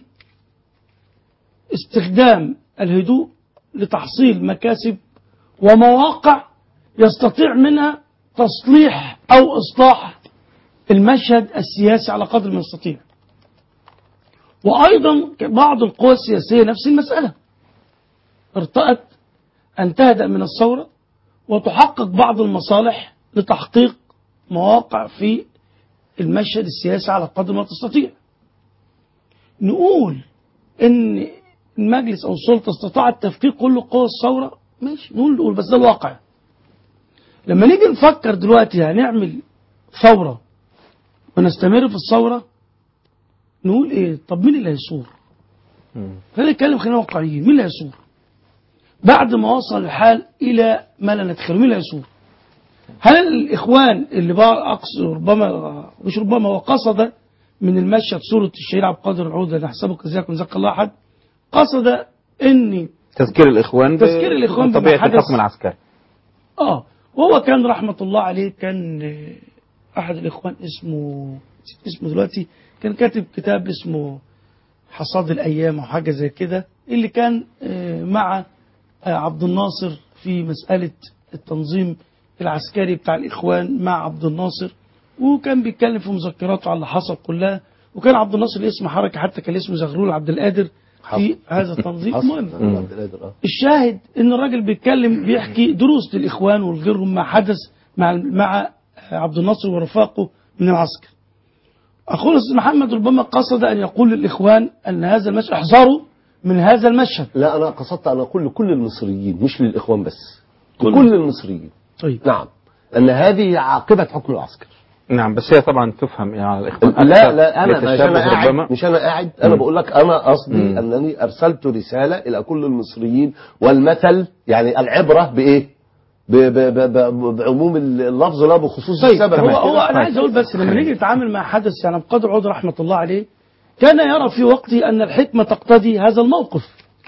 استخدام الهدوء لتحصيل مكاسب ومواقع يستطيع منها تصليح أو إصلاح المشهد السياسي على قدر ما يستطيع وأيضا بعض القوى السياسية نفس المسألة ارتأت أن تهدأ من الثورة وتحقق بعض المصالح لتحقيق مواقع في المشهد السياسي على قدر ما تستطيع نقول ان المجلس او السلطه استطاعت تفكيك كل قوى الثوره ماشي نقول نقول بس ده الواقع لما نيجي نفكر دلوقتي هنعمل ثوره ونستمر في الثوره نقول ايه طب مين اللي هيصور خلينا نتكلم خلينا واقعيين مين اللي هيصور بعد ما وصل الحال الى ما لا نتخيله مين اللي هيصور هل الاخوان اللي بقى اقصد ربما مش ربما وقصد من المشهد صورة الشهيد عبد القادر العودة نحسبه كذلك ونزكى الله أحد قصد أن تذكير الإخوان ب- تذكير الإخوان بما بطبيعة حدث. الحكم العسكري آه وهو كان رحمة الله عليه كان آه، أحد الإخوان اسمه نسيت اسمه دلوقتي كان كاتب كتاب اسمه حصاد الأيام أو حاجة زي كده اللي كان آه، مع آه، عبد الناصر في مسألة التنظيم العسكري بتاع الإخوان مع عبد الناصر وكان بيتكلم في مذكراته على اللي حصل كلها وكان عبد الناصر اسم حركة حتى كان اسمه زغلول عبد القادر في هذا التنظيم حصل. مهم عبد القادر، آه. الشاهد ان الراجل بيتكلم بيحكي دروس للاخوان وغيرهم ما حدث مع مع عبد الناصر ورفاقه من العسكر. اخونا الاستاذ محمد ربما قصد ان يقول للاخوان ان هذا المشهد احذروا من هذا المشهد. لا انا قصدت ان اقول لكل المصريين مش للاخوان بس كل- كل المصريين طيب نعم ان هذه عاقبه حكم العسكر نعم بس هي طبعا تفهم يعني الإخوان لا أكثر لا انا مش انا لتشابه قاعد ربما مش انا قاعد انا مم. بقول لك انا قصدي مم. انني ارسلت رساله الى كل المصريين والمثل يعني العبره بايه؟ ب- ب- ب- ب- بعموم اللفظ لا بخصوص طيب السبب هو, مش هو كده؟ انا عايز اقول بس لما نيجي نتعامل مع حدث يعني عبد القادر عود رحمه الله عليه كان يرى في وقته ان الحكمه تقتضي هذا الموقف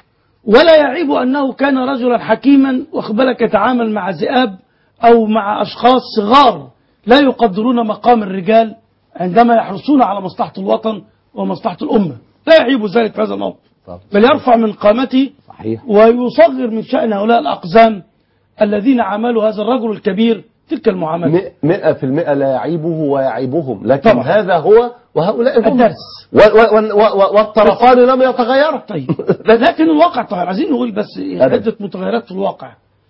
ولا يعيب انه كان رجلا حكيما واخد بالك يتعامل مع ذئاب او مع اشخاص صغار لا يقدرون مقام الرجال عندما يحرصون على مصلحه الوطن ومصلحه الامه لا يعيب ذلك في هذا الموقف طب. بل يرفع من قامته صحيح ويصغر من شأن هؤلاء الأقزام الذين عملوا هذا الرجل الكبير تلك المعاملة مئة- مئة في المئة لا يعيبه ويعيبهم لكن طبعا. هذا هو وهؤلاء هم الدرس و- و- و- و- والطرفان لم يتغيرا طيب لكن الواقع طبعا عايزين نقول بس إيه، أبدا. عدة متغيرات في الواقع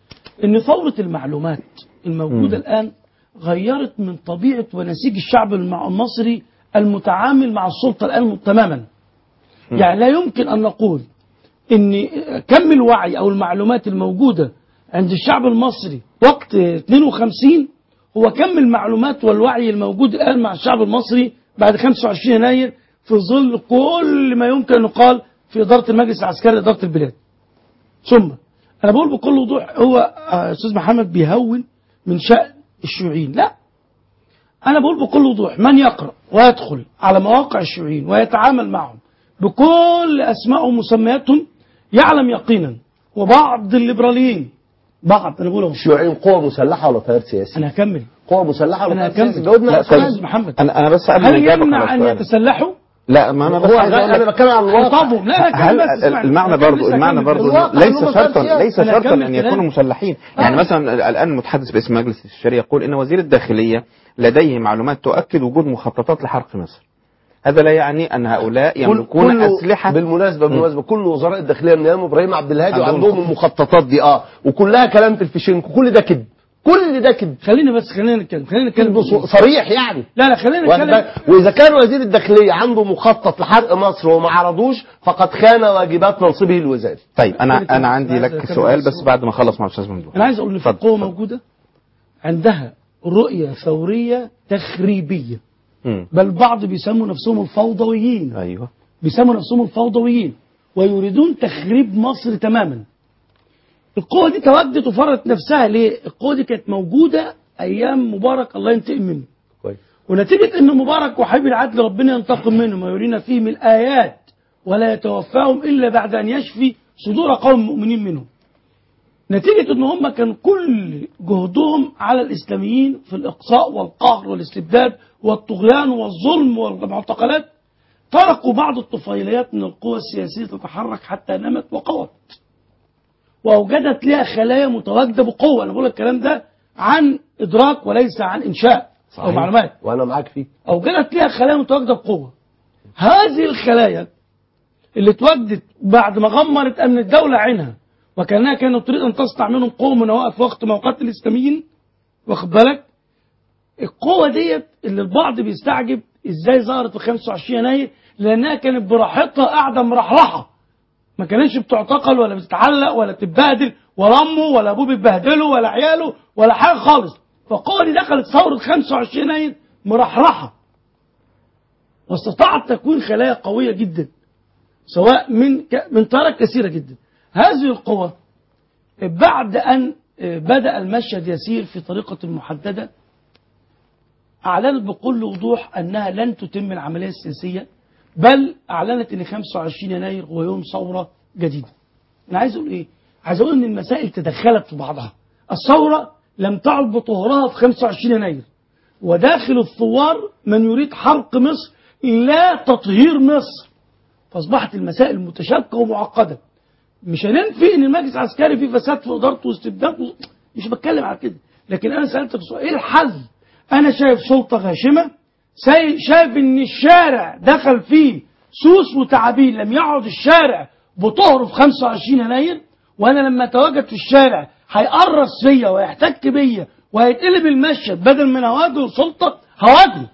ان ثورة المعلومات الموجودة مم. الآن غيرت من طبيعة ونسيج الشعب المع- المصري المتعامل مع السلطة الآن تماما يعني لا يمكن أن نقول ان كم الوعي او المعلومات الموجودة عند الشعب المصري وقت 52 هو كم المعلومات والوعي الموجود الآن مع الشعب المصري بعد 25 يناير في ظل كل ما يمكن أن يقال في إدارة المجلس العسكري لإدارة البلاد ثم أنا بقول بكل وضوح هو آه، أستاذ محمد بيهون من شأن الشيوعيين لا أنا بقول بكل وضوح من يقرأ ويدخل على مواقع الشيوعيين ويتعامل معهم بكل أسمائهم ومسمياتهم يعلم يقينا وبعض الليبراليين بعض أنا بقولهم الشيوعيين قوة مسلحة ولا تيار سياسي؟ أنا هكمل قوة مسلحة ولا أنا تيار سياسي؟ هكمل جاوبنا على لا، السؤال. أستاذ محمد أنا أنا بس قبل هل ما أجاوبك يمنع على أن السؤال. يتسلحوا لا ما انا بس هو عايز ده- أقول لك- انا بتكلم عن الواقع خطابهم لا لا هل كلام بس اسمعني. المعنى أنا برضو لسه المعنى هكمل. برضو الواقع ليس اللي هم شرطا سياسة. ليس أنا شرطا هكمل ان يكونوا كلامي. مسلحين يعني آه. مثلا الان المتحدث باسم مجلس الشريعه يقول ان وزير الداخليه لديه معلومات تؤكد وجود مخططات لحرق مصر هذا لا يعني ان هؤلاء يملكون كله- اسلحه بالمناسبه بالمناسبه كل وزراء الداخليه من ايام ابراهيم عبد الهادي عندهم وعندهم المخططات دي اه وكلها كلام في الفيشنكو كل ده كذب كل ده كذب خلينا بس خلينا نتكلم خلينا نتكلم صريح يعني لا لا خلينا واخد نتكلم بالك؟ واذا كان وزير الداخليه عنده مخطط لحرق مصر وما عرضوش فقد خان واجبات منصبه الوزاري طيب انا انا عندي عايز لك أكمل سؤال بس. بس بعد ما اخلص مع الاستاذ ممدوح انا عايز اقول ان في قوه موجوده عندها رؤيه ثوريه تخريبيه مم. بل بعض بيسموا نفسهم الفوضويين ايوه بيسموا نفسهم الفوضويين ويريدون تخريب مصر تماما القوة دي تواجدت وفرضت نفسها ليه؟ القوة دي كانت موجودة أيام مبارك الله ينتقم منه كويس. ونتيجة أن مبارك وحبيب العدل ربنا ينتقم منهم ويرينا فيهم الآيات ولا يتوفاهم إلا بعد أن يشفي صدور قوم مؤمنين منهم نتيجة أن هم كان كل جهدهم على الإسلاميين في الإقصاء والقهر والاستبداد والطغيان والظلم والمعتقلات تركوا بعض الطفيليات من القوى السياسية تتحرك حتى نمت وقوت وأوجدت لها خلايا متواجدة بقوة أنا بقول لك الكلام ده عن إدراك وليس عن إنشاء أو معلومات وانا معاك فيه أوجدت لها خلايا متواجدة بقوة هذه الخلايا اللي اتوجدت بعد ما غمرت أمن الدولة عينها وكأنها كانت تريد أن تصنع منهم قوة منوعة في وقت موقات الإسلاميين واخد بالك القوة ديت اللي البعض بيستعجب ازاي ظهرت في 25 يناير لأنها كانت براحتها قاعدة مرحرحة ما كانتش بتعتقل ولا بتتعلق ولا بتتبهدل ولا امه ولا ابوه بيتبهدله ولا عياله ولا حاجه خالص فالقوه دي دخلت ثوره 25 يناير مرحرحه واستطاعت تكوين خلايا قويه جدا سواء من ك... من طرق كثيره جدا هذه القوى بعد ان بدا المشهد يسير في طريقه محدده اعلنت بكل وضوح انها لن تتم العمليه السياسيه بل اعلنت ان 25 يناير هو يوم ثوره جديده. انا عايز اقول ايه؟ عايز اقول ان المسائل تدخلت في بعضها. الثوره لم تعد بطهرها في 25 يناير. وداخل الثوار من يريد حرق مصر لا تطهير مصر. فاصبحت المسائل متشابكه ومعقده. مش هننفي ان المجلس العسكري فيه فساد في ادارته واستبداد و... مش بتكلم على كده، لكن انا سالتك سؤال ايه الحل؟ انا شايف سلطه غاشمه سي- شايف ان الشارع دخل فيه سوس وتعابين لم يعد الشارع بطهره في 25 يناير وانا لما اتواجد في الشارع هيقرص فيا ويحتك بيا وهيتقلب المشهد بدل من هواجه السلطه هواجهه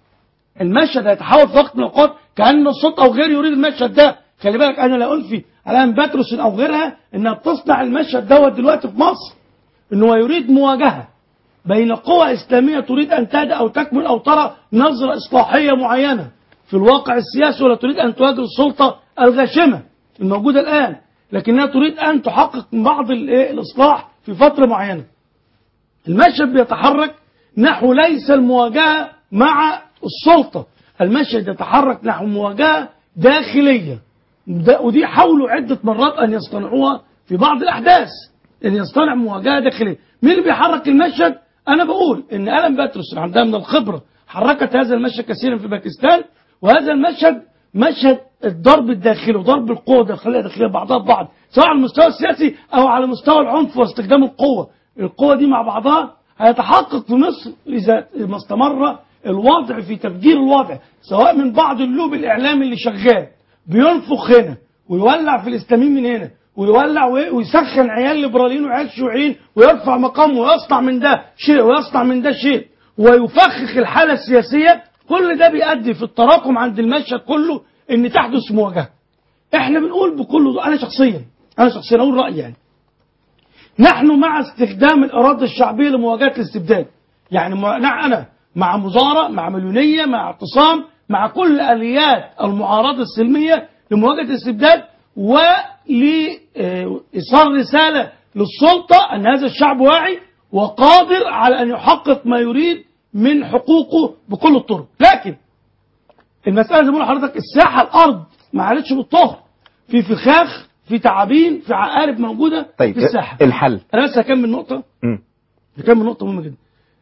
المشهد هيتحول في وقت من الاوقات كان السلطه او غيره يريد المشهد ده خلي بالك انا لا انفي على ام بترس او غيرها انها بتصنع المشهد دوت دلوقتي في مصر ان هو يريد مواجهه بين قوى إسلامية تريد أن تهدأ أو تكمل أو ترى نظرة إصلاحية معينة في الواقع السياسي ولا تريد أن تواجه السلطة الغاشمة الموجودة الآن لكنها تريد أن تحقق بعض الإيه؟ الإصلاح في فترة معينة المشهد بيتحرك نحو ليس المواجهة مع السلطة المشهد يتحرك نحو مواجهة داخلية ده- ودي حاولوا عدة مرات أن يصطنعوها في بعض الأحداث أن يصطنع مواجهة داخلية مين اللي بيحرك المشهد أنا بقول إن ألم باتروس اللي عندها من الخبرة حركت هذا المشهد كثيرا في باكستان وهذا المشهد مشهد الضرب الداخلي وضرب القوة الداخلية داخلية بعضها ببعض سواء على المستوى السياسي أو على مستوى العنف واستخدام القوة القوة دي مع بعضها هيتحقق في مصر إذا ما استمر الوضع في تفجير الوضع سواء من بعض اللوب الإعلامي اللي شغال بينفخ هنا ويولع في الإسلاميين من هنا ويولع وي- ويسخن عيال ليبراليين وعيال شيوعيين ويرفع مقام ويصنع من ده شيء ويصنع من ده شيء ويفخخ الحالة السياسية كل ده بيؤدي في التراكم عند المشهد كله ان تحدث مواجهة احنا بنقول بكل وضوح انا شخصيا انا شخصيا اقول رأيي يعني نحن مع استخدام الإرادة الشعبية لمواجهة الاستبداد يعني مع- نع- أنا مع مظاهرة مع مليونية مع اعتصام مع كل آليات المعارضة السلمية لمواجهة الاستبداد ولإيصال رسالة للسلطة أن هذا الشعب واعي وقادر على أن يحقق ما يريد من حقوقه بكل الطرق لكن المسألة زي ما بقول لحضرتك الساحة الأرض ما عادتش بالطهر في فخاخ في تعابين في عقارب موجودة طيب في الساحة الحل أنا بس هكمل نقطة مم. هكمل نقطة مهمة جدا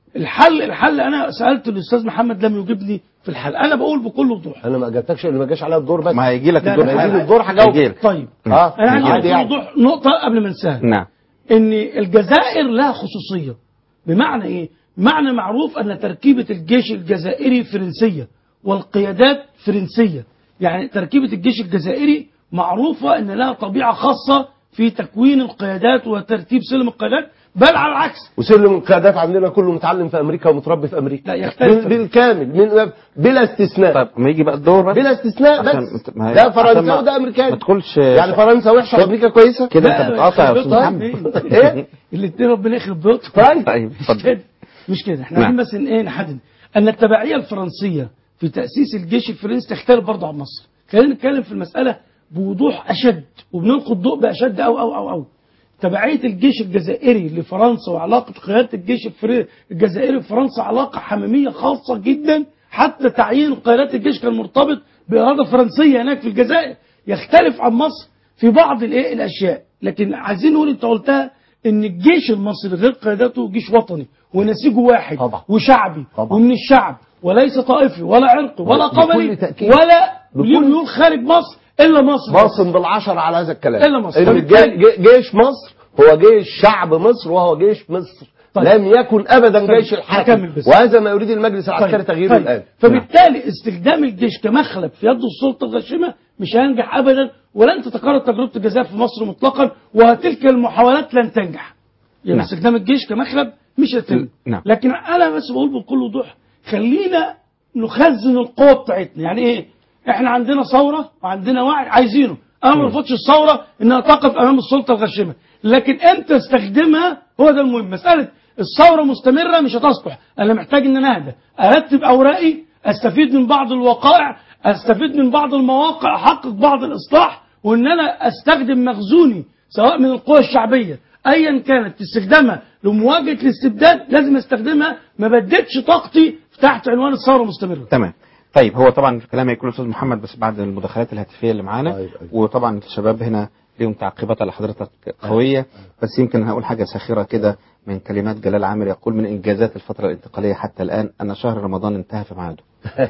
الحل الحل انا سالت الاستاذ محمد لم يجبني في الحل انا بقول بكل وضوح انا ما اجبتكش اللي ما جاش عليها الدور بس ما هيجي لك لا، الدور لا، ما لا، يجي لا. الدور هجاوب هيجيلك. طيب اه انا عندي عادي بكل يعني. وضوح نقطه قبل ما انساها نعم ان الجزائر لها خصوصيه بمعنى ايه معنى معروف ان تركيبه الجيش الجزائري فرنسيه والقيادات فرنسيه يعني تركيبه الجيش الجزائري معروفه ان لها طبيعه خاصه في تكوين القيادات وترتيب سلم القيادات بل على العكس وسلم القيادات عندنا كله متعلم في امريكا ومتربي في امريكا لا يختلف بال- بالكامل من بلا استثناء طيب ما يجي بقى الدور بس بلا استثناء عشان بس انت- ما هي- ده عشان فرنسا ما- وده امريكاني ما تدخلش يعني فرنسا وحشه وامريكا كويسه كده لا، انت بتقاطع يا يخرب استاذ بيوت محمد طيب. ايه الاثنين ربنا يخرب بيوتهم طيب طيب مش اتفضل كده مش كده احنا نعم. عايزين بس ان ايه نحدد ان التبعيه الفرنسيه في تاسيس الجيش الفرنسي تختلف برضه عن مصر خلينا نتكلم في المساله بوضوح اشد وبنلقي الضوء باشد او او او او تبعيه الجيش الجزائري لفرنسا وعلاقه قياده الجيش الفر- الجزائري بفرنسا علاقه حميميه خاصه جدا حتى تعيين قيادات الجيش كان مرتبط باراده فرنسيه هناك في الجزائر يختلف عن مصر في بعض الايه الاشياء لكن عايزين نقول انت قلتها ان الجيش المصري غير قيادته جيش وطني ونسيجه واحد طبعا. وشعبي طبعا. ومن الشعب وليس طائفي ولا عرقي ولا بكل قبلي تأكيد. ولا بكل- ليه ميول خارج مصر الا مصر بس. باصم بالعشر على هذا الكلام إلا مصر. إن فبالتالي- الجي- جي- جيش مصر هو جيش شعب مصر وهو جيش مصر طيب. لم يكن ابدا طيب. جيش الحاكم هكمل بس. وهذا ما يريد المجلس العسكري تغييره طيب. الان فبالتالي استخدام الجيش كمخلب في يد السلطه الغاشمه مش هينجح ابدا ولن تتكرر تجربه الجزائر في مصر مطلقا وتلك المحاولات لن تنجح يعني نعم. استخدام الجيش كمخلب مش هتم نعم. لكن انا بس بقول بكل وضوح خلينا نخزن القوه بتاعتنا يعني ايه احنا عندنا ثوره وعندنا وعي عايزينه انا ما رفضتش الثوره انها تقف امام السلطه الغاشمه لكن امتى استخدمها هو ده المهم مساله الثوره مستمره مش هتصلح انا محتاج ان انا اهدى ارتب اوراقي استفيد من بعض الوقائع استفيد من بعض المواقع احقق بعض الاصلاح وان انا استخدم مخزوني سواء من القوى الشعبيه ايا كانت استخدامها لمواجهه الاستبداد لازم استخدمها ما بدتش طاقتي تحت عنوان الثوره مستمره تمام طيب هو طبعا الكلام هيكون الاستاذ محمد بس بعد المداخلات الهاتفيه اللي معانا طيب، أيوة. وطبعا الشباب هنا ليهم تعقيبات على حضرتك قويه بس يمكن هقول حاجه ساخره كده من كلمات جلال عامر يقول من انجازات الفتره الانتقاليه حتى الان ان شهر رمضان انتهى في ميعاده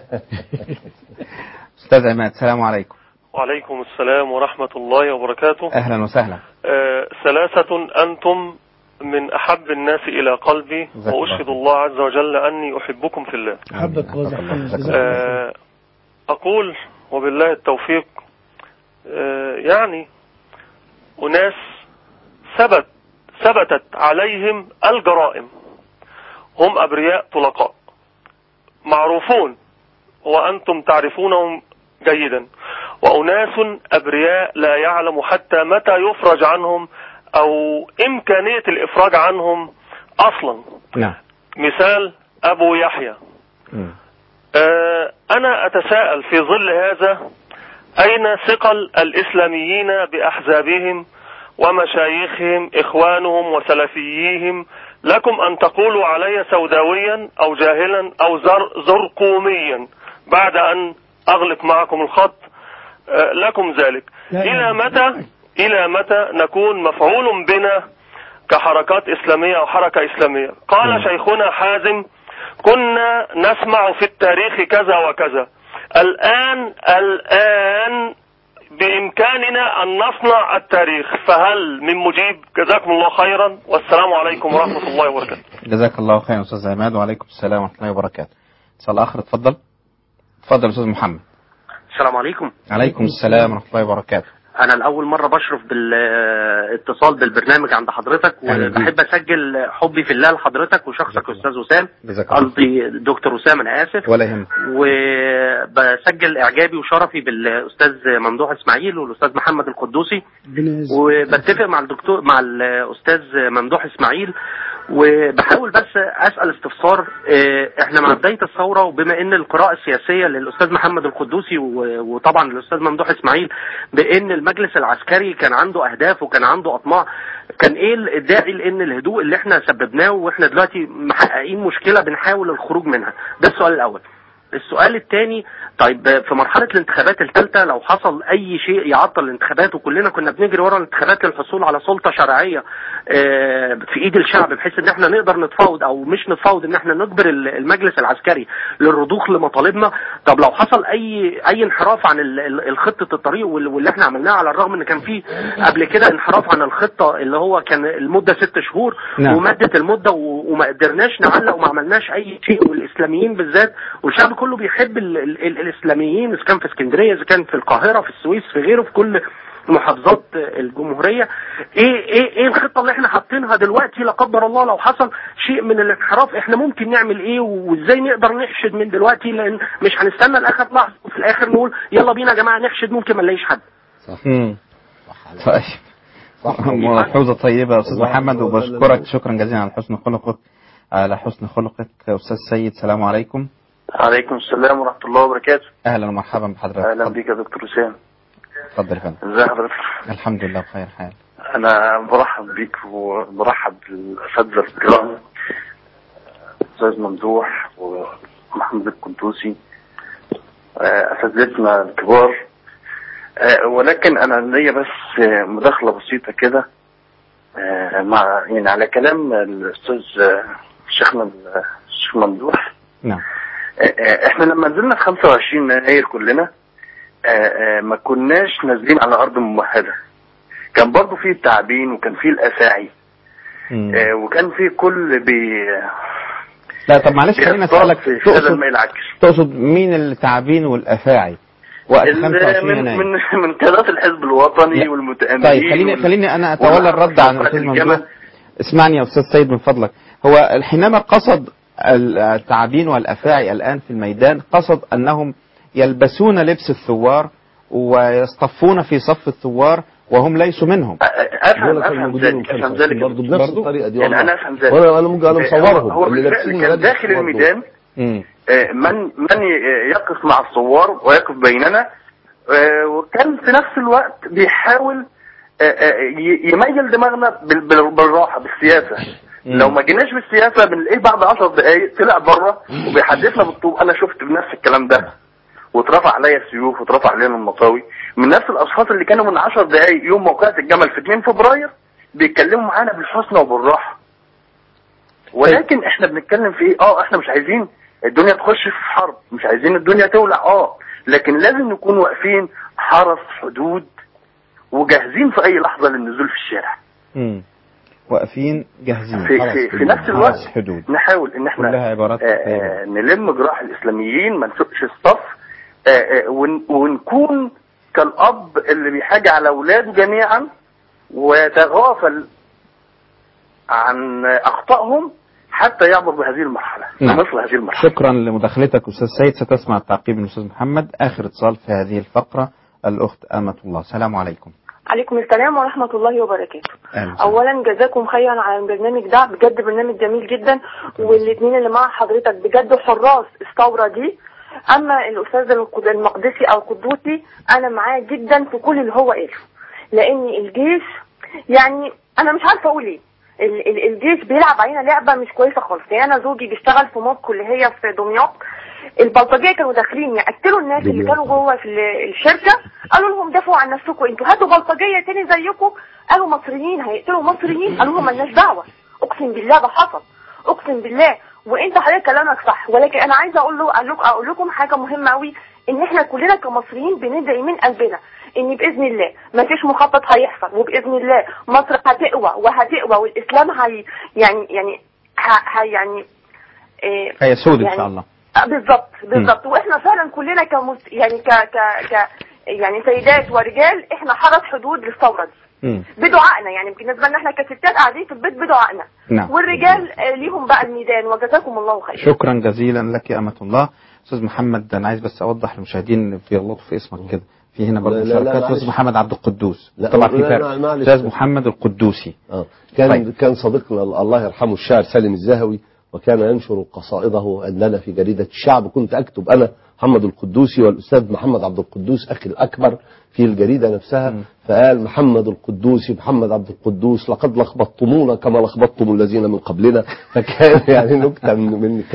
استاذ عماد السلام عليكم وعليكم السلام ورحمة الله وبركاته اهلا وسهلا آه، ثلاثة أنتم من أحب الناس إلى قلبي جزاك الله وأشهد خير. الله عز وجل أني أحبكم في الله حبك الله حبك الله. يحفظك. جزاك الله خير. آه، أقول وبالله التوفيق آه، يعني أناس ثبت ثبتت عليهم الجرائم هم أبرياء طلقاء معروفون وأنتم تعرفونهم جيدا وأناس أبرياء لا يعلم حتى متى يفرج عنهم أو إمكانية الإفراج عنهم أصلا نعم مثال أبو يحيى مم. آه، أنا أتساءل في ظل هذا أين ثقل الإسلاميين بأحزابهم ومشايخهم إخوانهم وسلفييهم لكم أن تقولوا علي سوداويا أو جاهلا أو زر زرقوميا بعد أن أغلق معكم الخط آه، لكم ذلك لا إلى لا. متى إلى متى نكون مفعول بنا كحركات إسلامية أو حركة إسلامية قال شيخنا حازم كنا نسمع في التاريخ كذا وكذا الآن الآن بإمكاننا أن نصنع التاريخ فهل من مجيب جزاكم الله خيرا والسلام عليكم ورحمة الله وبركاته جزاك الله خيرا استاذ عماد وعليكم السلام ورحمه الله وبركاته اتصال اخر اتفضل اتفضل استاذ محمد السلام عليكم عليكم السلام ورحمه الله وبركاته انا الاول مره بشرف بالاتصال بالبرنامج عند حضرتك أهلا بيك. وبحب اسجل حبي في الله لحضرتك وشخصك استاذ وسام جزاك الله خير. قصدي دكتور وسام انا اسف ولا يهمك وبسجل اعجابي وشرفي بالاستاذ ممدوح اسماعيل والاستاذ محمد القدوسي ربنا يعزك. وبتفق مع الدكتور مع الاستاذ ممدوح اسماعيل وبحاول بس اسال استفسار آه، احنا مع بدايه الثوره وبما ان القراءه السياسيه للاستاذ محمد القدوسي و- وطبعا الاستاذ ممدوح اسماعيل بان المجلس العسكري كان عنده اهداف وكان عنده اطماع كان ايه الداعي لان الهدوء اللي احنا سببناه واحنا دلوقتي محققين مشكله بنحاول الخروج منها ده السؤال الاول السؤال الثاني طيب في مرحلة الانتخابات الثالثة لو حصل أي شيء يعطل الانتخابات وكلنا كنا بنجري ورا الانتخابات للحصول على سلطة شرعية آه، في إيد الشعب بحيث إن احنا نقدر نتفاوض أو مش نتفاوض إن احنا نجبر ال- المجلس العسكري للرضوخ لمطالبنا طب لو حصل أي أي انحراف عن ال- ال- الخطة الطريق وال- واللي احنا عملناه على الرغم إن كان في قبل كده انحراف عن الخطة اللي هو كان المدة ست شهور نعم. ومدت المدة و- وما قدرناش نعلق وما عملناش أي شيء والإسلاميين بالذات والشعب كله بيحب ال ال ال الإسلاميين إذا كان في اسكندرية إذا كان في القاهرة في السويس في غيره في كل محافظات الجمهورية ايه ايه ايه الخطة اللي احنا حاطينها دلوقتي لا قدر الله لو حصل شيء من الانحراف احنا ممكن نعمل ايه وازاي نقدر نحشد من دلوقتي لان مش هنستنى لاخر لحظة وفي الاخر نقول يلا بينا يا جماعة نحشد ممكن ما نلاقيش حد مم. طيب ملحوظة طيبة يا أستاذ محمد وبشكرك شكرا جزيلا على حسن خلقك على حسن خلقك أستاذ سيد السلام عليكم عليكم السلام ورحمة الله وبركاته أهلا ومرحبا بحضرتك أهلا اتفضل- بك يا دكتور حسام اتفضل يا فندم ازي حضرتك الحمد لله بخير حال أنا برحب بيك وبرحب بالأساتذة الكرام أستاذ ممدوح ومحمد القدوسي آه، أساتذتنا الكبار آه، ولكن أنا ليا بس آه، مداخلة بسيطة كده آه، مع يعني على كلام الأستاذ آه، شيخنا ال- الشيخ ممدوح نعم آه، احنا لما نزلنا في 25 يناير كلنا آه، آه، ما كناش نازلين على ارض ممهده كان برضو في التعبين وكان في الافاعي آه، وكان في كل بي لا طب معلش خليني بيختار أسألك في خلال تقصد ما يلعكش تقصد مين التعبين والأفاعي وقت ال- 25 من يناير من من قيادات الحزب الوطني والمتآمرين طيب خليني وال- خليني انا اتولى الرد عن الاستاذ الجمل. ممدوح اسمعني يا استاذ سيد من فضلك هو حينما قصد التعابين والافاعي الان في الميدان قصد انهم يلبسون لبس الثوار ويصطفون في صف الثوار وهم ليسوا منهم افهم افهم ذلك افهم ذلك برضه بنفس الطريقه دي يعني والله. انا افهم ذلك وانا انا ممكن انا آه، مصورهم هو اللي بالفعل لابسين كان ملابس داخل برضه. الميدان مم. آه، من من ي- يقف مع الثوار ويقف بيننا آه، وكان في نفس الوقت بيحاول آه، آه، ي- يميل دماغنا بال- بال- بالراحه بالسياسه لو ما جيناش بالسياسه بنلاقيه بعد 10 دقائق طلع بره وبيحدثنا بالطوب انا شفت بنفس الكلام ده واترفع عليا السيوف واترفع علينا المطاوي من نفس الاشخاص اللي كانوا من 10 دقائق يوم موقعة الجمل في 2 فبراير بيتكلموا معانا بالحسنى وبالراحه ولكن احنا بنتكلم في ايه اه احنا مش عايزين الدنيا تخش في حرب مش عايزين الدنيا تولع اه لكن لازم نكون واقفين حرس حدود وجاهزين في اي لحظه للنزول في الشارع مم. واقفين جاهزين في, خلاص في, في حدود. نفس الوقت خلاص حدود نحاول ان احنا كلها عبارات آه، آه، نلم جراح الاسلاميين ما نسوقش الصف آه، آه، ون- ونكون كالاب اللي بيحاجي على اولاده جميعا ويتغافل عن اخطائهم حتى يعبر بهذه المرحله نعم. مثل هذه المرحله شكرا لمداخلتك استاذ سيد ستسمع التعقيب من الاستاذ محمد اخر اتصال في هذه الفقره الاخت امه الله السلام عليكم عليكم السلام ورحمة الله وبركاته اهلا وسهلا. أولا جزاكم خيرا على البرنامج ده بجد برنامج جميل جدا والاثنين اللي مع حضرتك بجد حراس الثورة دي أما الأستاذ القد- المقدسي أو القدوسي أنا معاه جدا في كل اللي هو قاله لأن الجيش يعني أنا مش عارفة أقول إيه ال- ال- الجيش بيلعب علينا لعبة مش كويسة خالص يعني أنا زوجي بيشتغل في موسكو اللي هي في دمياط البلطجيه كانوا داخلين يقتلوا الناس اللي كانوا جوه في ال- الشركه قالوا لهم دافعوا عن نفسكم انتوا هاتوا بلطجيه تاني زيكم قالوا مصريين هيقتلوا مصريين قالوا لهم مالناش دعوه اقسم بالله ده حصل اقسم بالله وانت حضرتك كلامك صح ولكن انا عايزه اقول له اقول لكم اقول لكم حاجه مهمه قوي ان احنا كلنا كمصريين بندعي من قلبنا ان باذن الله ما فيش مخطط هيحصل وباذن الله مصر هتقوى وهتقوى والاسلام هي يعني يعني ه- هي يعني إيه هيسود ان يعني شاء الله آه، بالظبط بالظبط واحنا فعلا كلنا كمس يعني ك ك ك يعني سيدات ورجال احنا حرس حدود للثوره دي مم. بدعائنا يعني بالنسبه لنا احنا كستات قاعدين في البيت بدعائنا نعم والرجال آه، ليهم بقى الميدان وجزاكم الله خير شكرا جزيلا لك يا أمة الله أستاذ محمد أنا عايز بس أوضح للمشاهدين في يغلطوا في اسمك كده في هنا برضه لا، لا، لا، مشاركات أستاذ معلش. محمد عبد القدوس لا، طبعا في لا، فرق لا، معلش. أستاذ محمد القدوسي آه. كان طيب. كان صديقنا الله يرحمه الشاعر سالم الزهوي وكان ينشر قصائده عندنا في جريدة الشعب كنت أكتب أنا محمد القدوسي والأستاذ محمد عبد القدوس أخي الأكبر في الجريدة نفسها فقال محمد القدوسي محمد عبد القدوس لقد لخبطتمونا كما لخبطتم الذين من قبلنا فكان يعني نكتة من من كانت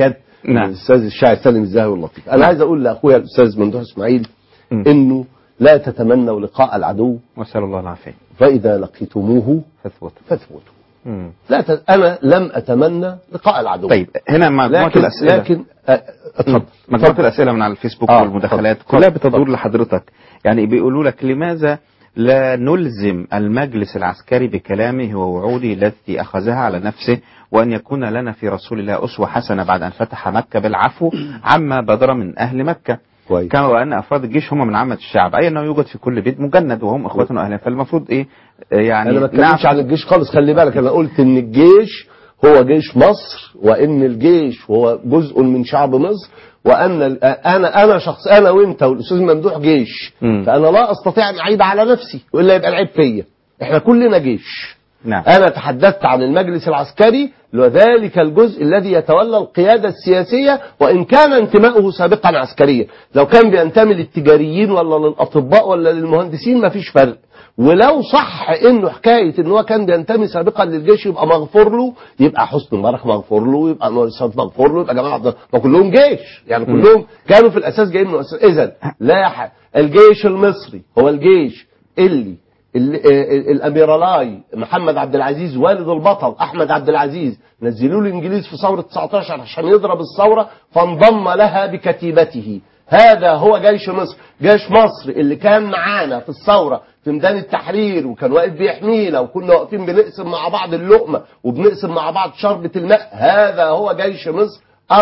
نعم. الاستاذ الشاعر سالم الزاهي اللطيف انا عايز اقول لاخويا الاستاذ ممدوح اسماعيل انه لا تتمنوا لقاء العدو واسال الله العافيه فاذا لقيتموه فاثبتوا فاثبتوا مم. لا ت... انا لم اتمنى لقاء العدو طيب هنا مجموعه لكن الاسئله لكن آه، اتفضل مجموعه الاسئله من على الفيسبوك آه، والمداخلات اتفضل. كلها بتدور لحضرتك يعني بيقولوا لك لماذا لا نلزم المجلس العسكري بكلامه ووعوده التي اخذها على نفسه وان يكون لنا في رسول الله اسوه حسنه بعد ان فتح مكه بالعفو عما بدر من اهل مكه كويس. كما وان افراد الجيش هم من عامه الشعب اي انه يوجد في كل بيت مجند وهم اخوتنا واهلنا فالمفروض ايه آه، يعني انا ما اتكلمش نعم. عن الجيش خالص خلي بالك انا قلت ان الجيش هو جيش مصر وان الجيش هو جزء من شعب مصر وان ال- انا انا شخص انا وانت والاستاذ ممدوح جيش مم. فانا لا استطيع ان اعيب على نفسي والا يبقى العيب فيا احنا كلنا جيش نعم انا تحدثت عن المجلس العسكري وذلك الجزء الذي يتولى القياده السياسيه وان كان انتماؤه سابقا عسكريا لو كان بينتمي للتجاريين ولا للاطباء ولا للمهندسين ما فيش فرق ولو صح انه حكايه ان هو كان بينتمي سابقا للجيش يبقى مغفور له يبقى حسني مبارك مغفور له يبقى انور السادات مغفور له يبقى جمال عبد الله ما كلهم جيش يعني مم. كلهم كانوا في الاساس جايين من اذا لا ح- الجيش المصري هو الجيش اللي ال- ال- الاميرالاي محمد عبد العزيز والد البطل احمد عبد العزيز نزلوا له الانجليز في ثوره 19 عشان يضرب الثوره فانضم لها بكتيبته هذا هو جيش مصر جيش مصر اللي كان معانا في الثوره في ميدان التحرير وكان واقف بيحمينا وكنا واقفين بنقسم مع بعض اللقمه وبنقسم مع بعض شربة الماء هذا هو جيش مصر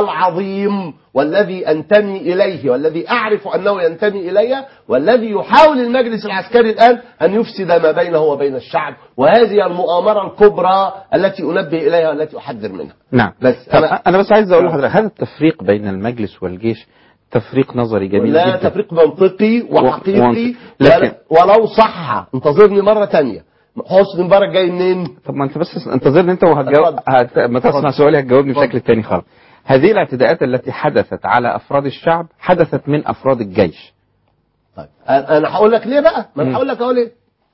العظيم والذي انتمي اليه والذي اعرف انه ينتمي الي والذي يحاول المجلس العسكري الان ان يفسد ما بينه وبين الشعب وهذه المؤامره الكبرى التي انبه اليها والتي احذر منها نعم بس طب أنا- انا بس عايز اقول لحضرتك هذا التفريق بين المجلس والجيش تفريق نظري جميل لا جدا تفريق منطقي وحقيقي ومنطقي. لكن- ولو صح انتظرني مره تانية حسني مبارك جاي منين طب ما انت بس انتظرني انت وهتجاوب هت... ما تسمع اتفضل. سؤالي هتجاوبني بشكل تاني خالص هذه الاعتداءات التي حدثت على افراد الشعب حدثت من افراد الجيش طيب انا أنا هقول لك ليه بقى ما مم. انا هقول لك اهو ليه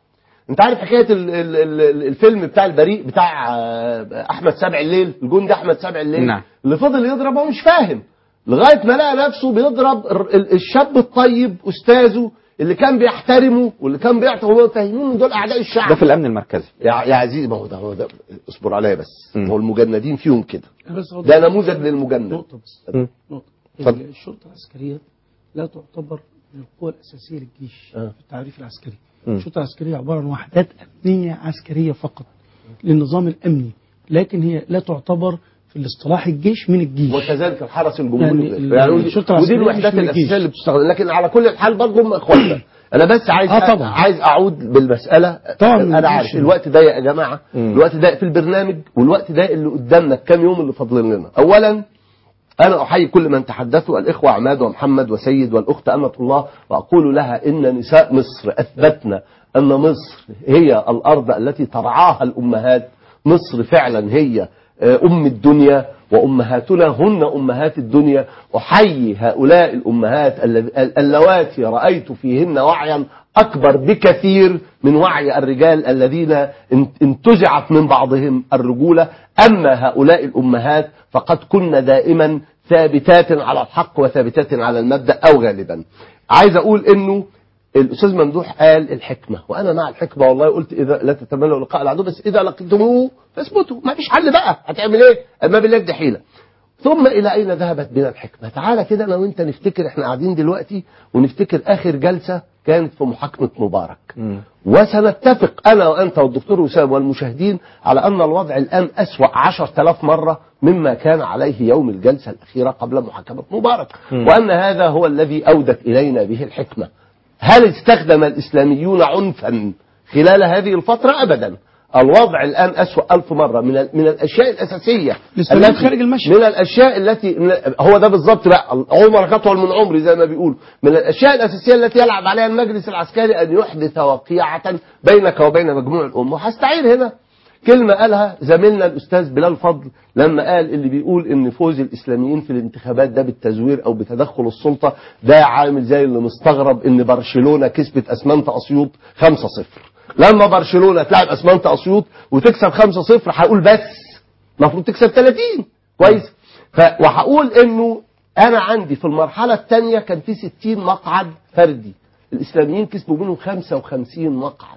انت عارف حكايه ال ال ال الفيلم بتاع البريء بتاع آه، احمد سبع الليل الجندي احمد سبع الليل نعم. اللي فضل يضرب هو مش فاهم لغايه ما لقى نفسه بيضرب ال- ال- الشاب الطيب استاذه اللي كان بيحترمه واللي كان بيعطي هو فاهمين ان دول اعداء الشعب ده في الامن المركزي يا يا عزيزي ما هو ده هو ده اصبر عليا بس مم. هو المجندين فيهم كده بس أقول ده لك نموذج للمجند نقطة بس مم. نقطة اتفضل. الشرطة العسكرية لا تعتبر من القوى الأساسية للجيش آه. في التعريف العسكري مم. الشرطة العسكرية عبارة عن وحدات أمنية عسكرية فقط للنظام الأمني لكن هي لا تعتبر في الاصطلاح الجيش من الجيش وكذلك الحرس الجمهوري يعني يعني, ال- يعني ودي, الشرطة ودي العسكرية الوحدات مش من الاساسيه الجيش. اللي بتستخدم لكن على كل الحال برضه هم اخواتنا انا بس عايز آه طبعا. عايز اعود بالمساله طبعا من انا عارف الجيش. الوقت ضيق يا جماعه مم. الوقت ضيق في البرنامج والوقت ضيق اللي قدامنا الكام يوم اللي فاضلين لنا اولا أنا أحيي كل من تحدثوا الإخوة عماد ومحمد وسيد والأخت أمة الله وأقول لها إن نساء مصر أثبتنا أن مصر هي الأرض التي ترعاها الأمهات مصر فعلا هي آه، أم الدنيا وأمهاتنا هن أمهات الدنيا أحيي هؤلاء الأمهات الل- اللواتي رأيت فيهن وعيا أكبر بكثير من وعي الرجال الذين ان- انتزعت من بعضهم الرجولة أما هؤلاء الأمهات فقد كن دائما ثابتات على الحق وثابتات على المبدأ أو غالبا عايز أقول أنه الأستاذ ممدوح قال الحكمة وأنا مع الحكمة والله قلت إذا لا تتمنوا لقاء العدو بس إذا لقيتموه فاثبتوا ما فيش حل بقى هتعمل إيه ما بالله دي حيلة ثم إلى أين ذهبت بنا الحكمة تعالى كده أنا وأنت نفتكر إحنا قاعدين دلوقتي ونفتكر آخر جلسة كانت في محاكمة مبارك وسنتفق أنا وأنت والدكتور وسام والمشاهدين على أن الوضع الآن أسوأ عشر تلاف مرة مما كان عليه يوم الجلسة الأخيرة قبل محاكمة مبارك مم. وأن هذا هو الذي أودت إلينا به الحكمة هل استخدم الإسلاميون عنفا خلال هذه الفترة أبدا الوضع الآن أسوأ ألف مرة من, ال- من الأشياء الأساسية الإسلاميون خارج المشهد. من الأشياء التي من هو ده بالظبط بقى عمر أطول من عمري زي ما بيقول من الأشياء الأساسية التي يلعب عليها المجلس العسكري أن يحدث وقيعة بينك وبين مجموع الأمة وهستعير هنا كلمة قالها زميلنا الأستاذ بلال فضل لما قال اللي بيقول إن فوز الإسلاميين في الانتخابات ده بالتزوير أو بتدخل السلطة ده عامل زي اللي مستغرب إن برشلونة كسبت أسمنت أسيوط 5-0 لما برشلونة تلعب أسمنت أسيوط وتكسب 5-0 هقول بس المفروض تكسب 30 كويس ف... وهقول انه انا عندي في المرحله الثانيه كان في 60 مقعد فردي الاسلاميين كسبوا منهم 55 مقعد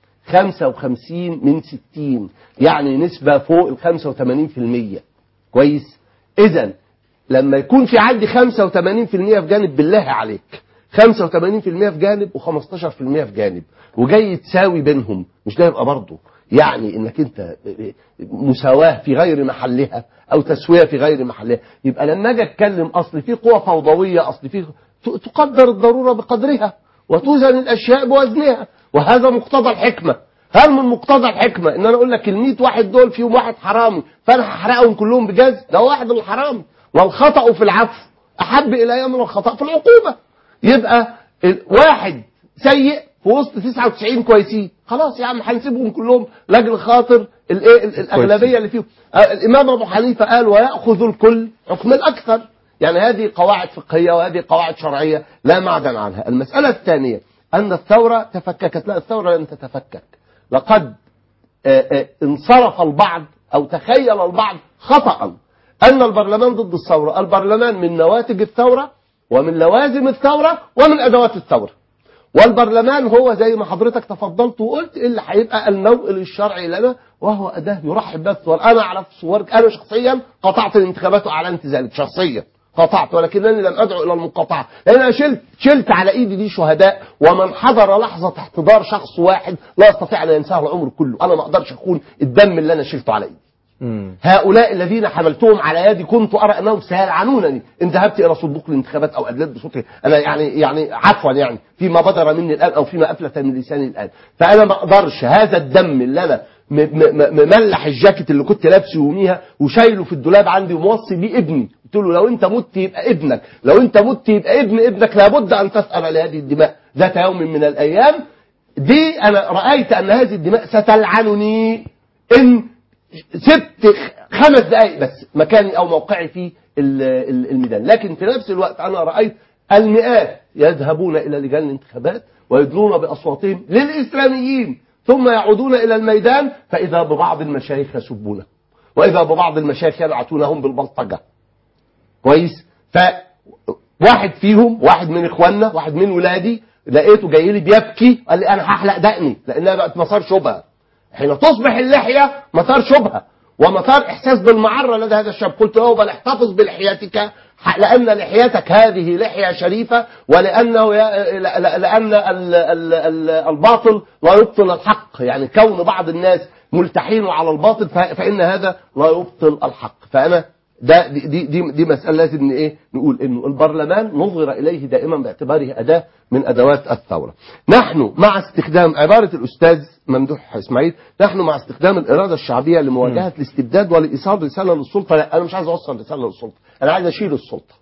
55 من 60 يعني نسبه فوق ال 85% كويس اذا لما يكون في عندي 85% في جانب بالله عليك 85% في جانب و15% في جانب وجاي تساوي بينهم مش ده يبقى برضه يعني انك انت مساواه في غير محلها او تسويه في غير محلها يبقى لما اجي اتكلم اصل في قوه فوضويه اصل في تقدر الضروره بقدرها وتوزن الاشياء بوزنها وهذا مقتضى الحكمه هل من مقتضى الحكمه ان انا اقول لك ال واحد دول فيهم واحد حرامي فانا هحرقهم كلهم بجاز ده واحد الحرامي والخطا في العفو احب الي من الخطا في العقوبه يبقى واحد سيء في وسط 99 كويسين خلاص يا عم هنسيبهم كلهم لاجل خاطر الايه الاغلبيه اللي فيهم آه الامام ابو حنيفه قال وياخذ الكل حكم الاكثر يعني هذه قواعد فقهيه وهذه قواعد شرعيه لا معدن عنها المساله الثانيه ان الثوره تفككت لا الثوره لم تتفكك لقد آآ آآ انصرف البعض او تخيل البعض خطا ان البرلمان ضد الثوره البرلمان من نواتج الثوره ومن لوازم الثوره ومن ادوات الثوره والبرلمان هو زي ما حضرتك تفضلت وقلت اللي هيبقى النوء الشرعي لنا وهو أداة يرحب بها الثوار أنا أعرف صور أنا شخصيا قطعت الانتخابات وأعلنت ذلك شخصيا قطعت ولكنني لم أدعو إلى المقاطعة لأن أنا شلت شلت على إيدي دي شهداء ومن حضر لحظة احتضار شخص واحد لا يستطيع أن ينساه العمر كله أنا ما أقدرش أخون الدم اللي أنا شلته على إيدي هؤلاء الذين حملتهم على يدي كنت ارى انهم سيلعنونني ان ذهبت الى صندوق الانتخابات او ادلت بصوتي انا يعني يعني عفوا يعني فيما بدر مني الان او فيما افلت من لساني الان فانا ما اقدرش هذا الدم اللي انا مملح الجاكيت اللي كنت لابسه يوميها وشايله في الدولاب عندي وموصي بيه ابني قلت له لو انت مت يبقى ابنك لو انت مت يبقى ابن ابنك لابد ان تسال على هذه الدماء ذات يوم من الايام دي انا رايت ان هذه الدماء ستلعنني ان سبت خمس دقائق بس مكاني او موقعي في الميدان لكن في نفس الوقت انا رايت المئات يذهبون الى لجان الانتخابات ويدلون باصواتهم للاسلاميين ثم يعودون الى الميدان فاذا ببعض المشايخ يسبونه واذا ببعض المشايخ ينعتونهم بالبلطجه كويس فواحد فيهم واحد من اخواننا واحد من ولادي لقيته جاي لي بيبكي قال لي انا هحلق دقني لانها بقت مسار شبهه حين تصبح اللحية مسار شبهة ومسار إحساس بالمعرة لدى هذا الشاب قلت له بل احتفظ بلحيتك لأن لحيتك هذه لحية شريفة ولأنه لأن الباطل لا يبطل الحق يعني كون بعض الناس ملتحين على الباطل فإن هذا لا يبطل الحق فأنا ده دي دي دي, دي مسألة لازم ايه نقول انه البرلمان نظر اليه دائما باعتباره اداة من ادوات الثورة. نحن مع استخدام عبارة الاستاذ ممدوح اسماعيل نحن مع استخدام الاراده الشعبيه لمواجهه الاستبداد ولايصال رساله للسلطه لا انا مش عايز اوصل رساله للسلطه انا عايز اشيل السلطه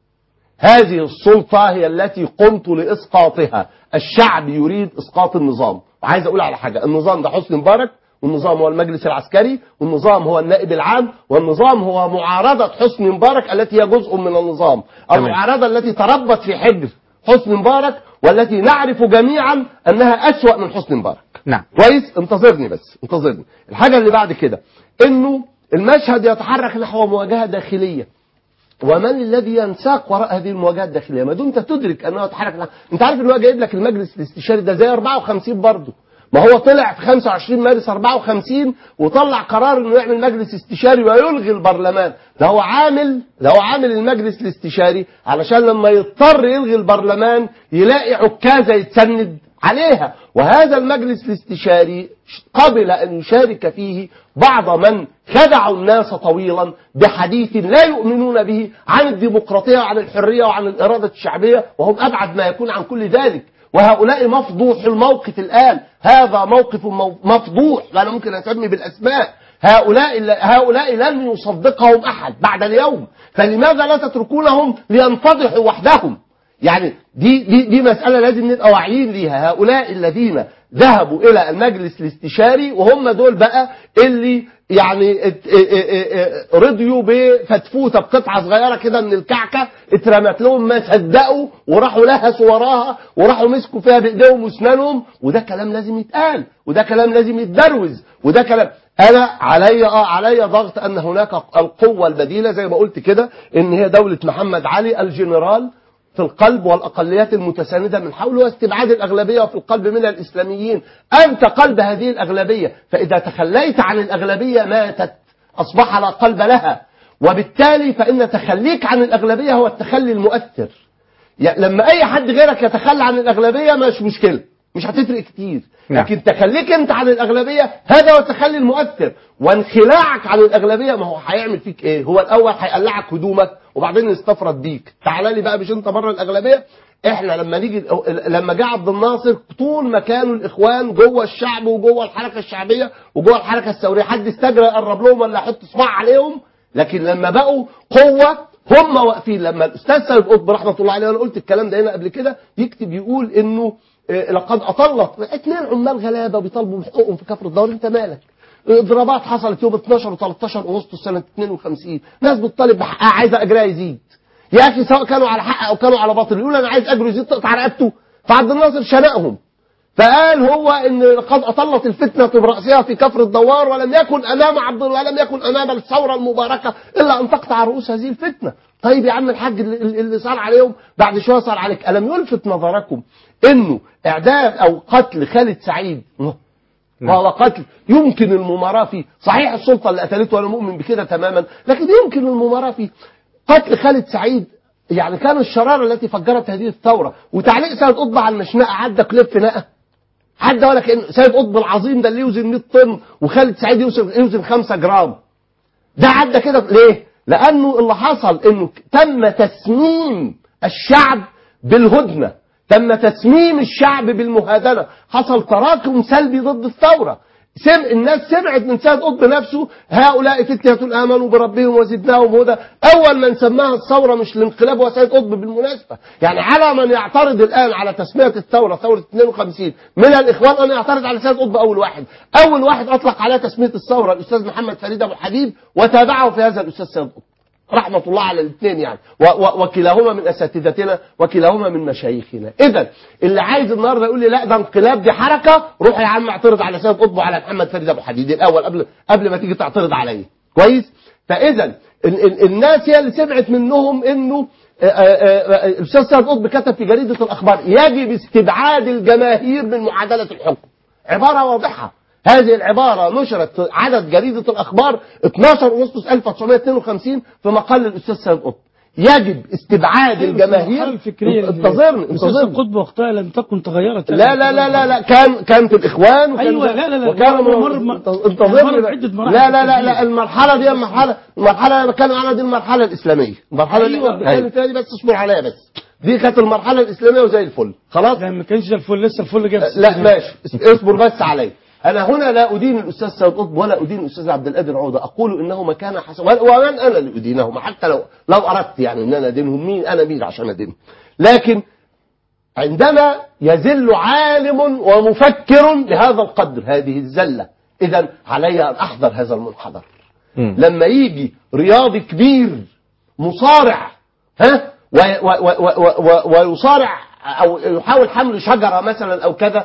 هذه السلطه هي التي قمت لاسقاطها الشعب يريد اسقاط النظام وعايز اقول على حاجه النظام ده حسني مبارك والنظام هو المجلس العسكري والنظام هو النائب العام والنظام هو معارضة حسني مبارك التي هي جزء من النظام المعارضة التي تربت في حجر حسني مبارك والتي نعرف جميعا انها اسوأ من حسني مبارك نعم كويس انتظرني بس انتظرني الحاجة اللي بعد كده انه المشهد يتحرك نحو مواجهة داخلية ومن الذي ينساق وراء هذه المواجهة الداخلية ما دمت تدرك انه يتحرك نحو انت عارف ان هو جايب لك المجلس الاستشاري ده زي 54 برضه ما هو طلع في 25 مارس 54 وطلع قرار انه يعمل مجلس استشاري ويلغي البرلمان ده هو عامل ده هو عامل المجلس الاستشاري علشان لما يضطر يلغي البرلمان يلاقي عكازه يتسند عليها وهذا المجلس الاستشاري قبل ان يشارك فيه بعض من خدعوا الناس طويلا بحديث لا يؤمنون به عن الديمقراطيه وعن الحريه وعن الاراده الشعبيه وهم ابعد ما يكون عن كل ذلك وهؤلاء مفضوح الموقف الآن هذا موقف مفضوح وأنا ممكن أسمي بالأسماء هؤلاء هؤلاء لن يصدقهم أحد بعد اليوم فلماذا لا تتركونهم لينفضحوا وحدهم يعني دي دي دي مسألة لازم نبقى واعيين ليها هؤلاء الذين ذهبوا إلى المجلس الاستشاري وهم دول بقى اللي يعني ات- اه اه اه رضيوا بفتفوته بقطعه صغيره كده من الكعكه اترمت لهم ما صدقوا وراحوا لهسوا وراها وراحوا مسكوا فيها بايديهم واسنانهم وده كلام لازم يتقال وده كلام لازم يتدروز وده كلام انا علي اه علي ضغط ان هناك القوه البديله زي ما قلت كده ان هي دوله محمد علي الجنرال في القلب والاقليات المتسانده من حوله واستبعاد الاغلبيه في القلب من الاسلاميين انت قلب هذه الاغلبيه فاذا تخليت عن الاغلبيه ماتت اصبح لا قلب لها وبالتالي فان تخليك عن الاغلبيه هو التخلي المؤثر يعني لما اي حد غيرك يتخلى عن الاغلبيه مش مشكله مش هتفرق كتير نعم. لكن تخليك انت عن الاغلبيه هذا هو التخلي المؤثر وانخلاعك عن الاغلبيه ما هو هيعمل فيك ايه هو الاول هيقلعك هدومك وبعدين يستفرد بيك تعالى لي بقى مش انت بره الاغلبيه احنا لما نيجي لما جه عبد الناصر طول ما كانوا الاخوان جوه الشعب وجوه الحركه الشعبيه وجوه الحركه الثوريه حد استجرى يقرب لهم ولا يحط صباع عليهم لكن لما بقوا قوه هم واقفين لما الاستاذ سيد قطب رحمه الله عليه انا قلت الكلام ده هنا قبل كده يكتب يقول انه آه، لقد اطلت اثنين عمال غلابه بيطالبوا بحقوقهم في كفر الدار انت مالك اضرابات حصلت يوم 12 و13 اغسطس سنه 52 ناس بتطالب بحقها عايزه اجرها يزيد يا اخي سواء كانوا على حق او كانوا على باطل يقول انا عايز اجره يزيد تقطع رقبته فعبد الناصر شنقهم فقال هو ان قد اطلت الفتنه براسها في كفر الدوار ولم يكن امام عبد ولم يكن امام الثوره المباركه الا ان تقطع رؤوس هذه الفتنه طيب يا عم الحاج اللي اللي صار عليهم بعد شويه صار عليك الم يلفت نظركم انه اعدام او قتل خالد سعيد وهو قتل يمكن المماراة فيه صحيح السلطة اللي قتلته وأنا مؤمن بكده تماما لكن يمكن المماراة فيه قتل خالد سعيد يعني كان الشرارة التي فجرت هذه الثورة وتعليق سيد قطب على المشنقة عدى كليب في نقة عدى ولا كأن سيد قطب العظيم ده اللي يوزن 100 طن وخالد سعيد يوزن يوزن 5 جرام ده عدى كده ليه؟ لأنه اللي حصل إنه تم تسميم الشعب بالهدنة تم تسميم الشعب بالمهادنة حصل تراكم سلبي ضد الثورة سم الناس سمعت من سيد قطب نفسه هؤلاء فتية آمنوا بربهم وزدناهم هدى أول من سماها الثورة مش الانقلاب هو سيد قطب بالمناسبة يعني على من يعترض الآن على تسمية الثورة ثورة 52 من الإخوان أن يعترض على سيد قطب أول واحد أول واحد أطلق على تسمية الثورة الأستاذ محمد فريد أبو الحديد وتابعه في هذا الأستاذ سيد قطب رحمة الله على الاثنين يعني و و وكلاهما من أساتذتنا وكلاهما من مشايخنا إذا اللي عايز النهارده يقول لي لا ده انقلاب دي حركة روح يا عم اعترض على سيد قطب وعلى محمد فريد أبو حديد الأول قبل قبل ما تيجي تعترض عليا كويس فإذا ال ال الناس هي اللي سمعت منهم إنه آه، آه، آه، الأستاذ سيد قطب كتب في جريدة الأخبار يجب استبعاد الجماهير من معادلة الحكم عبارة واضحة هذه العبارة نشرت عدد جريدة الأخبار 12 أغسطس 1952 في مقال الأستاذ سيد قطب يجب استبعاد الجماهير الفكرية انتظرني أستاذ انتظرني قطب وقتها لم تكن تغيرت لا لا لا لا لا كان كان في الاخوان وكان أيوة، لا، لا، لا، وكان هو مر- مر- انتظرني مر بقى. بعدة مراحل لا لا لا كتير. لا المرحله دي المرحله المرحله اللي بتكلم عنها دي المرحله الاسلاميه المرحله اللي أيوة، احنا بنتكلم أيوة. فيها دي بس اصبر عليها بس دي كانت المرحله الاسلاميه وزي الفل خلاص لا ما كانش ده الفل لسه الفل جاب لا ماشي اصبر بس علي انا هنا لا ادين الاستاذ سيد قطب ولا ادين الاستاذ عبد القادر عوده اقول انه مكان حسن ومن انا اللي ادينهم حتى لو لو اردت يعني ان انا ادينهم مين انا مين عشان ادينهم لكن عندما يزل عالم ومفكر لهذا القدر هذه الزله اذا علي ان احضر هذا المنحدر لما يجي رياضي كبير مصارع ها و- و- و- و- و- ويصارع او يحاول حمل شجره مثلا او كذا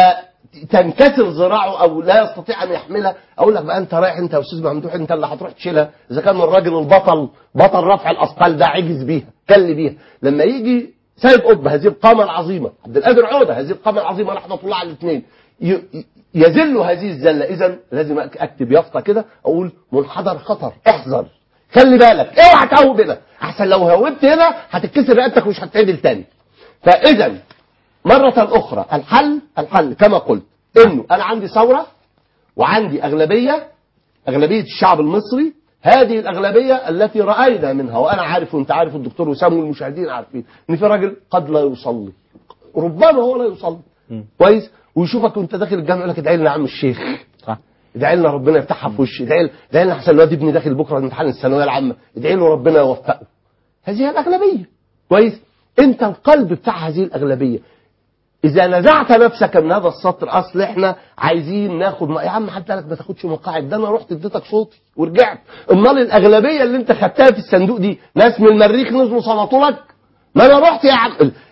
فتنكسر ذراعه او لا يستطيع ان يحملها اقول لك بقى انت رايح انت يا استاذ ممدوح انت اللي هتروح تشيلها اذا كان الراجل البطل بطل رفع الاثقال ده عجز بيها كل بيها لما يجي سيد قطب هذه القامه العظيمه عبد القادر عوده هذه القامه العظيمه رحمه الله على الاثنين ي- ي- يذل هذه الزله اذا لازم اكتب يافطه كده اقول منحدر خطر احذر خلي بالك اوعى تهوب هنا احسن لو هوبت هنا هتتكسر رقبتك ومش هتعدل تاني فاذا مرة أخرى الحل الحل كما قلت إنه أنا عندي ثورة وعندي أغلبية أغلبية الشعب المصري هذه الأغلبية التي رأينا منها وأنا عارف وأنت عارف الدكتور وسام والمشاهدين عارفين إن في راجل قد لا يصلي ربما هو لا يصلي كويس ويشوفك وأنت داخل الجامع يقول لك ادعي لنا يا عم الشيخ صح ادعي لنا ربنا يفتحها في وشي ادعي ادعي لنا احسن الواد ابني داخل بكره امتحان الثانويه العامه ادعي له ربنا يوفقه هذه هي الاغلبيه كويس انت القلب بتاع هذه الاغلبيه اذا نزعت نفسك من هذا السطر اصل احنا عايزين ناخد م... يا عم حتى لك ما تاخدش مقاعد ده انا رحت اديتك صوتي ورجعت امال الاغلبيه اللي انت خدتها في الصندوق دي ناس من المريخ نزلوا صمتوا لك ما انا رحت يا عم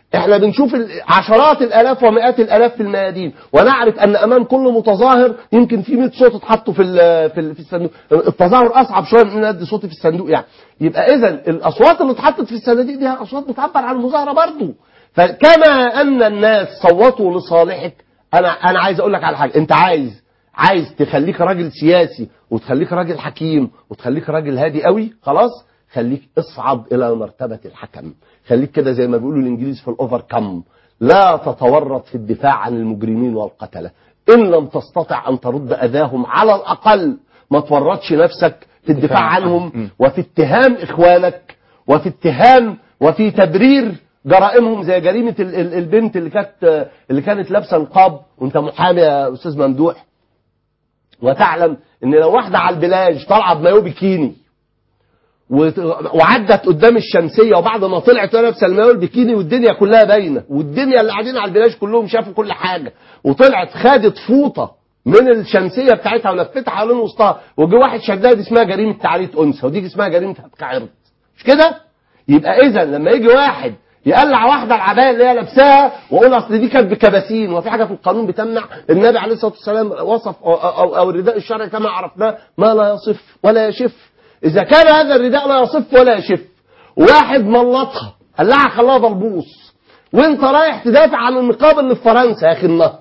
احنا بنشوف ال- عشرات الالاف ومئات الالاف في الميادين ونعرف ان امام كل متظاهر يمكن في 100 صوت اتحطوا في ال- في ال- في الصندوق التظاهر اصعب شويه من ان ادي صوتي في الصندوق يعني يبقى اذا الاصوات اللي اتحطت في الصناديق دي اصوات بتعبر عن المظاهره برضه فكما ان الناس صوتوا لصالحك انا انا عايز اقول لك على حاجه انت عايز عايز تخليك راجل سياسي وتخليك راجل حكيم وتخليك راجل هادي قوي خلاص خليك اصعد الى مرتبه الحكم خليك كده زي ما بيقولوا الانجليز في الاوفر كم لا تتورط في الدفاع عن المجرمين والقتله ان لم تستطع ان ترد اذاهم على الاقل ما تورطش نفسك في الدفاع عنهم وفي اتهام اخوانك وفي اتهام وفي تبرير جرائمهم زي جريمه ال- ال- البنت اللي كانت اللي كانت لابسه نقاب وانت محامي يا استاذ ممدوح وتعلم ان لو واحده على البلاج طالعه بمايو بيكيني وت- وعدت قدام الشمسيه وبعد ما طلعت وهي لابسه المايو البيكيني والدنيا كلها باينه والدنيا اللي قاعدين على البلاج كلهم شافوا كل حاجه وطلعت خدت فوطه من الشمسيه بتاعتها ولفتها حوالين وسطها وجه واحد شدها دي اسمها جريمه تعريض انثى ودي اسمها جريمه هتك عرض مش كده؟ يبقى اذا لما يجي واحد يقلع واحده العبايه اللي هي لابساها واقول اصل دي كانت بكباسين وفي حاجه في القانون بتمنع النبي عليه الصلاه والسلام وصف أو, أو, أو الرداء الشرعي كما عرفناه ما لا يصف ولا يشف اذا كان هذا الرداء لا يصف ولا يشف واحد ملطها قلعها خلاها بلبوص وانت رايح تدافع عن النقاب اللي في فرنسا يا اخي النهر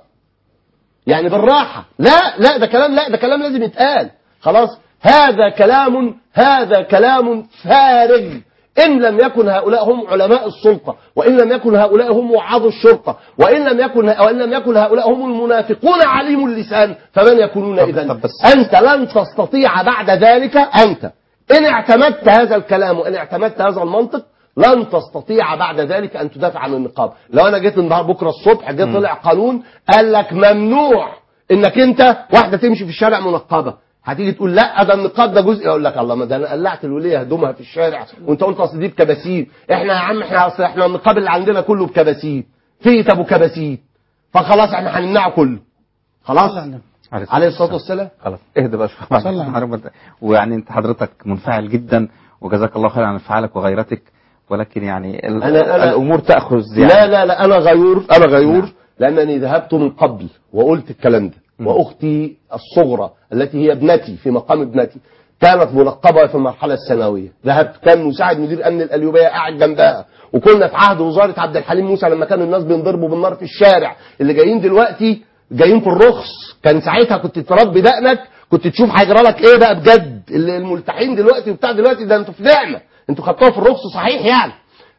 يعني بالراحة لا لا ده كلام لا ده كلام لازم يتقال خلاص هذا كلام هذا كلام فارغ إن لم يكن هؤلاء هم علماء السلطة وإن لم يكن هؤلاء هم وعاظ الشرطة وإن لم يكن وإن لم يكن هؤلاء هم المنافقون عليم اللسان فمن يكونون إذا أنت لن تستطيع بعد ذلك أنت إن اعتمدت هذا الكلام وإن اعتمدت هذا المنطق لن تستطيع بعد ذلك ان تدافع عن النقاب لو انا جيت النهارده بكره الصبح جه طلع قانون قال لك ممنوع انك انت واحده تمشي في الشارع منقبه هتيجي تقول لا ده النقاب ده جزء اقول لك الله ما ده انا قلعت الوليه هدومها في الشارع وانت قلت اصل دي بكباسين احنا يا عم احنا اصل احنا النقاب اللي عندنا كله بكباسين في ابو كباسين فخلاص احنا هنمنعه كله خلاص عليه الصلاه والسلام خلاص اهدى بقى شويه صلى على معلش. ويعني انت حضرتك منفعل جدا وجزاك الله خير عن انفعالك وغيرتك ولكن يعني ال- أنا- أنا- الامور تاخذ يعني لا لا لا انا غيور انا غيور لانني ذهبت من قبل وقلت الكلام ده واختي الصغرى التي هي ابنتي في مقام ابنتي كانت ملقبه في المرحله الثانويه ذهبت كان مساعد مدير امن القليوبيه قاعد جنبها وكنا في عهد وزاره عبد الحليم موسى لما كانوا الناس بينضربوا بالنار في الشارع اللي جايين دلوقتي جايين في الرخص كان ساعتها كنت تربي دقنك كنت تشوف هيجرى لك ايه بقى بجد اللي الملتحين دلوقتي وبتاع دلوقتي ده انتوا في نعمه انتوا خدتوها في الرخص صحيح يعني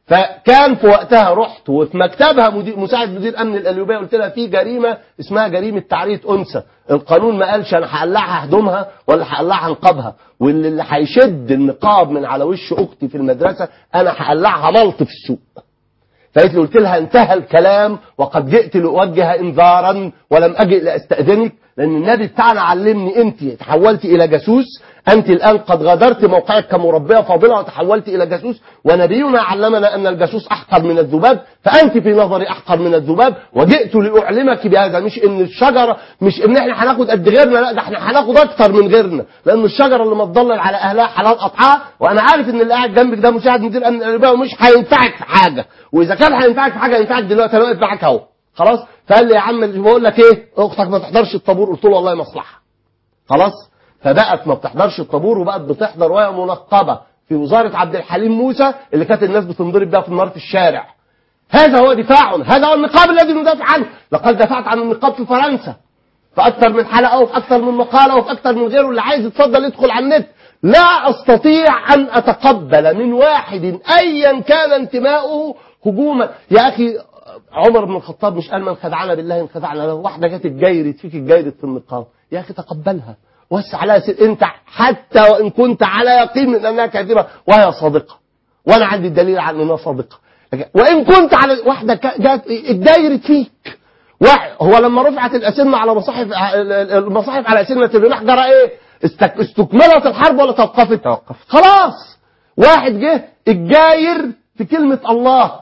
فكان في وقتها رحت وفي مكتبها مدير مساعد مدير امن القليوبيه قلت لها في جريمه اسمها جريمه تعريض انثى القانون ما قالش انا هقلعها هدومها ولا هقلعها نقابها واللي اللي هيشد النقاب من على وش اختي في المدرسه انا هقلعها ملط في السوق فقالت لي قلت لها انتهى الكلام وقد جئت لاوجه انذارا ولم اجئ لاستاذنك لان النبي بتاعنا علمني انت تحولت الى جاسوس انت الان قد غادرت موقعك كمربيه فاضله وتحولت الى جاسوس ونبينا علمنا ان الجاسوس احقر من الذباب فانت في نظري احقر من الذباب وجئت لاعلمك بهذا مش ان الشجره مش ان احنا هناخد قد غيرنا لا ده احنا هناخد اكتر من غيرنا لان الشجره اللي ما تضلل على اهلها حلال قطعها وانا عارف ان اللي قاعد جنبك ده مساعد مدير امن القليوبيه ومش هينفعك في حاجه واذا كان هينفعك في حاجه هينفعك دلوقتي انا واقف معاك اهو خلاص فقال لي يا عم بقول لك ايه اختك ما تحضرش الطابور قلت له والله مصلحه خلاص فبقت ما بتحضرش الطابور وبقت بتحضر وهي منقبه في وزاره عبد الحليم موسى اللي كانت الناس بتنضرب بيها في النار في الشارع هذا هو دفاع هذا هو النقاب الذي ندافع عنه لقد دفعت عن النقاب في فرنسا في اكثر من حلقه وفي اكثر من مقاله وفي اكثر من غيره اللي عايز يتفضل يدخل على النت لا استطيع ان اتقبل من واحد ايا كان انتماؤه هجوما يا اخي عمر بن الخطاب مش قال من خدعنا بالله ان خدعنا له واحده جت اتجيرت فيك اتجيرت في النقاب يا اخي تقبلها وسع عليها سر انت حتى وان كنت على يقين من انها كاذبه وهي صادقه وانا عندي الدليل على انها صادقه لكن- وان كنت على واحده ك- جت اتجيرت فيك واحد هو لما رفعت الاسنه على مصاحف المصاحف على اسنه الرماح جرى ايه؟ استك- استكملت الحرب ولا توقفت؟ توقفت خلاص واحد جه الجاير في كلمه الله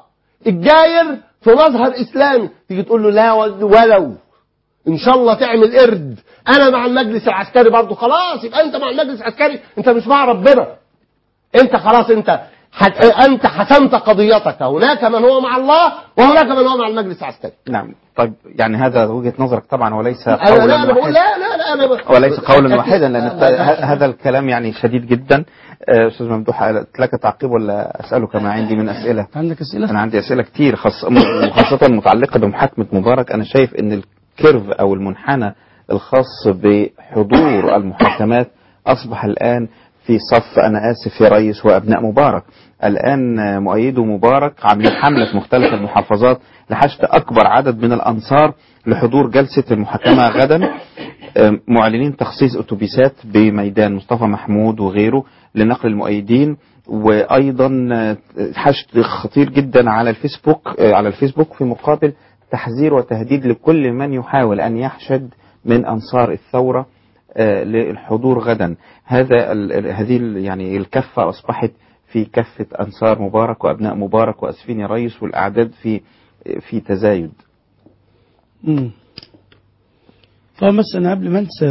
الجاير في مظهر اسلامي تيجي تقول له لا ولو ان شاء الله تعمل قرد انا مع المجلس العسكري برضه خلاص يبقى انت مع المجلس العسكري انت مش مع ربنا انت خلاص انت حت- أنت حسمت قضيتك هناك من هو مع الله وهناك من هو مع المجلس العسكري نعم طيب يعني هذا وجهة نظرك طبعا وليس أنا لا قولا أنا بقول واحدا لا لا لا أنا ب... وليس قولا أكيد. واحدا لان لا، لا. ه- هذا الكلام يعني شديد جدا آه، استاذ ممدوح لك تعقيب ولا اسالك ما عندي من اسئله عندك اسئله انا عندي اسئله كتير خاص وخاصه متعلقه بمحاكمه مبارك انا شايف ان الكيرف او المنحنى الخاص بحضور المحاكمات اصبح الان في صف انا اسف يا ريس وابناء مبارك الان آه، مؤيدو مبارك عاملين حمله في مختلف المحافظات لحشد اكبر عدد من الانصار لحضور جلسه المحاكمه غدا آه، معلنين تخصيص اتوبيسات بميدان مصطفى محمود وغيره لنقل المؤيدين وايضا آه، حشد خطير جدا على الفيسبوك آه، على الفيسبوك في مقابل تحذير وتهديد لكل من يحاول ان يحشد من انصار الثوره آه، للحضور غدا هذا ال- ال- هذه ال- يعني الكفه اصبحت في كفه انصار مبارك وابناء مبارك واسفين يا ريس والاعداد في في تزايد مم. طبعا بس انا قبل ما انسى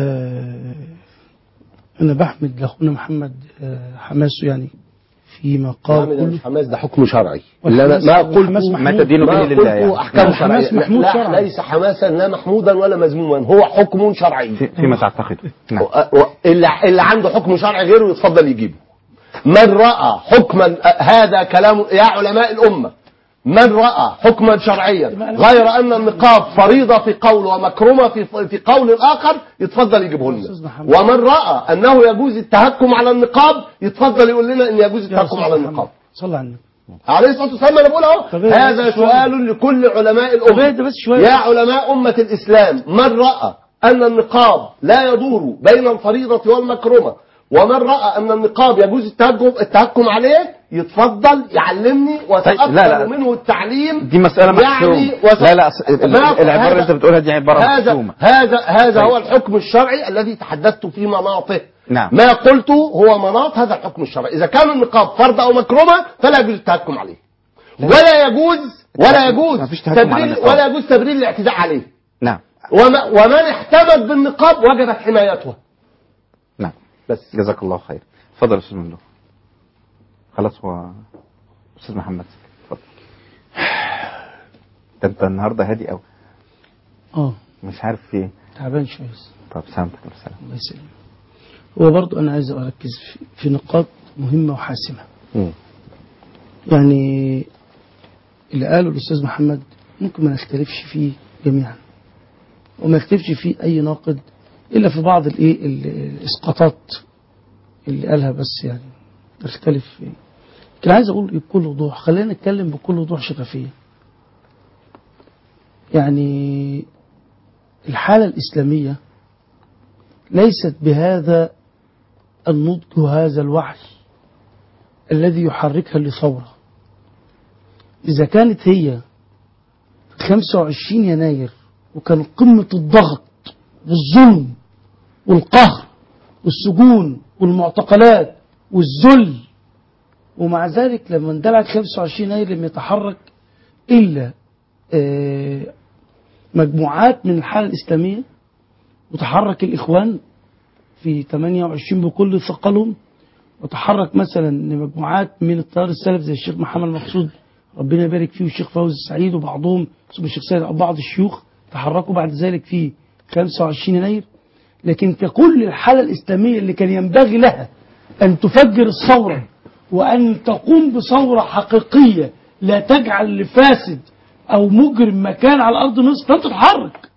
انا بحمد لاخونا محمد آه، حماسه يعني فيما قال يعني ده كله مش حماس ده حكم شرعي والحماس- اللي أنا ما قلت والحماس محمود. ما إلا لله قلت يعني. احكام والحماس شرعيه محمود لا شرعا. ليس حماسا لا محمودا ولا مذموما هو حكم شرعي فيما تعتقد نعم. و- و- اللي اللي عنده حكم شرعي غيره يتفضل يجيبه من راى حكما هذا كلام يا علماء الامه من راى حكما شرعيا غير ان النقاب فريضه في قول ومكرمه في في قول اخر يتفضل يجيبه لنا ومن راى انه يجوز التهكم على النقاب يتفضل يقول لنا ان يجوز التهكم على النقاب صلى على النبي عليه الصلاه والسلام انا بقول اهو طب إيه هذا بس شوية. سؤال لكل علماء طب إيه الامه ده بس شوية يا بس. علماء امه الاسلام من راى ان النقاب لا يدور بين الفريضه والمكرمه ومن راى ان النقاب يجوز التهكم التهكم عليه يتفضل يعلمني وتاكد لا، لا. منه التعليم دي مسألة يعني محسومة وت- لا لا أص- ال- ال- ما- العبارة اللي هذا- أنت بتقولها دي عبارة هذا محسومة هذا هذا طيب. هو الحكم الشرعي الذي تحدثت في مناطه نعم ما قلته هو مناط هذا الحكم الشرعي إذا كان النقاب فرض أو مكرمة فلا يجوز التهكم عليه ولا يجوز ولا يجوز ما فيش تهكم على تبرير النقاب. ولا يجوز تبرير الاعتداء عليه نعم وما ومن احتمت بالنقاب وجبت حمايته نعم بس جزاك الله خير اتفضل يا استاذ ممدوح خلاص هو استاذ محمد اتفضل ده انت النهارده هادي قوي اه مش عارف في ايه تعبان شويه بس. طب سلامتك يا سلام الله يسلمك هو برضو انا عايز اركز في, في نقاط مهمه وحاسمه مم. يعني اللي قاله الاستاذ محمد ممكن ما نختلفش فيه جميعا وما يختلفش فيه اي ناقد الا في بعض الايه ال- الاسقاطات اللي قالها بس يعني نختلف فيه لكن عايز اقول بكل وضوح خلينا نتكلم بكل وضوح شفافيه يعني الحاله الاسلاميه ليست بهذا النضج وهذا الوعي الذي يحركها لثورة إذا كانت هي 25 يناير وكان قمة الضغط والظلم والقهر والسجون والمعتقلات والذل ومع ذلك لما اندلعت 25 يناير لم يتحرك إلا آه، مجموعات من الحالة الإسلامية وتحرك الإخوان في 28 بكل ثقلهم وتحرك مثلا مجموعات من التيار السلفي زي الشيخ محمد مقصود ربنا يبارك فيه والشيخ فوزي السعيد وبعضهم اسمه الشيخ سيد أو بعض الشيوخ تحركوا بعد ذلك في 25 يناير لكن ككل الحالة الإسلامية اللي كان ينبغي لها أن تفجر الثورة وأن تقوم بثورة حقيقية لا تجعل لفاسد أو مجرم مكان على أرض مصر لم تتحرك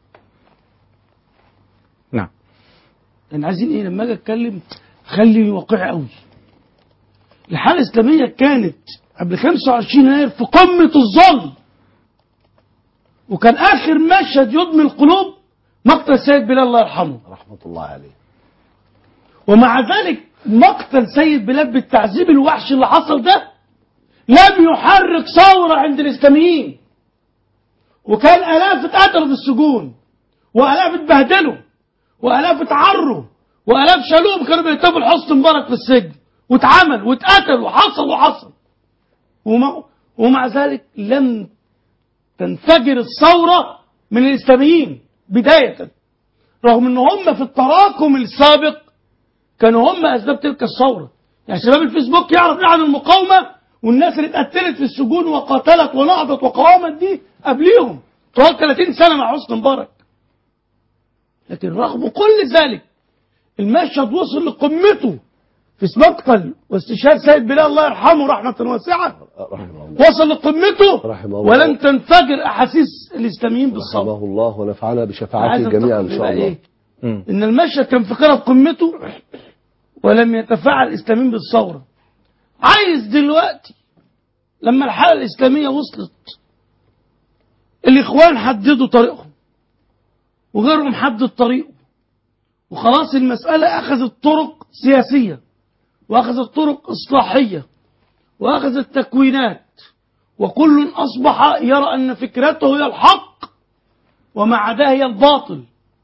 نعم يعني عايزين ايه لما اجي اتكلم خلي واقعي قوي الحاله الاسلاميه كانت قبل 25 يناير في قمه الظلم وكان اخر مشهد يدمي القلوب مقتل سيد بلال الله يرحمه رحمة الله عليه ومع ذلك مقتل سيد بلال بالتعذيب الوحشي اللي حصل ده لم يحرك ثوره عند الاسلاميين وكان الاف اتقتلوا في السجون والاف اتبهدلوا والاف اتعروا والاف شالوهم كانوا بيكتبوا لحسن مبارك في السجن واتعمل واتقتل وحصل وحصل ومع, ومع ذلك لم تنفجر الثورة من الإسلاميين بداية رغم ان هم في التراكم السابق كانوا هم أسباب تلك الثورة يعني شباب الفيسبوك يعرف ايه عن المقاومة والناس اللي اتقتلت في السجون وقاتلت ونهضت وقاومت دي قبليهم طوال 30 سنة مع حسني مبارك لكن رغم كل ذلك المشهد وصل لقمته في مقتل واستشهاد سيد بلال الله يرحمه رحمة واسعة وصل لقمته رحمه الله ولم تنفجر أحاسيس الإسلاميين بالصبر رحمه الله ونفعنا عايز بشفاعته جميعا ان أفتكر شاء بقى الله إيه؟ إن المشهد كان في قرة قمته ولم يتفاعل الإسلاميين بالثورة عايز دلوقتي لما الحالة الإسلامية وصلت الإخوان حددوا طريقهم وغيرهم حدد طريقه وخلاص المسألة أخذت طرق سياسية وأخذت طرق إصلاحية وأخذت تكوينات وكل أصبح يرى أن فكرته هي الحق وما عداه هي الباطل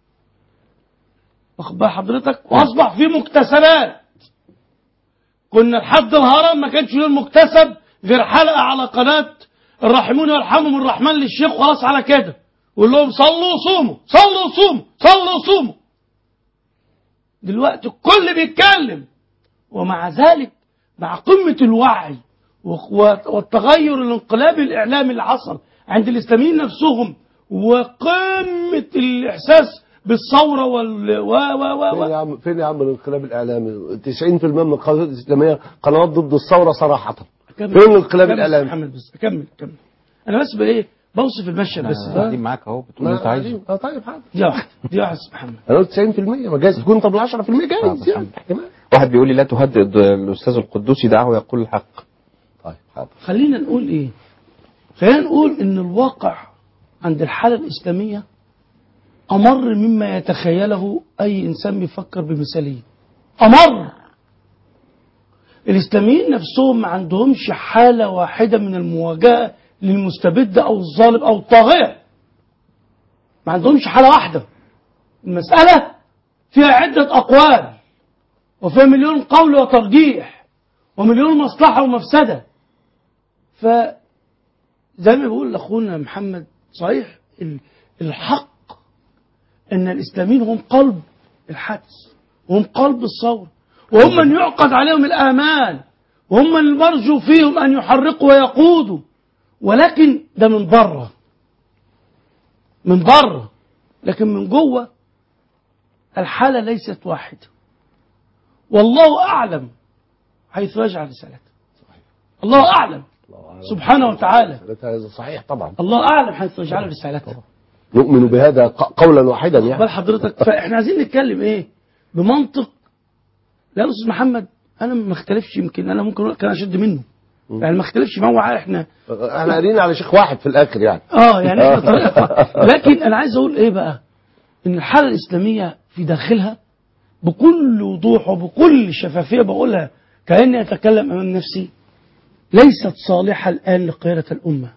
واخد بال حضرتك واصبح في مكتسبات كنا لحد الهرم ما كانش له المكتسب غير حلقه على قناه الراحمون يرحمهم الرحمن للشيخ وخلاص على كده ويقول لهم صلوا وصوموا صلوا وصوموا صلوا وصوموا دلوقتي الكل بيتكلم ومع ذلك مع قمه الوعي و- والتغير الانقلابي الاعلامي اللي حصل عند الاسلاميين نفسهم وقمه الاحساس بالثوره وال و و فين و يا عم فين يا عم الانقلاب الاعلامي 90% من القنوات الاسلاميه قنوات ضد الثوره صراحه أكمل. فين الانقلاب أكمل الاعلامي محمد بس اكمل اكمل انا بس بايه بوصف المشهد بس قاعدين معاك اهو بتقول اللي انت عايزه اه طيب حاضر دي واحده دي واحده يا محمد انا قلت 90% ما جايز تكون طب ال 10% جايز يعني احتمال واحد بيقول لي لا تهدد الاستاذ القدوسي دعوه يقول الحق طيب حاضر خلينا نقول ايه خلينا نقول ان الواقع عند الحالة الإسلامية أمر مما يتخيله أي إنسان بيفكر بمثالية أمر الإسلاميين نفسهم ما عندهمش حالة واحدة من المواجهة للمستبد أو الظالم أو الطاغية ما عندهمش حالة واحدة المسألة فيها عدة أقوال وفيها مليون قول وترجيح ومليون مصلحة ومفسدة ف زي ما بيقول أخونا محمد صحيح ال- الحق أن الإسلاميين هم قلب الحدث وهم قلب الثورة وهم من يعقد عليهم الآمال وهم من المرجو فيهم أن يحرقوا ويقودوا ولكن ده من بره من بره لكن من جوه الحالة ليست واحدة والله أعلم حيث يجعل رسالته الله أعلم سبحانه وتعالى هذا صحيح طبعا الله أعلم حيث يجعل رسالته نؤمن بهذا ق- قولا واحدا يعني بل حضرتك فاحنا عايزين نتكلم ايه بمنطق لا يا استاذ محمد انا ما اختلفش يمكن انا ممكن أقول كان اشد منه يعني ما اختلفش ما هو احنا احنا قارين على شيخ واحد في الاخر يعني اه يعني احنا طريقة لكن انا عايز اقول ايه بقى ان الحاله الاسلاميه في داخلها بكل وضوح وبكل شفافيه بقولها كاني اتكلم امام نفسي ليست صالحه الان لقياده الامه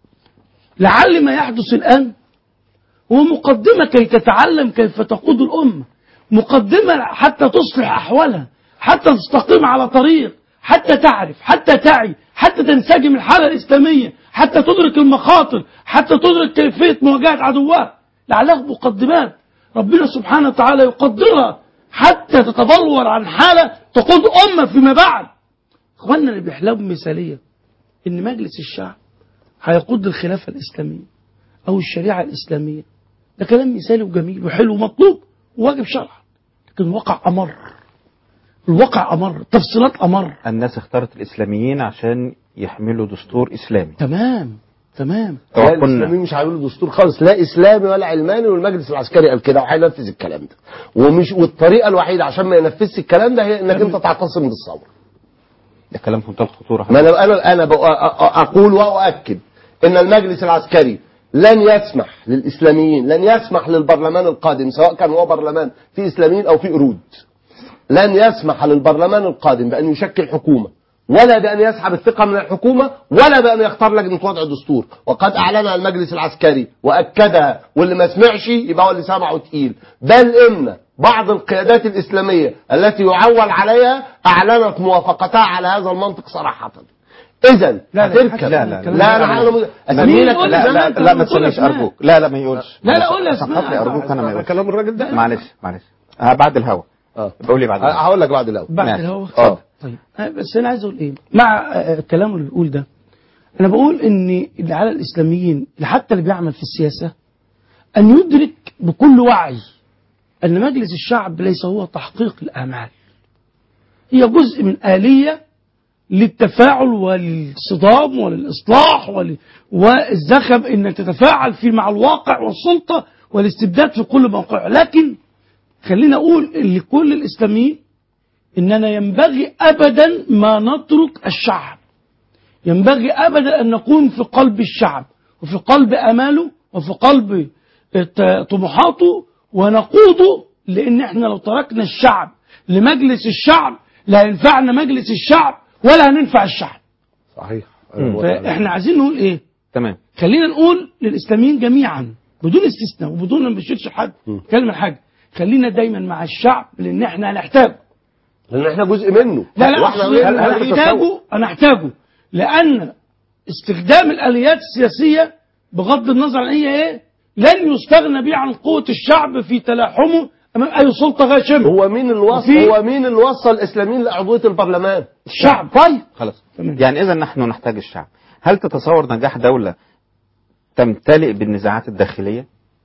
لعل ما يحدث الان هو مقدمه كي تتعلم كيف تقود الامه مقدمه حتى تصلح احوالها حتى تستقيم على طريق حتى تعرف حتى تعي حتى تنسجم الحالة الإسلامية حتى تدرك المخاطر حتى تدرك كيفية مواجهة عدوها لعلها مقدمات ربنا سبحانه وتعالى يقدرها حتى تتبلور عن حالة تقود أمة فيما بعد إخواننا اللي بيحلموا بمثالية إن مجلس الشعب هيقود الخلافة الإسلامية أو الشريعة الإسلامية ده كلام مثالي وجميل وحلو ومطلوب وواجب شرعا لكن الواقع أمر الواقع أمر تفصيلات أمر الناس اختارت الاسلاميين عشان يحملوا دستور اسلامي تمام تمام لا توقعنا الاسلاميين مش هيعملوا دستور خالص لا اسلامي ولا علماني والمجلس العسكري قال كده وهينفذ الكلام ده ومش والطريقه الوحيده عشان ما ينفذش الكلام ده هي انك انت تعتصم بالثوره ده كلام في منتهى الخطوره ما انا انا انا بق- أ- أ- اقول واؤكد ان المجلس العسكري لن يسمح للاسلاميين لن يسمح للبرلمان القادم سواء كان هو برلمان في اسلاميين او في قرود لن يسمح للبرلمان القادم بان يشكل حكومه ولا بان يسحب الثقه من الحكومه ولا بان يختار لجنه وضع دستور وقد اعلنها المجلس العسكري واكدها واللي ما سمعش يبقى هو اللي سمعه تقيل بل ان بعض القيادات الاسلاميه التي يعول عليها اعلنت موافقتها على هذا المنطق صراحه اذا هتركب لا لا لا لا انا لا اسمي لك لا لا, لا ما تسميش ارجوك لا لا ما يقولش لا، لا، قول لي عشان اسماء. خاطري ارجوك انا ما يقولش كلام الراجل ده معلش معلش ها بعد الهوا اه بقول لي بعد الهوا هقول لك بعد الاول بعد ماشي. الهوا اه طيب أنا بس انا عايز اقول ايه مع آه، الكلام اللي بيقول ده انا بقول ان اللي على الاسلاميين اللي حتى اللي بيعمل في السياسه ان يدرك بكل وعي ان مجلس الشعب ليس هو تحقيق الامال هي جزء من اليه للتفاعل والصدام وللاصلاح ول- والزخم انك تتفاعل في مع الواقع والسلطه والاستبداد في كل موقع لكن خلينا اقول لكل الاسلاميين اننا ينبغي ابدا ما نترك الشعب ينبغي ابدا ان نكون في قلب الشعب وفي قلب اماله وفي قلب ت- طموحاته ونقوده لان احنا لو تركنا الشعب لمجلس الشعب لا ينفعنا مجلس الشعب ولا هننفع الشعب صحيح فاحنا عايزين نقول ايه تمام خلينا نقول للاسلاميين جميعا بدون استثناء وبدون ما نشيلش حد كلمه حاجه خلينا دايما مع الشعب لان احنا هنحتاجه لان احنا جزء منه لا لا واحنا أقصد هل- انا هل تتصور- احتاجه انا احتاجه لان استخدام الاليات السياسيه بغض النظر عن هي ايه لن يستغنى به عن قوه الشعب في تلاحمه امام اي سلطه غاشمه هو مين اللي وصل وفي- هو مين اللي وصل الاسلاميين لعضويه البرلمان الشعب طيب خلاص يعني اذا نحن نحتاج الشعب هل تتصور نجاح دولة تمتلئ بالنزاعات الداخلية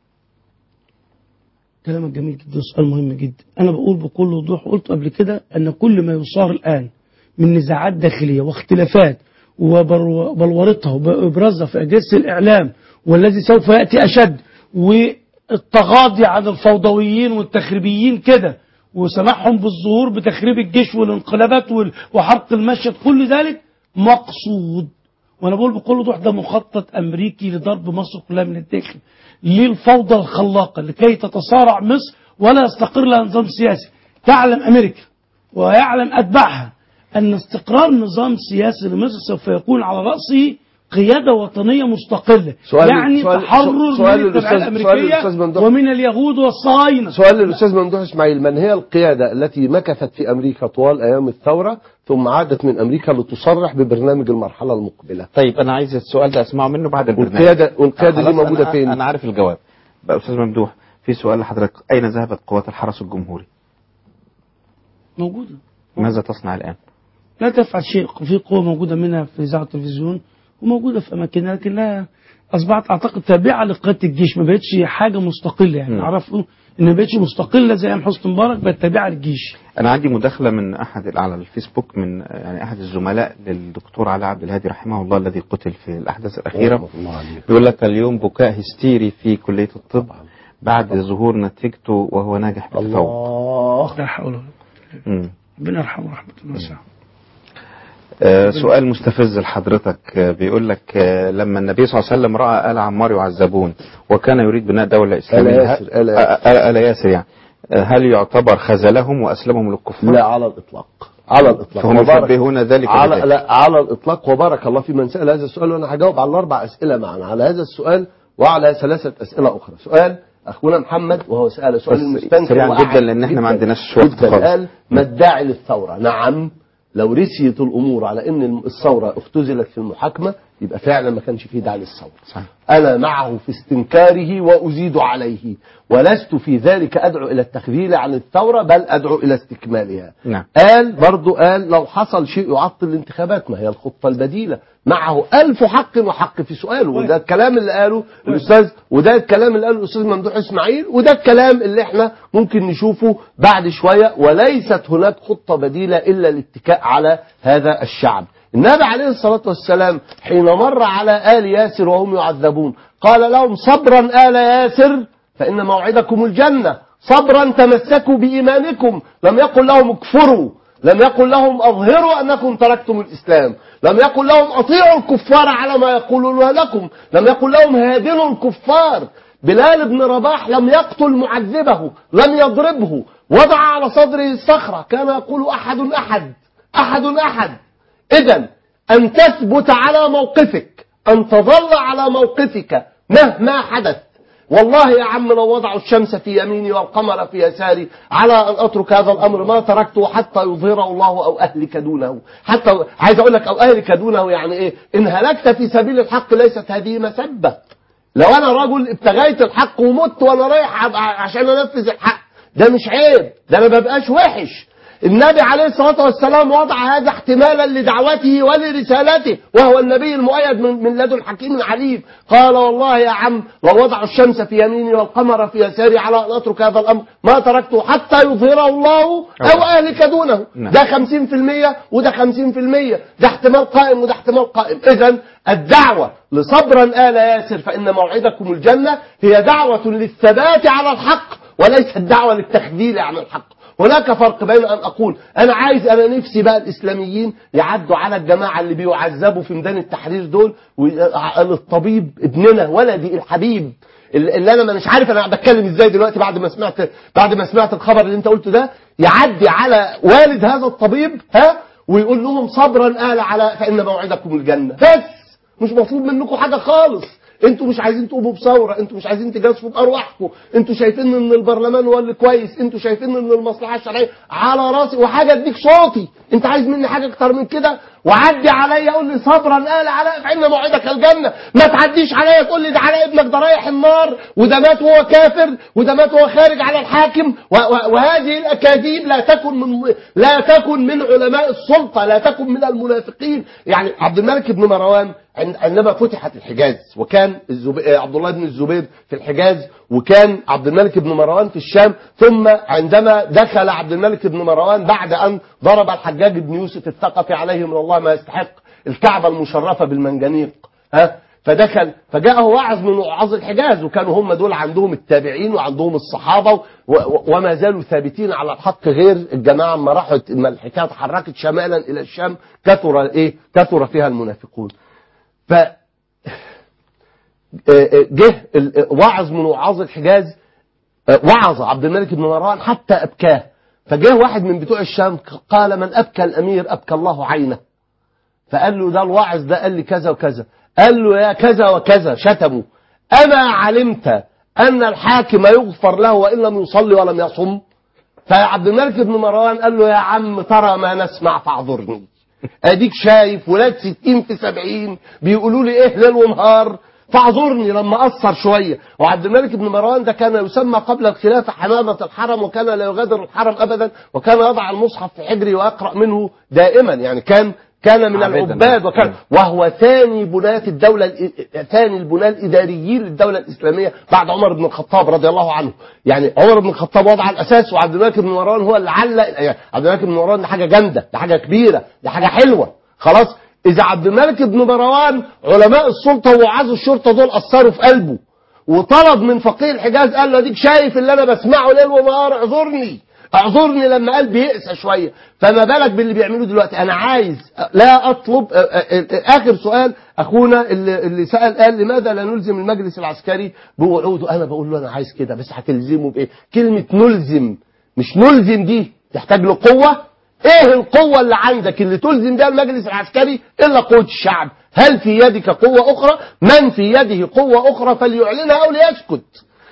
كلامك جميل جدا سؤال مهم جدا انا بقول بكل وضوح قلت قبل كده ان كل ما يصار الان من نزاعات داخليه واختلافات وبلورتها وابرازها في اجهزه الاعلام والذي سوف ياتي اشد والتغاضي عن الفوضويين والتخريبيين كده وسماحهم بالظهور بتخريب الجيش والانقلابات وال- وحرق المشهد كل ذلك مقصود وانا بقول بكل وضوح ده مخطط امريكي لضرب مصر كلها من الداخل للفوضى الخلاقه لكي تتصارع مصر ولا يستقر لها نظام سياسي تعلم امريكا ويعلم اتباعها ان استقرار نظام سياسي لمصر سوف يكون على راسه قياده وطنيه مستقله سؤال- يعني سؤال- تحرر سؤال من التبعيه للأستاذ- سؤال للأستاذ الامريكيه ممدوح. ومن اليهود والصهاينه سؤال للاستاذ ممدوح اسماعيل من هي القياده التي مكثت في امريكا طوال ايام الثوره ثم عادت من امريكا لتصرح ببرنامج المرحله المقبله طيب انا عايز السؤال ده اسمعه منه بعد البرنامج والقيادة- والقيادة دي خلاص موجودة أنا- فين؟ انا عارف الجواب بقى استاذ ممدوح في سؤال لحضرتك اين ذهبت قوات الحرس الجمهوري موجوده ماذا تصنع الان لا تفعل شيء في قوة موجودة منها في إذاعة التلفزيون وموجودة في أماكنها لكنها أصبحت أعتقد تابعة لقيادة الجيش ما بقتش حاجة مستقلة يعني مم. عرفوا إن ما بقتش مستقلة زي أيام حسني مبارك بقت تابعة للجيش انا عندي مداخله من احد على الفيسبوك من يعني احد الزملاء للدكتور علاء عبد الهادي رحمه الله الذي قتل في الاحداث الاخيره بيقول لك اليوم بكاء هستيري في كليه الطب بعد ظهور نتيجته وهو ناجح بالتفوق الله لا حول ولا قوة مم. ربنا يرحمه رحمة واسعة آه، سؤال مستفز لحضرتك آه، بيقول لك آه، لما النبي صلى الله عليه وسلم راى ال عمار يعذبون وكان يريد بناء دوله اسلاميه آل ياسر، هل- آل ياسر. آه، آه، ال ياسر يعني آه، هل يعتبر خذلهم واسلمهم للكفار؟ لا على الاطلاق على الاطلاق فهم وبارك- يشبهون ذلك على بذلك. لا على الاطلاق وبارك الله في من سال هذا السؤال وانا هجاوب على الاربع اسئله معا على هذا السؤال وعلى ثلاثه اسئله اخرى سؤال اخونا محمد وهو سال سؤال بس المستنكر سريعاً وأعد جدا لأن إحنا ما عندناش وقت جدا خالص. قال ما الداعي للثوره نعم لو رسيت الامور على ان الثوره اختزلت في المحاكمه يبقى فعلا ما كانش فيه داعي للثوره صحيح. أنا معه في استنكاره وأزيد عليه ولست في ذلك أدعو إلى التخذيل عن الثورة بل أدعو إلى استكمالها نعم قال برضو قال لو حصل شيء يعطل الانتخابات ما هي الخطة البديلة معه ألف حق وحق في سؤاله وده الكلام اللي قاله الأستاذ وده الكلام اللي قاله الأستاذ ممدوح إسماعيل وده الكلام اللي احنا ممكن نشوفه بعد شوية وليست هناك خطة بديلة إلا الاتكاء على هذا الشعب النبي عليه الصلاة والسلام حين مر على آل ياسر وهم يعذبون قال لهم صبرا آل ياسر فإن موعدكم الجنة صبرا تمسكوا بإيمانكم لم يقل لهم اكفروا لم يقل لهم أظهروا أنكم تركتم الإسلام لم يقل لهم أطيعوا الكفار على ما يقولون لكم لم يقل لهم هادنوا الكفار بلال بن رباح لم يقتل معذبه لم يضربه وضع على صدره الصخرة كان يقول أحد أحد أحد أحد إذا أن تثبت على موقفك أن تظل على موقفك مهما حدث والله يا عم لو وضعوا الشمس في يميني والقمر في يساري على أن أترك هذا الأمر ما تركته حتى يظهره الله أو أهلك دونه حتى عايز أقول لك أو أهلك دونه يعني إيه إن هلكت في سبيل الحق ليست هذه مسبة لو أنا رجل ابتغيت الحق ومت وأنا رايح عشان أنفذ الحق ده مش عيب ده أنا ما ببقاش وحش النبي عليه الصلاة والسلام وضع هذا احتمالا لدعوته ولرسالته وهو النبي المؤيد من, من لدن حكيم عليم قال والله يا عم لو وضعوا الشمس في يميني والقمر في يساري على أن أترك هذا الأمر ما تركته حتى يظهره الله أو أهلك دونه نعم. ده 50% وده 50% ده احتمال قائم وده احتمال قائم إذا الدعوة لصبرا آل ياسر فإن موعدكم الجنة هي دعوة للثبات على الحق وليست دعوة للتخذيل عن الحق هناك فرق بين أن أقول أنا عايز أنا نفسي بقى الإسلاميين يعدوا على الجماعة اللي بيعذبوا في ميدان التحرير دول وقال الطبيب ابننا ولدي الحبيب اللي انا مش عارف انا بتكلم ازاي دلوقتي بعد ما سمعت بعد ما سمعت الخبر اللي انت قلته ده يعدي على والد هذا الطبيب ها ويقول لهم صبرا آل على فإن موعدكم الجنة بس مش مطلوب منكم حاجة خالص انتوا مش عايزين تقوموا بثوره انتوا مش عايزين تجازفوا بارواحكم انتوا شايفين ان البرلمان هو اللي كويس انتوا شايفين ان المصلحه الشرعيه على راسي وحاجه اديك صوتي انت عايز مني حاجه اكتر من كده وعدي عليا قول لي صبرا قال علاء فان موعدك الجنه ما تعديش عليا تقول لي ده علاء ابنك ده رايح النار وده مات وهو كافر وده مات وهو خارج على الحاكم و- و- وهذه الاكاذيب لا تكن من لا تكن من علماء السلطه لا تكن من المنافقين يعني عبد الملك بن مروان عند- عندما فتحت الحجاز وكان الزب... آه، عبد الله بن الزبير في الحجاز وكان عبد الملك بن مروان في الشام ثم عندما دخل عبد الملك بن مروان بعد أن ضرب الحجاج بن يوسف الثقفي عليه من الله ما يستحق الكعبة المشرفة بالمنجنيق ها فدخل فجاءه واعظ من وعظ الحجاز وكانوا هم دول عندهم التابعين وعندهم الصحابة و... و... وما زالوا ثابتين على الحق غير الجماعة ما راحت ما الحكاية تحركت شمالا إلى الشام كثر إيه كثر فيها المنافقون ف جه ال- واعظ من وعاظ الحجاز وعظ عبد الملك بن مروان حتى أبكاه فجاء واحد من بتوع الشام قال من أبكى الأمير أبكى الله عينه فقال له ده الواعظ ده قال لي كذا وكذا قال له يا كذا وكذا شتمه أما علمت أن الحاكم يغفر له وإن لم يصلي ولم يصم فعبد الملك بن مروان قال له يا عم ترى ما نسمع فاعذرني اديك شايف ولاد ستين في سبعين بيقولوا لي ايه ليل ونهار فاعذرني لما قصر شوية وعبد الملك بن مروان ده كان يسمى قبل الخلافة حمامة الحرم وكان لا يغادر الحرم أبدا وكان يضع المصحف في حجري ويقرأ منه دائما يعني كان كان من عابداً. العباد وكان وهو ثاني بناة الدولة الإ- ثاني البناة الإداريين للدولة الإسلامية بعد عمر بن الخطاب رضي الله عنه يعني عمر بن الخطاب وضع الأساس وعبد الملك بن مروان هو اللي علق يعني عبد الملك بن مروان ده حاجة جامدة ده حاجة كبيرة ده حاجة حلوة خلاص إذا عبد الملك بن مروان علماء السلطة ووعاظ الشرطة دول أثروا في قلبه وطلب من فقيه الحجاز قال له اديك شايف اللي انا بسمعه ليل ونهار اعذرني اعذرني لما قلبي يقسى شويه فما بالك باللي بيعملوه دلوقتي انا عايز لا اطلب آه، آه، آه، اخر سؤال اخونا اللي, اللي سال قال لماذا لا نلزم المجلس العسكري بوعوده انا بقول له انا عايز كده بس هتلزمه بايه كلمه نلزم مش نلزم دي تحتاج له قوه ايه القوة اللي عندك اللي تلزم بها المجلس العسكري الا قوة الشعب هل في يدك قوة اخرى من في يده قوة اخرى فليعلنها او ليسكت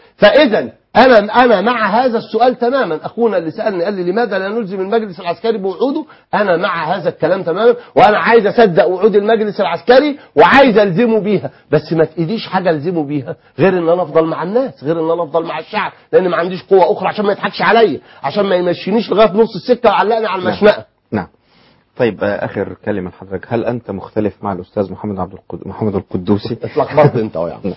فاذا انا انا مع هذا السؤال تماما اخونا اللي سالني قال لي لماذا لا نلزم المجلس العسكري بوعوده انا مع هذا الكلام تماما وانا عايز اصدق وعود المجلس العسكري وعايز الزمه بيها بس ما تقيديش حاجه الزمه بيها غير ان انا افضل مع الناس غير ان انا افضل مع الشعب لان ما عنديش قوه اخرى عشان ما يضحكش عليا عشان ما يمشينيش لغايه نص السكه ويعلقني على المشنقه نعم طيب آه، اخر كلمه لحضرتك هل انت مختلف مع الاستاذ محمد عبد القد... محمد القدوسي اتلخبطت انت اهو يا عم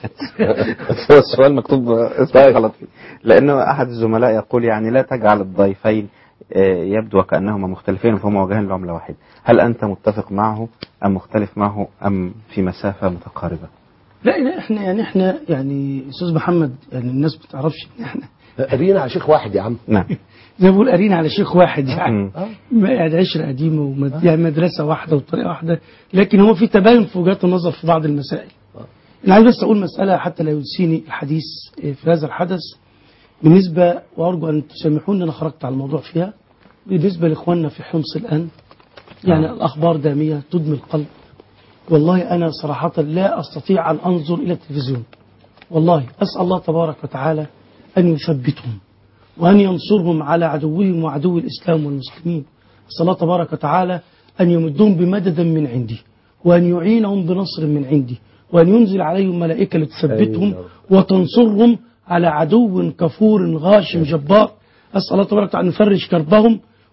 هو السؤال مكتوب اسمه غلط فيه لانه احد الزملاء يقول يعني لا تجعل الضيفين آه، يبدو وكانهما مختلفين فهما وجهان لعمله واحده هل انت متفق معه ام مختلف معه ام في مسافه متقاربه لا لا احنا يعني احنا يعني استاذ محمد يعني الناس ما تعرفش ان احنا قاريين على شيخ واحد يا عم نعم زي ما بقول قارين على شيخ واحد يعني مم. ما- يعني عشرة قديمة ومد... يعني مدرسة واحدة وطريقة واحدة لكن هو في تباين في وجهات النظر في بعض المسائل أنا عايز بس أقول مسألة حتى لا ينسيني الحديث في هذا الحدث بالنسبة وأرجو أن تسامحوني أنا خرجت على الموضوع فيها بالنسبة لإخواننا في حمص الآن يعني الأخبار دامية تدمي القلب والله أنا صراحة لا أستطيع أن أنظر إلى التلفزيون والله أسأل الله تبارك وتعالى أن يثبتهم وأن ينصرهم على عدوهم وعدو الإسلام والمسلمين أسأل الله تبارك وتعالى أن يمدهم بمدد من عندي وأن يعينهم بنصر من عندي وأن ينزل عليهم ملائكة لتثبتهم وتنصرهم على عدو كفور غاشم جبار أسأل الله تبارك وتعالى أن يفرج كربهم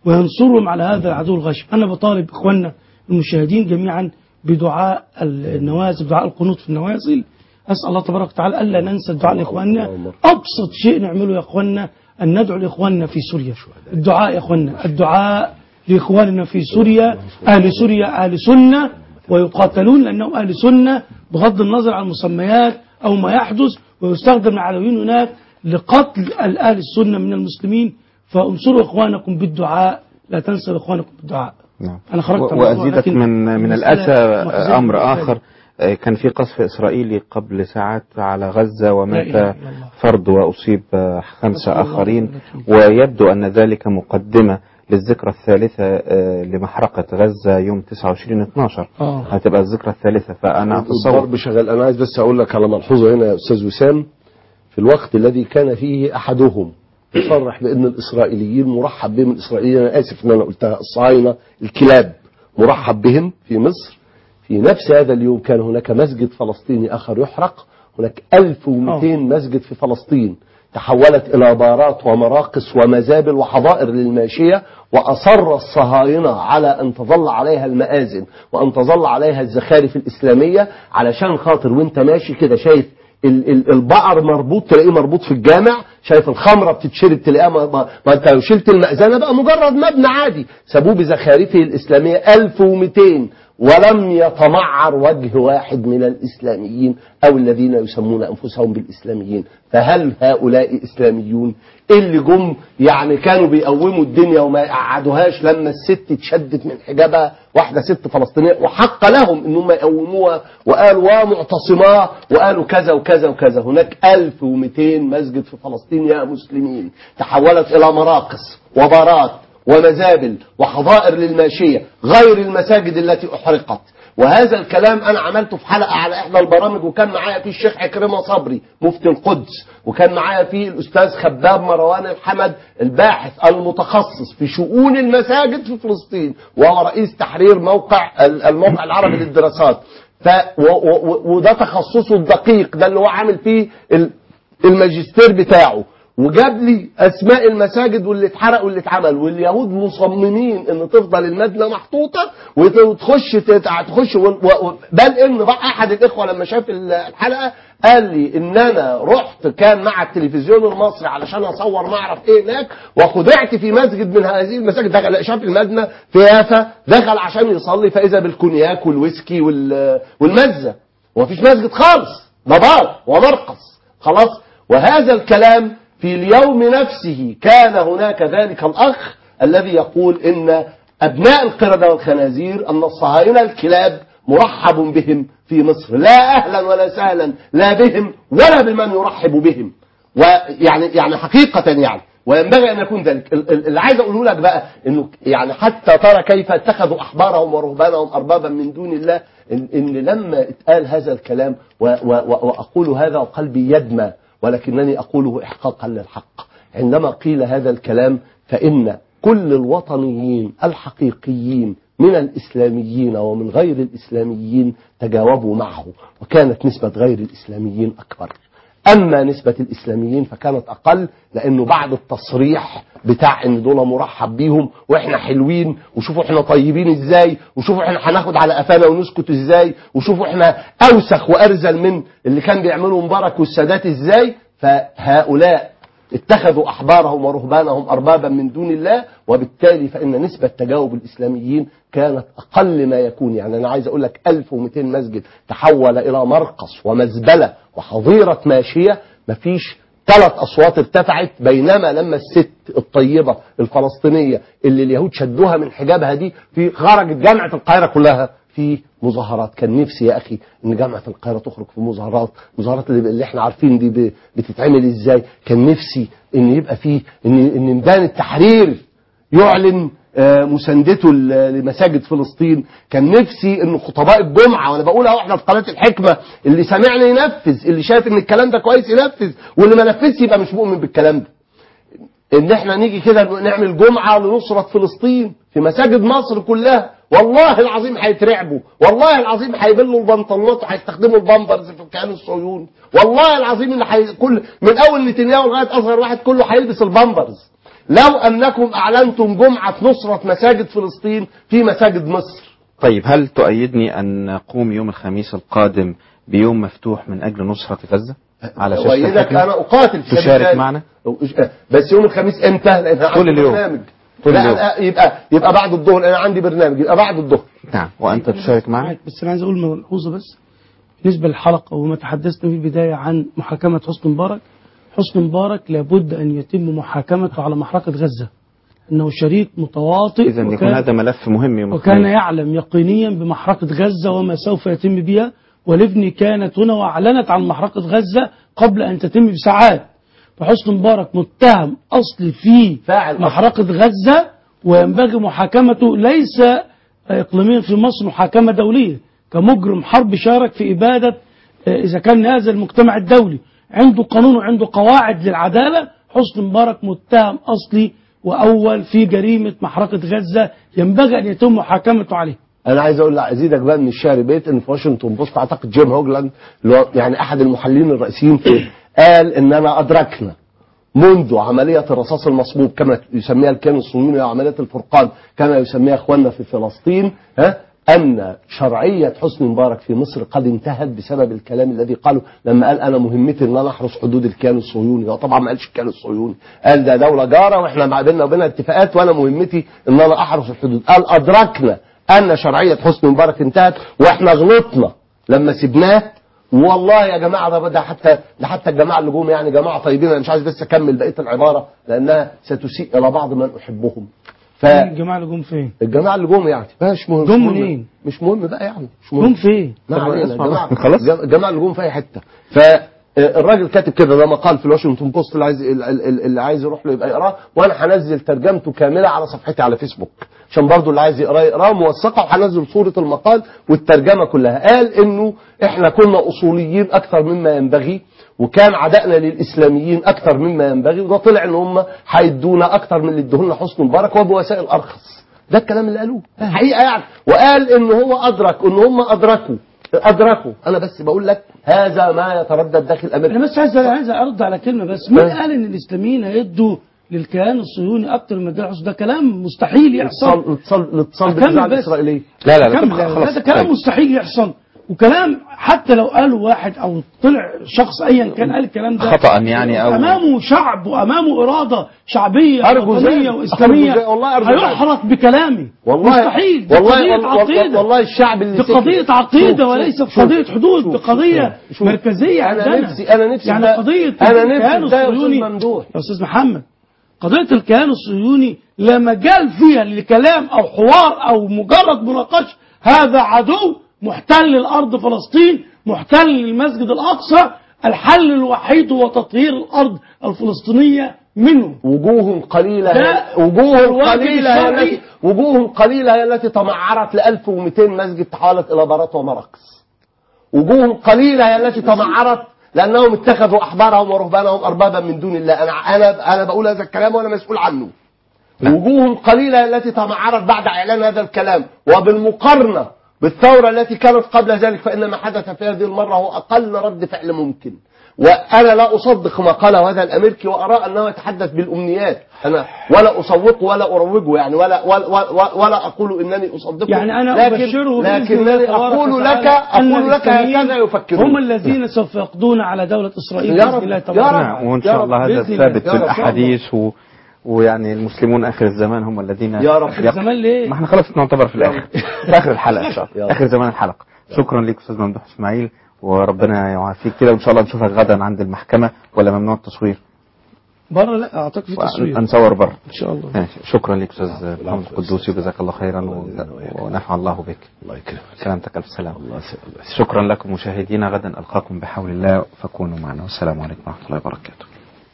وينصرهم على هذا العدو الغاشم أنا بطالب إخواننا المشاهدين جميعا بدعاء النوازل بدعاء القنوط في النوازل أسأل الله تبارك وتعالى ألا ننسى الدعاء لإخواننا أبسط شيء نعمله يا إخواننا أن ندعو لإخواننا في سوريا الدعاء يا إخواننا الدعاء لإخواننا في سوريا أهل سوريا أهل سنة ويقاتلون لأنهم أهل سنة بغض النظر عن المسميات أو ما يحدث ويستخدم العلويين هناك لقتل الأهل السنة من المسلمين فانصروا إخوانكم بالدعاء لا تنسوا إخوانكم بالدعاء نعم. أنا خرجت عن و- الموضوع، وأزيدك لكن من من المسألة الأسى محزنة أمر بالنسبة آخر آه، كان في قصف إسرائيلي قبل ساعات على غزة لا ومات إله إلا الله. فرد وأصيب آه، خمسة نسأل الله آخرين الوكيل. ويبدو أن ذلك مقدمة للذكرى الثالثة آه، لمحرقة غزة يوم 29 12 آه. هتبقى الذكرى الثالثة فأنا أتصور الضرب شغال انا عايز بس اقول لك على ملحوظه هنا يا استاذ وسام في الوقت الذي كان فيه احدهم يصرح بان الاسرائيليين مرحب بهم الاسرائيليين انا اسف ان انا قلتها الصهاينه الكلاب مرحب بهم في مصر في نفس هذا اليوم كان هناك مسجد فلسطيني اخر يحرق هناك 1200 مسجد في فلسطين تحولت إلى بارات ومراقص ومزابل وحظائر للماشية وأصر الصهاينة على أن تظل عليها المآذن وأن تظل عليها الزخارف الإسلامية علشان خاطر وانت ماشي كده شايف ال- ال- البقر مربوط تلاقيه مربوط في الجامع شايف الخمرة بتتشرب تلاقيها ما, ما, ما انت لو شلت المأذنة بقى مجرد مبنى عادي سابوه بزخارفه الإسلامية 1200 ولم يتمعر وجه واحد من الإسلاميين أو الذين يسمون أنفسهم بالإسلاميين فهل هؤلاء إسلاميون اللي جم يعني كانوا بيقوموا الدنيا وما يقعدوهاش لما الست اتشدت من حجابها واحدة ست فلسطينية وحق لهم انهم يقوموها وقالوا ومعتصماه وقالوا كذا وكذا وكذا هناك 1200 مسجد في فلسطين يا مسلمين تحولت إلى مراقص وبارات ومزابل وحظائر للماشية غير المساجد التي أحرقت وهذا الكلام أنا عملته في حلقة على إحدى البرامج وكان معايا فيه الشيخ عكرمة صبري مفتي القدس وكان معايا فيه الأستاذ خباب مروان الحمد الباحث المتخصص في شؤون المساجد في فلسطين وهو رئيس تحرير موقع الموقع العربي للدراسات ف و و وده تخصصه الدقيق ده اللي هو عامل فيه ال- الماجستير بتاعه وجاب لي اسماء المساجد واللي اتحرق واللي اتعمل واليهود مصممين ان تفضل المدنه محطوطه وت- وتخش تت- تخش و- و- بل ان بقى احد الاخوه لما شاف ال- الحلقه قال لي ان انا رحت كان مع التلفزيون المصري علشان اصور ما اعرف ايه هناك وخدعت في مسجد من هذه المساجد دخل شاف المدنه في يافا دخل عشان يصلي فاذا بالكونياك والويسكي وال- والمزه ومفيش مسجد خالص ده بار ومرقص خلاص وهذا الكلام في اليوم نفسه كان هناك ذلك الأخ الذي يقول إن أبناء القردة والخنازير أن الصهاينة الكلاب مرحب بهم في مصر لا أهلا ولا سهلا لا بهم ولا بمن يرحب بهم ويعني يعني حقيقة يعني وينبغي أن يكون ذلك ال- ال- اللي عايز أقوله لك بقى إنه يعني حتى ترى كيف اتخذوا أحبارهم ورهبانهم أربابا من دون الله إن, إن لما اتقال هذا الكلام و و و وأقول هذا وقلبي يدمى ولكنني أقوله إحقاقا للحق عندما قيل هذا الكلام فإن كل الوطنيين الحقيقيين من الإسلاميين ومن غير الإسلاميين تجاوبوا معه وكانت نسبة غير الإسلاميين أكبر أما نسبة الإسلاميين فكانت أقل لأنه بعد التصريح بتاع إن دول مرحب بيهم وإحنا حلوين وشوفوا إحنا طيبين إزاي وشوفوا إحنا هناخد على قفانا ونسكت إزاي وشوفوا إحنا أوسخ وأرزل من اللي كان بيعمله مبارك والسادات إزاي فهؤلاء اتخذوا أحبارهم ورهبانهم أربابا من دون الله وبالتالي فإن نسبة تجاوب الإسلاميين كانت أقل ما يكون يعني أنا عايز أقول لك 1200 مسجد تحول إلى مرقص ومزبلة وحظيرة ماشية مفيش ثلاث أصوات ارتفعت بينما لما الست الطيبة الفلسطينية اللي اليهود شدوها من حجابها دي في خرجت جامعة القاهرة كلها في مظاهرات كان نفسي يا أخي إن جامعة القاهرة تخرج في مظاهرات مظاهرات اللي, اللي احنا عارفين دي ب- بتتعمل إزاي كان نفسي إن يبقى فيه إن, إن ميدان التحرير يعلن آه، مساندته ل- لمساجد فلسطين كان نفسي ان خطباء الجمعه وانا بقول اهو احنا في قناه الحكمه اللي سامعني ينفذ اللي شايف ان الكلام ده كويس ينفذ واللي ما نفذش يبقى مش مؤمن بالكلام ده ان احنا نيجي كده نعمل جمعة لنصرة فلسطين في مساجد مصر كلها والله العظيم هيترعبوا والله العظيم هيبلوا البنطلونات وهيستخدموا البامبرز في الكيان الصهيوني والله العظيم ان حي... كل من اول نتنياهو لغايه اصغر واحد كله هيلبس البامبرز لو انكم اعلنتم جمعه نصره مساجد فلسطين في مساجد مصر طيب هل تؤيدني أن نقوم يوم الخميس القادم بيوم مفتوح من أجل نصرة غزة على شاشة وايدك الحكمة؟ انا اقاتل في سبيل تشارك ذلك. معنا بس يوم الخميس امتى لان أنا طول عندي اليوم. برنامج طول لا اليوم. لا، يبقى يبقى بعد الظهر انا عندي برنامج يبقى بعد الظهر نعم وأنت تشارك معنا بس انا عايز اقول ملحوظه بس بالنسبه للحلقه وما تحدثنا في البدايه عن محاكمه حسني مبارك حسني مبارك لابد ان يتم محاكمته على محرقه غزه انه شريك متواطئ إذا يكون وكان- هذا ملف مهم يوم وكان الخميس يعلم يقينيا بمحرقة غزة وما سوف يتم بها ولبني كانت هنا وأعلنت عن محرقة غزة قبل أن تتم بساعات فحسن مبارك متهم أصلي في محرقة غزة وينبغي محاكمته ليس إقليميا في مصر محاكمة دولية كمجرم حرب شارك في إبادة آه، إذا كان هذا المجتمع الدولي عنده قانون وعنده قواعد للعدالة حسن مبارك متهم أصلي وأول في جريمة محرقة غزة ينبغي أن يتم محاكمته عليه انا عايز اقول ازيدك بقى من الشعر بيت ان في واشنطن بوست اعتقد جيم هوجلاند اللي هو يعني احد المحللين الرئيسيين فيه قال اننا ادركنا منذ عملية الرصاص المصبوب كما يسميها الكيان الصهيوني وعملية الفرقان كما يسميها اخواننا في فلسطين ها ان شرعية حسني مبارك في مصر قد انتهت بسبب الكلام الذي قاله لما قال انا مهمتي ان انا احرس حدود الكيان الصهيوني هو طبعا ما قالش الكيان الصهيوني قال ده دولة جارة واحنا ما بيننا وبينها اتفاقات وانا مهمتي ان انا احرس الحدود قال ادركنا ان شرعية حسني مبارك انتهت واحنا غلطنا لما سبناه والله يا جماعه ده ده حتى ده حتى الجماعه اللي جم يعني جماعه طيبين انا مش عايز بس اكمل بقيه العباره لانها ستسيء الى بعض من احبهم ف الجماعة اللي جم فين؟ الجماعه اللي جم يعني مش مهم جم مش مهم. منين؟ مش مهم بقى يعني مش مهم جم فين؟ ما طب علينا اسمع الجماعه بقى. خلاص. الجم- الجماعه اللي جم في اي حته ف آه، الراجل كاتب كده ده مقال في الواشنطن بوست اللي عايز ال- ال- اللي عايز يروح له يبقى يقراه وانا هنزل ترجمته كامله على صفحتي على فيسبوك عشان برضو اللي عايز يقراه يقراه موثقه وهنزل صوره المقال والترجمه كلها قال انه احنا كنا اصوليين اكثر مما ينبغي وكان عدائنا للاسلاميين اكثر مما ينبغي وده طلع ان هم هيدونا اكثر من اللي ادوهولنا حسني مبارك وبوسائل ارخص ده الكلام اللي قالوه حقيقه يعني وقال ان هو ادرك ان هم ادركوا ادركوا انا بس بقول لك هذا ما يتردد داخل امريكا انا بس عايز عايز ارد على كلمه بس مين قال ان الاسلاميين هيدوا للكيان الصهيوني اكتر من ده ده كلام مستحيل يحصل الاتصال الاتصال أكمل بالإذاعة بس. الإسرائيلية لا لا لا كمل طب لا، خلاص هذا كلام طيب. مستحيل يحصل وكلام حتى لو قاله واحد او طلع شخص ايا كان قال الكلام ده خطأ يعني أو- امامه شعب وامامه اراده شعبيه أرجو وطنيه ذلك. واسلاميه أرجو ذلك. والله أرجو ذلك. هيحرق بكلامي والله مستحيل دي والله قضية والله, عقيدة. والله الشعب اللي دي سكت. قضية عقيدة شوف، وليست شوف، قضية شوف، حدود شوف، دي قضية شوف، شوف. مركزية انا عندنا نفسي انا نفسي يعني ده- قضية انا الكيان نفسي ده يا الصهيوني استاذ ممدوح يا أستاذ محمد قضية الكيان الصهيوني لا مجال فيها لكلام أو حوار أو مجرد مناقشة هذا عدو محتل الأرض فلسطين محتل المسجد الأقصى الحل الوحيد هو تطهير الأرض الفلسطينية منه وجوه قليلة ده وجوه الواجب قليلة هي الشرعي. التي وجوه قليلة هي التي تمعرت ل 1200 مسجد تحولت إلى بارات ومراكز وجوه قليلة هي التي تمعرت لأنهم اتخذوا أحبارهم ورهبانهم أربابا من دون الله أنا أنا أنا بقول هذا الكلام وأنا مسؤول عنه وجوه قليلة هي التي تمعرت بعد إعلان هذا الكلام وبالمقارنة بالثورة التي كانت قبل ذلك فإن ما حدث في هذه المرة هو أقل رد فعل ممكن وأنا لا أصدق ما قاله هذا الأمريكي وأرى أنه يتحدث بالأمنيات أنا ولا أصوقه ولا أروجه يعني ولا ولا, ولا, ولا أقول إنني أصدقه يعني أنا لكن أبشره بإذن لكنني الله تبارك أقول وتعالى لك أن أقول لك الإسلاميين هكذا يفكرون هم الذين سوف يقضون على دولة إسرائيل يا بإذن رب، الله يا تبارك رب. وتعالى نعم وإن يا شاء رب، الله هذا بإذن الله. ثابت يا في رب. الأحاديث و... ويعني المسلمون آخر الزمان هم الذين يا رب. يق- زمان ليه؟ ما احنا خلاص نعتبر في الآخر في آخر الحلقة إن شاء يا الله رب. آخر زمان الحلقة شكرا لك أستاذ ممدوح إسماعيل وربنا يعافيك كده وإن شاء الله نشوفك غدا عند المحكمة ولا ممنوع التصوير بره لا أعتقد في تصوير نصور بره إن شاء الله ماشي شكرا لك أستاذ محمد القدوسي وجزاك الله خيرا و- ونفع الله بك الله يكرمك سلامتك ألف سلام الله يسلمك شكرا لكم مشاهدينا غدا ألقاكم بحول الله فكونوا معنا والسلام عليكم ورحمة الله وبركاته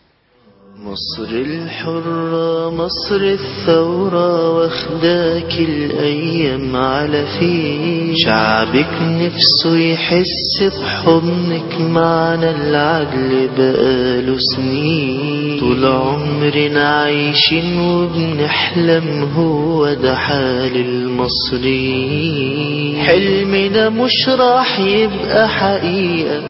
مصر الحرة مصر الثورة واخداك الأيام على فيه شعبك نفسه يحس بحضنك معنا العدل بقاله سنين طول عمرنا عايشين وبنحلم هو ده حال المصريين حلمنا مش راح يبقى حقيقة